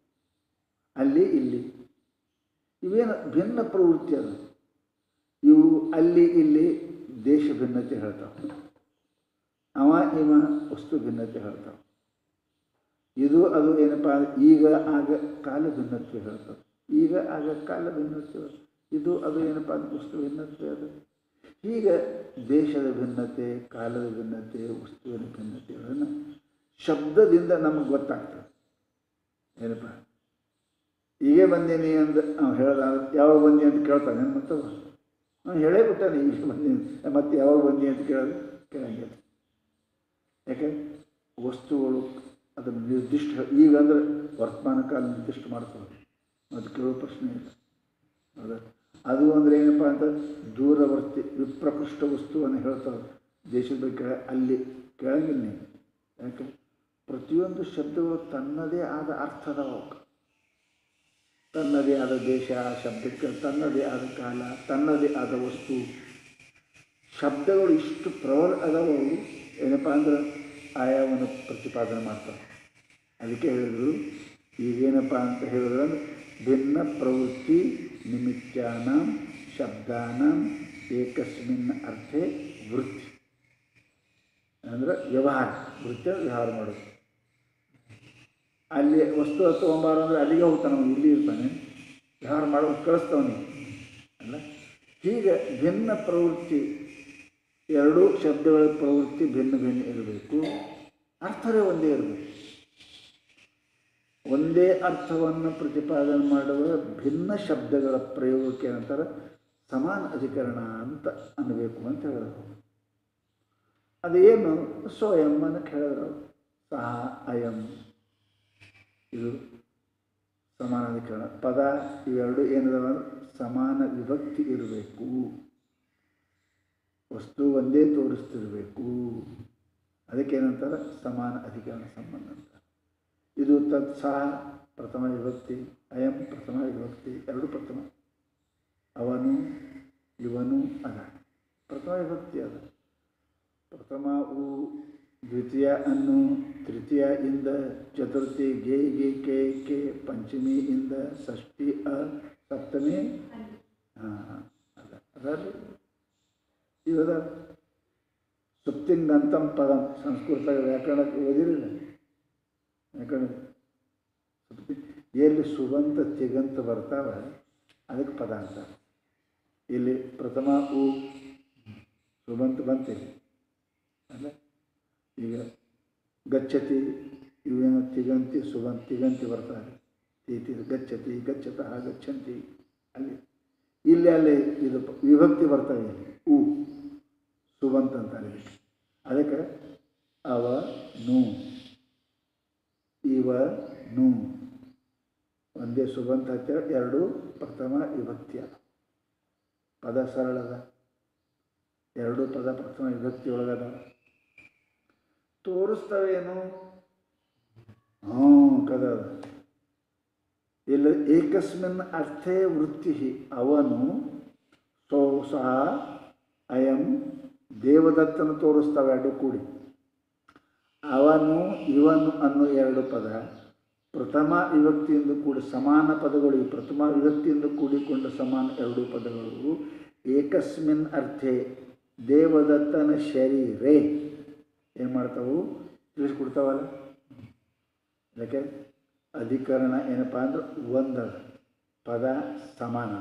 ಅಲ್ಲಿ ಇಲ್ಲಿ ಇವೇನು ಭಿನ್ನ ಪ್ರವೃತ್ತಿ ಅದ ಇವು ಅಲ್ಲಿ ಇಲ್ಲಿ ದೇಶ ಭಿನ್ನತೆ ಹೇಳ್ತಾವೆ ಅವ ಇವ ವಸ್ತು ಭಿನ್ನತೆ ಹೇಳ್ತಾವೆ ಇದು ಅದು ಏನಪ್ಪ ಅಂದ್ರೆ ಈಗ ಆಗ ಕಾಲ ಭಿನ್ನತ್ವ ಹೇಳ್ತದೆ ಈಗ ಆಗ ಕಾಲ ಭಿನ್ನತ್ವ ಇದು ಅದು ಏನಪ್ಪ ಅಂದ್ರೆ ವಸ್ತು ಭಿನ್ನತ್ವ ಅದು ಹೀಗೆ ದೇಶದ ಭಿನ್ನತೆ ಕಾಲದ ಭಿನ್ನತೆ ವಸ್ತುವಿನ ಭಿನ್ನತೆಗಳನ್ನು ಶಬ್ದದಿಂದ ನಮಗೆ ಗೊತ್ತಾಗ್ತದೆ ಏನಪ್ಪ ಹೀಗೆ ಬಂದೀನಿ ಅಂದ ಅವ್ನು ಹೇಳ್ದ ಯಾವಾಗ ಬಂದಿ ಅಂತ ಕೇಳ್ತಾನೆ ಮತ್ತು ಅವ್ನು ಹೇಳೇ ಬಿಟ್ಟಾನೆ ಈಗ ಬಂದೀನಿ ಮತ್ತೆ ಯಾವಾಗ ಬಂದಿ ಅಂತ ಕೇಳೋದು ಕೇಳಂಗಿಲ್ಲ ಯಾಕೆ ವಸ್ತುಗಳು ಅದನ್ನು ನಿರ್ದಿಷ್ಟ ಈಗ ಅಂದರೆ ವರ್ತಮಾನ ಕಾಲ ನಿರ್ದಿಷ್ಟ ಮಾಡ್ತಾರೆ ಅದು ಕೇಳೋ ಪ್ರಶ್ನೆ ಇಲ್ಲ ಹೌದಾ ಅದು ಅಂದರೆ ಏನಪ್ಪ ಅಂತ ದೂರವರ್ತಿ ವಿಪ್ರಕೃಷ್ಟ ವಸ್ತುವನ್ನು ಹೇಳ್ತಾರೆ ದೇಶದ ಬಗ್ಗೆ ಕೇಳ ಅಲ್ಲಿ ಕೇಳಂಗಿಲ್ಲ ನೀವು ಯಾಕೆ ಪ್ರತಿಯೊಂದು ಶಬ್ದಗಳು ತನ್ನದೇ ಆದ ಅರ್ಥದ ಅವಕ್ಕೆ ತನ್ನದೇ ಆದ ದೇಶ ಆ ಶಬ್ದಕ್ಕೆ ತನ್ನದೇ ಆದ ಕಾಲ ತನ್ನದೇ ಆದ ವಸ್ತು ಶಬ್ದಗಳು ಇಷ್ಟು ಪ್ರಬಲ ಅದಾವು ಏನಪ್ಪ ಅಂದ್ರೆ ಆಯಾವನ್ನು ಪ್ರತಿಪಾದನೆ ಮಾಡ್ತಾರೆ ಅದಕ್ಕೆ ಹೇಳಿದ್ರು ಈಗೇನಪ್ಪ ಅಂತ ಹೇಳಿದ್ರೆ ಭಿನ್ನ ಪ್ರವೃತ್ತಿ ನಿಮಿತ್ಯಾನ ಶಬ್ದಾನ ಏಕಸ್ಮಿನ್ ಅರ್ಥೆ ವೃತ್ತಿ ಅಂದ್ರೆ ವ್ಯವಹಾರ ವೃತ್ತಿ ಅಂದ್ರೆ ವ್ಯವಹಾರ ಮಾಡೋದು ಅಲ್ಲಿ ವಸ್ತು ತೊಗೊಂಬಾರ ಅಂದರೆ ಅಲ್ಲಿಗೆ ಹೋಗ್ತಾನೆ ಅವನು ಇಲ್ಲಿ ಇರ್ತಾನೆ ವ್ಯವಹಾರ ಮಾಡೋದು ಕಳಿಸ್ತಾವನಿಗೆ ಅಲ್ಲ ಹೀಗೆ ಭಿನ್ನ ಪ್ರವೃತ್ತಿ ಎರಡೂ ಶಬ್ದಗಳ ಪ್ರವೃತ್ತಿ ಭಿನ್ನ ಭಿನ್ನ ಇರಬೇಕು ಅರ್ಥವೇ ಒಂದೇ ಇರಬೇಕು ಒಂದೇ ಅರ್ಥವನ್ನು ಪ್ರತಿಪಾದನೆ ಮಾಡುವ ಭಿನ್ನ ಶಬ್ದಗಳ ಪ್ರಯೋಗಕ್ಕೆ ಏನಂತಾರೆ ಸಮಾನ ಅಧಿಕರಣ ಅಂತ ಅನ್ನಬೇಕು ಅಂತ ಹೇಳಿದ್ರು ಅದೇನು ಸ್ವಯಂ ಅಂತ ಹೇಳಿದ್ರು ಸಹ ಅಯಂ ಇದು ಸಮಾನಾಧಿಕರಣ ಪದ ಇವೆರಡು ಏನಿದಾವ ಸಮಾನ ವಿಭಕ್ತಿ ಇರಬೇಕು ವಸ್ತು ಒಂದೇ ತೋರಿಸ್ತಿರಬೇಕು ಅದಕ್ಕೇನಂತಾರೆ ಸಮಾನ ಅಧಿಕರಣ ಸಂಬಂಧ ಅಂತ ಇದು ತತ್ ಸಹ ಪ್ರಥಮ ವಿಭಕ್ತಿ ಅಯಂ ಪ್ರಥಮ ವಿಭಕ್ತಿ ಎರಡು ಪ್ರಥಮ ಅವನು ಇವನು ಅದ ಪ್ರಥಮ ವಿಭಕ್ತಿ ಅದ ಪ್ರಥಮ ಉ ದ್ವಿತೀಯ ಅನ್ನು ತೃತೀಯ ಇಂದ ಚತುರ್ಥಿ ಗೆ ಗೆ ಕೆ ಕೆ ಪಂಚಮಿ ಇಂದ ಷಷ್ಠಿ ಅ ಸಪ್ತಮಿ ಹಾಂ ಅದ ಅದರಲ್ಲಿ ಇವದ ಸುಪ್ತಿಂಗಂತಂ ಪದಂ ಸಂಸ್ಕೃತ ವ್ಯಾಕರಣಕ್ಕೆ ಓದಿರಲಿಲ್ಲ ವ್ಯಾಕರಣ ಸುಪ್ತಿ ಎಲ್ಲಿ ಸುಗಂತ ತಿಗಂತ ಬರ್ತಾವ ಅದಕ್ಕೆ ಪದ ಅಂತಾರೆ ಇಲ್ಲಿ ಪ್ರಥಮ ಉ ಸುಬಂತ ಬಂತಿಲ್ಲ ಅಲ್ಲ ಈಗ ಗಚ್ಚತಿ ಇವೇನು ತಿಗಂತಿ ಸುಬಂತ ತಿಗಂತಿ ಬರ್ತಾರೆ ತೀತಿ ಗಚ್ಚತಿ ಗಚ್ಚತಃ ಗಚ್ಚಂತಿ ಅಲ್ಲಿ ಇಲ್ಲಿ ಅಲ್ಲಿ ಇದು ಪ- ವಿಭಕ್ತಿ ಬರ್ತವೆ ಇಲ್ಲಿ ಉ ಸುಬಂತ ಅಂತಾರೆ ಇದಕ್ಕೆ ಅದಕ್ಕೆ ಅವ ನು ಇವ ನು ಒಂದೇ ಸುಬಂತ ಹತ್ತಿರ ಎರಡು ಪ್ರಥಮ ವಿಭಕ್ತಿ ಅದ ಪದ ಸರಳದ ಎರಡು ಪದ ಪ್ರಥಮ ವಿಭಕ್ತಿ ಒಳಗದ ತೋರಿಸ್ತವೇನು ಹ್ಞೂ ಕದ ಇಲ್ಲ ಏಕಸ್ಮಿನ್ ಅರ್ಥೇ ವೃತ್ತಿ ಅವನು ಸೋ ಸಹ ಅಯಂ ದೇವದತ್ತನು ತೋರಿಸ್ತವೆ ಎರಡು ಕೂಡಿ ಅವನು ಇವನು ಅನ್ನೋ ಎರಡು ಪದ ಪ್ರಥಮ ವಿಭಕ್ತಿಯಿಂದ ಕೂಡಿ ಸಮಾನ ಪದಗಳು ಈ ಪ್ರಥಮ ವಿಭಕ್ತಿಯಿಂದ ಕೂಡಿಕೊಂಡ ಸಮಾನ ಎರಡು ಪದಗಳು ಏಕಸ್ಮಿನ್ ಅರ್ಥೆ ದೇವದತ್ತನ ಶರೀರೇ ಏನು ಮಾಡ್ತಾವು ತಿಳಿಸ್ಕೊಡ್ತಾವಲ್ಲ ಯಾಕೆ ಅಧಿಕರಣ ಏನಪ್ಪ ಅಂದ್ರೆ ಒಂದದ ಪದ ಸಮಾನ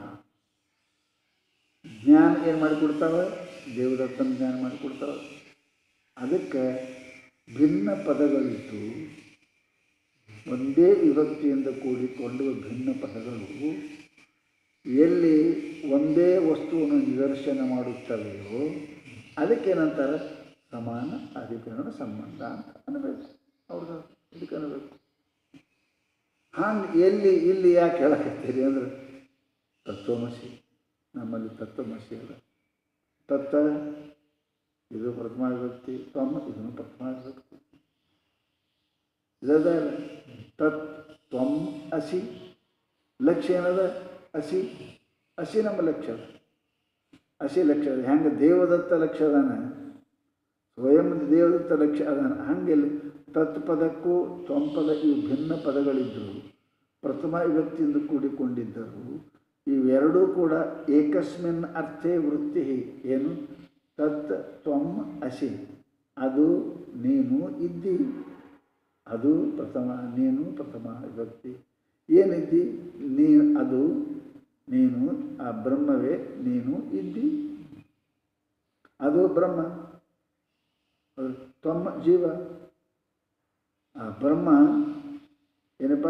ಜ್ಞಾನ ಏನು ಮಾಡಿಕೊಡ್ತಾವ ದೇವದತ್ತನ ಜ್ಞಾನ ಮಾಡಿಕೊಡ್ತಾವ ಅದಕ್ಕೆ ಭಿನ್ನ ಪದಗಳಿದ್ದು ಒಂದೇ ವಿಭಕ್ತಿಯಿಂದ ಕೂಡಿಕೊಂಡು ಭಿನ್ನ ಪದಗಳು ಎಲ್ಲಿ ಒಂದೇ ವಸ್ತುವನ್ನು ನಿದರ್ಶನ ಮಾಡುತ್ತವೆಯೋ ಅದಕ್ಕೇನಂತಾರೆ ಸಮಾನ ಅಧಿಕರಣ ಸಂಬಂಧ ಅಂತ ಅನ್ನಬೇಕು ಅವ್ರದ್ದು ಇದಕ್ಕೆ ಅನ್ನಬೇಕು ಹಂಗೆ ಎಲ್ಲಿ ಇಲ್ಲಿ ಯಾಕೆ ಹೇಳಕತ್ತೀರಿ ಅಂದ್ರೆ ತತ್ವಮಸಿ ನಮ್ಮಲ್ಲಿ ತತ್ವಮಸಿ ಅಲ್ಲ ತತ್ವ ಇದು ಪ್ರಥಮ ವಿಭಕ್ತಿ ತ್ವಮ್ ಇದನ್ನು ಪ್ರಥಮ ವಿಭಕ್ತಿ ಇದದ ತತ್ ತ್ವಮ್ ಅಸಿ ಲಕ್ಷ್ಯ ಏನದ ಅಸಿ ಅಸಿ ನಮ್ಮ ಲಕ್ಷ್ಯ ಅದ ಅಸಿ ಲಕ್ಷ್ಯ ಅದ ಹೆಂಗೆ ದೇವದತ್ತ ಲಕ್ಷ್ಯ ಅದಾನ ಸ್ವಯಂ ದೇವದತ್ತ ಲಕ್ಷ್ಯ ಅದಾನ ಹಂಗೆಲ್ಲಿ ತತ್ ಪದಕ್ಕೂ ತ್ವಂ ಪದ ಇವು ಭಿನ್ನ ಪದಗಳಿದ್ದರು ಪ್ರಥಮ ವಿಭಕ್ತಿಯಿಂದ ಕೂಡಿಕೊಂಡಿದ್ದರು ಇವೆರಡೂ ಕೂಡ ಏಕಸ್ಮಿನ್ ಅರ್ಥೇ ವೃತ್ತಿ ಏನು ತತ್ ತ್ವಂ ಅಸಿ ಅದು ನೀನು ಇದ್ದಿ ಅದು ಪ್ರಥಮ ನೀನು ಪ್ರಥಮ ವಿಭಕ್ತಿ ಏನಿದ್ದಿ ನೀ ಅದು ನೀನು ಆ ಬ್ರಹ್ಮವೇ ನೀನು ಇದ್ದಿ ಅದು ಬ್ರಹ್ಮ ಅದು ತ್ವಮ್ಮ ಜೀವ ಆ ಬ್ರಹ್ಮ ಏನಪ್ಪ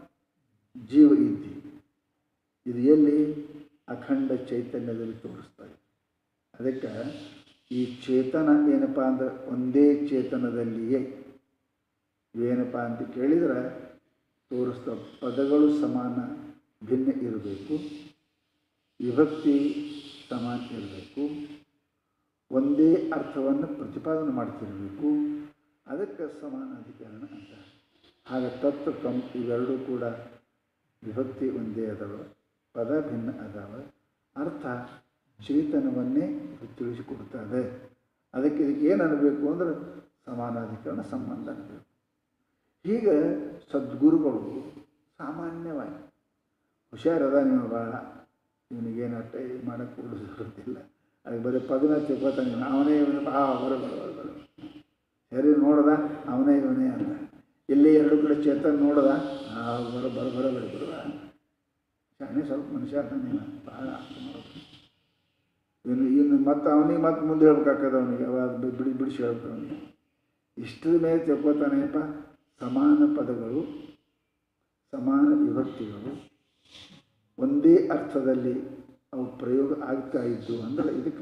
ಜೀವ ಇದ್ದಿ ಇದು ಎಲ್ಲಿ ಅಖಂಡ ಚೈತನ್ಯದಲ್ಲಿ ತೋರಿಸ್ತಾರೆ ಅದಕ್ಕೆ ಈ ಚೇತನ ಏನಪ್ಪ ಅಂದ್ರೆ ಒಂದೇ ಚೇತನದಲ್ಲಿಯೇ ಇವೇನಪ್ಪ ಅಂತ ಕೇಳಿದ್ರೆ ತೋರಿಸ್ತಾ ಪದಗಳು ಸಮಾನ ಭಿನ್ನ ಇರಬೇಕು ವಿಭಕ್ತಿ ಸಮಾನ ಇರಬೇಕು ಒಂದೇ ಅರ್ಥವನ್ನು ಪ್ರತಿಪಾದನೆ ಮಾಡ್ತಿರಬೇಕು ಅದಕ್ಕೆ ಸಮಾನಾಧಿಕರಣ ಅಂತ ಹಾಗೆ ತತ್ವ ತಂ ಇವೆರಡೂ ಕೂಡ ವಿಭಕ್ತಿ ಒಂದೇ ಅದಾವ ಪದ ಭಿನ್ನ ಅದಾವ ಅರ್ಥ ಚೇತನವನ್ನೇ ತಿಳಿಸಿಕೊಡ್ತದೆ ಅದಕ್ಕೆ ಇದಕ್ಕೆ ಏನು ಅನ್ನಬೇಕು ಅಂದ್ರೆ ಸಮಾನಾಧಿಕರಣ ಸಂಬಂಧ ಅನ್ನಬೇಕು ಹೀಗೆ ಸದ್ಗುರುಗಳು ಸಾಮಾನ್ಯವಾಗಿ ಹುಷಾರದ ನೀವು ಭಾಳ ಇವನಿಗೇನು ಅಟ್ಟ ಮಾಡೋಕ್ಕೆ ಕೊಡಿಸಿಲ್ಲ ಅದಕ್ಕೆ ಬರೀ ಪದನ ತಿಳ್ಕೊತಾನೆ ಇವನು ಅವನೇ ಇವನು ಬಾ ಬರ ಬರ ಬರ ಬರ ಸರಿ ನೋಡ್ದ ಅವನೇ ಇವನೇ ಅಂದ ಇಲ್ಲಿ ಎರಡು ಕಡೆ ಚೇತನ್ ನೋಡ್ದ ಆ ಬರ ಬರ ಬರ ಬರ ಬರುವ ಶಾಣೆ ಸ್ವಲ್ಪ ಮನುಷ್ಯ ಆಗ್ತಾನೆ ಭಾಳ ಅರ್ಥ ಮಾಡೋದು ಇನ್ನು ಇನ್ನು ಮತ್ತೆ ಅವನಿಗೆ ಮತ್ತೆ ಮುಂದೆ ಹೇಳ್ಬೇಕಾಗ್ತದೆ ಅವನಿಗೆ ಅವಾಗ ಬಿಡಿ ಬಿಡಿಸಿ ಹೇಳ್ಬೇಕು ಅವನಿಗೆ ಇಷ್ಟರ ಮೇಲೆ ತಿಳ್ಕೊತಾನೆಪ್ಪ ಸಮಾನ ಪದಗಳು ಸಮಾನ ವಿಭಕ್ತಿಗಳು ಒಂದೇ ಅರ್ಥದಲ್ಲಿ ಅವು ಪ್ರಯೋಗ ಆಗ್ತಾ ಇದ್ದು ಅಂದ್ರೆ ಇದಕ್ಕೆ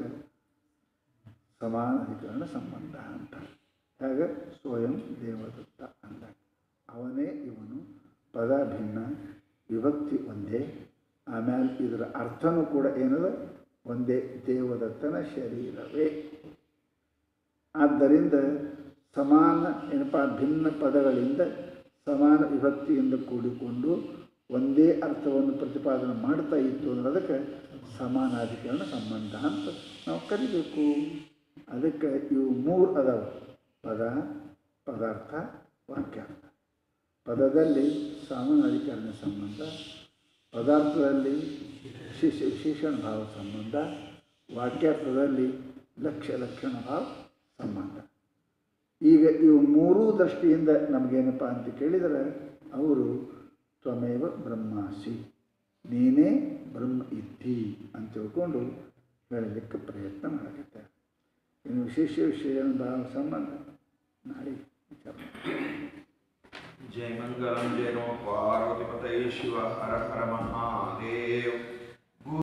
ಸಮಾನಾಧಿಕರಣ ಸಂಬಂಧ ಅಂತ ಹಾಗೆ ಸ್ವಯಂ ದೇವದತ್ತ ಅಂದ ಅವನೇ ಇವನು ಪದ ಭಿನ್ನ ವಿಭಕ್ತಿ ಒಂದೇ ಆಮೇಲೆ ಇದರ ಅರ್ಥನೂ ಕೂಡ ಏನದ ಒಂದೇ ದೇವದತ್ತನ ಶರೀರವೇ ಆದ್ದರಿಂದ ಸಮಾನ ಏನಪ್ಪ ಭಿನ್ನ ಪದಗಳಿಂದ ಸಮಾನ ವಿಭಕ್ತಿಯಿಂದ ಕೂಡಿಕೊಂಡು ಒಂದೇ ಅರ್ಥವನ್ನು ಪ್ರತಿಪಾದನೆ ಮಾಡ್ತಾ ಇತ್ತು ಅಂದ್ರೆ ಅದಕ್ಕೆ ಸಮಾನಾಧಿಕರಣ ಸಂಬಂಧ ಅಂತ ನಾವು ಕರಿಬೇಕು ಅದಕ್ಕೆ ಇವು ಮೂರು ಅದಾವ ಪದ ಪದಾರ್ಥ ವಾಕ್ಯಾರ್ಥ ಪದದಲ್ಲಿ ಸಮಾನಾಧಿಕರಣ ಸಂಬಂಧ ಪದಾರ್ಥದಲ್ಲಿ ಶಿಶ ವಿಶೇಷಣ ಭಾವ ಸಂಬಂಧ ವಾಕ್ಯಾರ್ಥದಲ್ಲಿ ಲಕ್ಷ್ಯ ಲಕ್ಷಣ ಭಾವ ಸಂಬಂಧ ಈಗ ಇವು ಮೂರೂ ದೃಷ್ಟಿಯಿಂದ ನಮಗೇನಪ್ಪ ಅಂತ ಕೇಳಿದರೆ ಅವರು ತ್ವಮೇವ ಬ್ರಹ್ಮಾಸಿ ನೀನೇ ಬ್ರಹ್ಮ ಇದ್ದಿ ಅಂತ ತಿಳ್ಕೊಂಡು ಹೇಳಲಿಕ್ಕೆ ಪ್ರಯತ್ನ ಮಾಡಕತ್ತೆ ಇನ್ನು ವಿಶೇಷ ವಿಷಯ ಭಾವ ಸಂಬಂಧ ನಾಳೆ ವಿಚಾರ ಮಾಡೋಣ. जय मंगलम जय नो पार्वती पतये शिव हर हर महादेव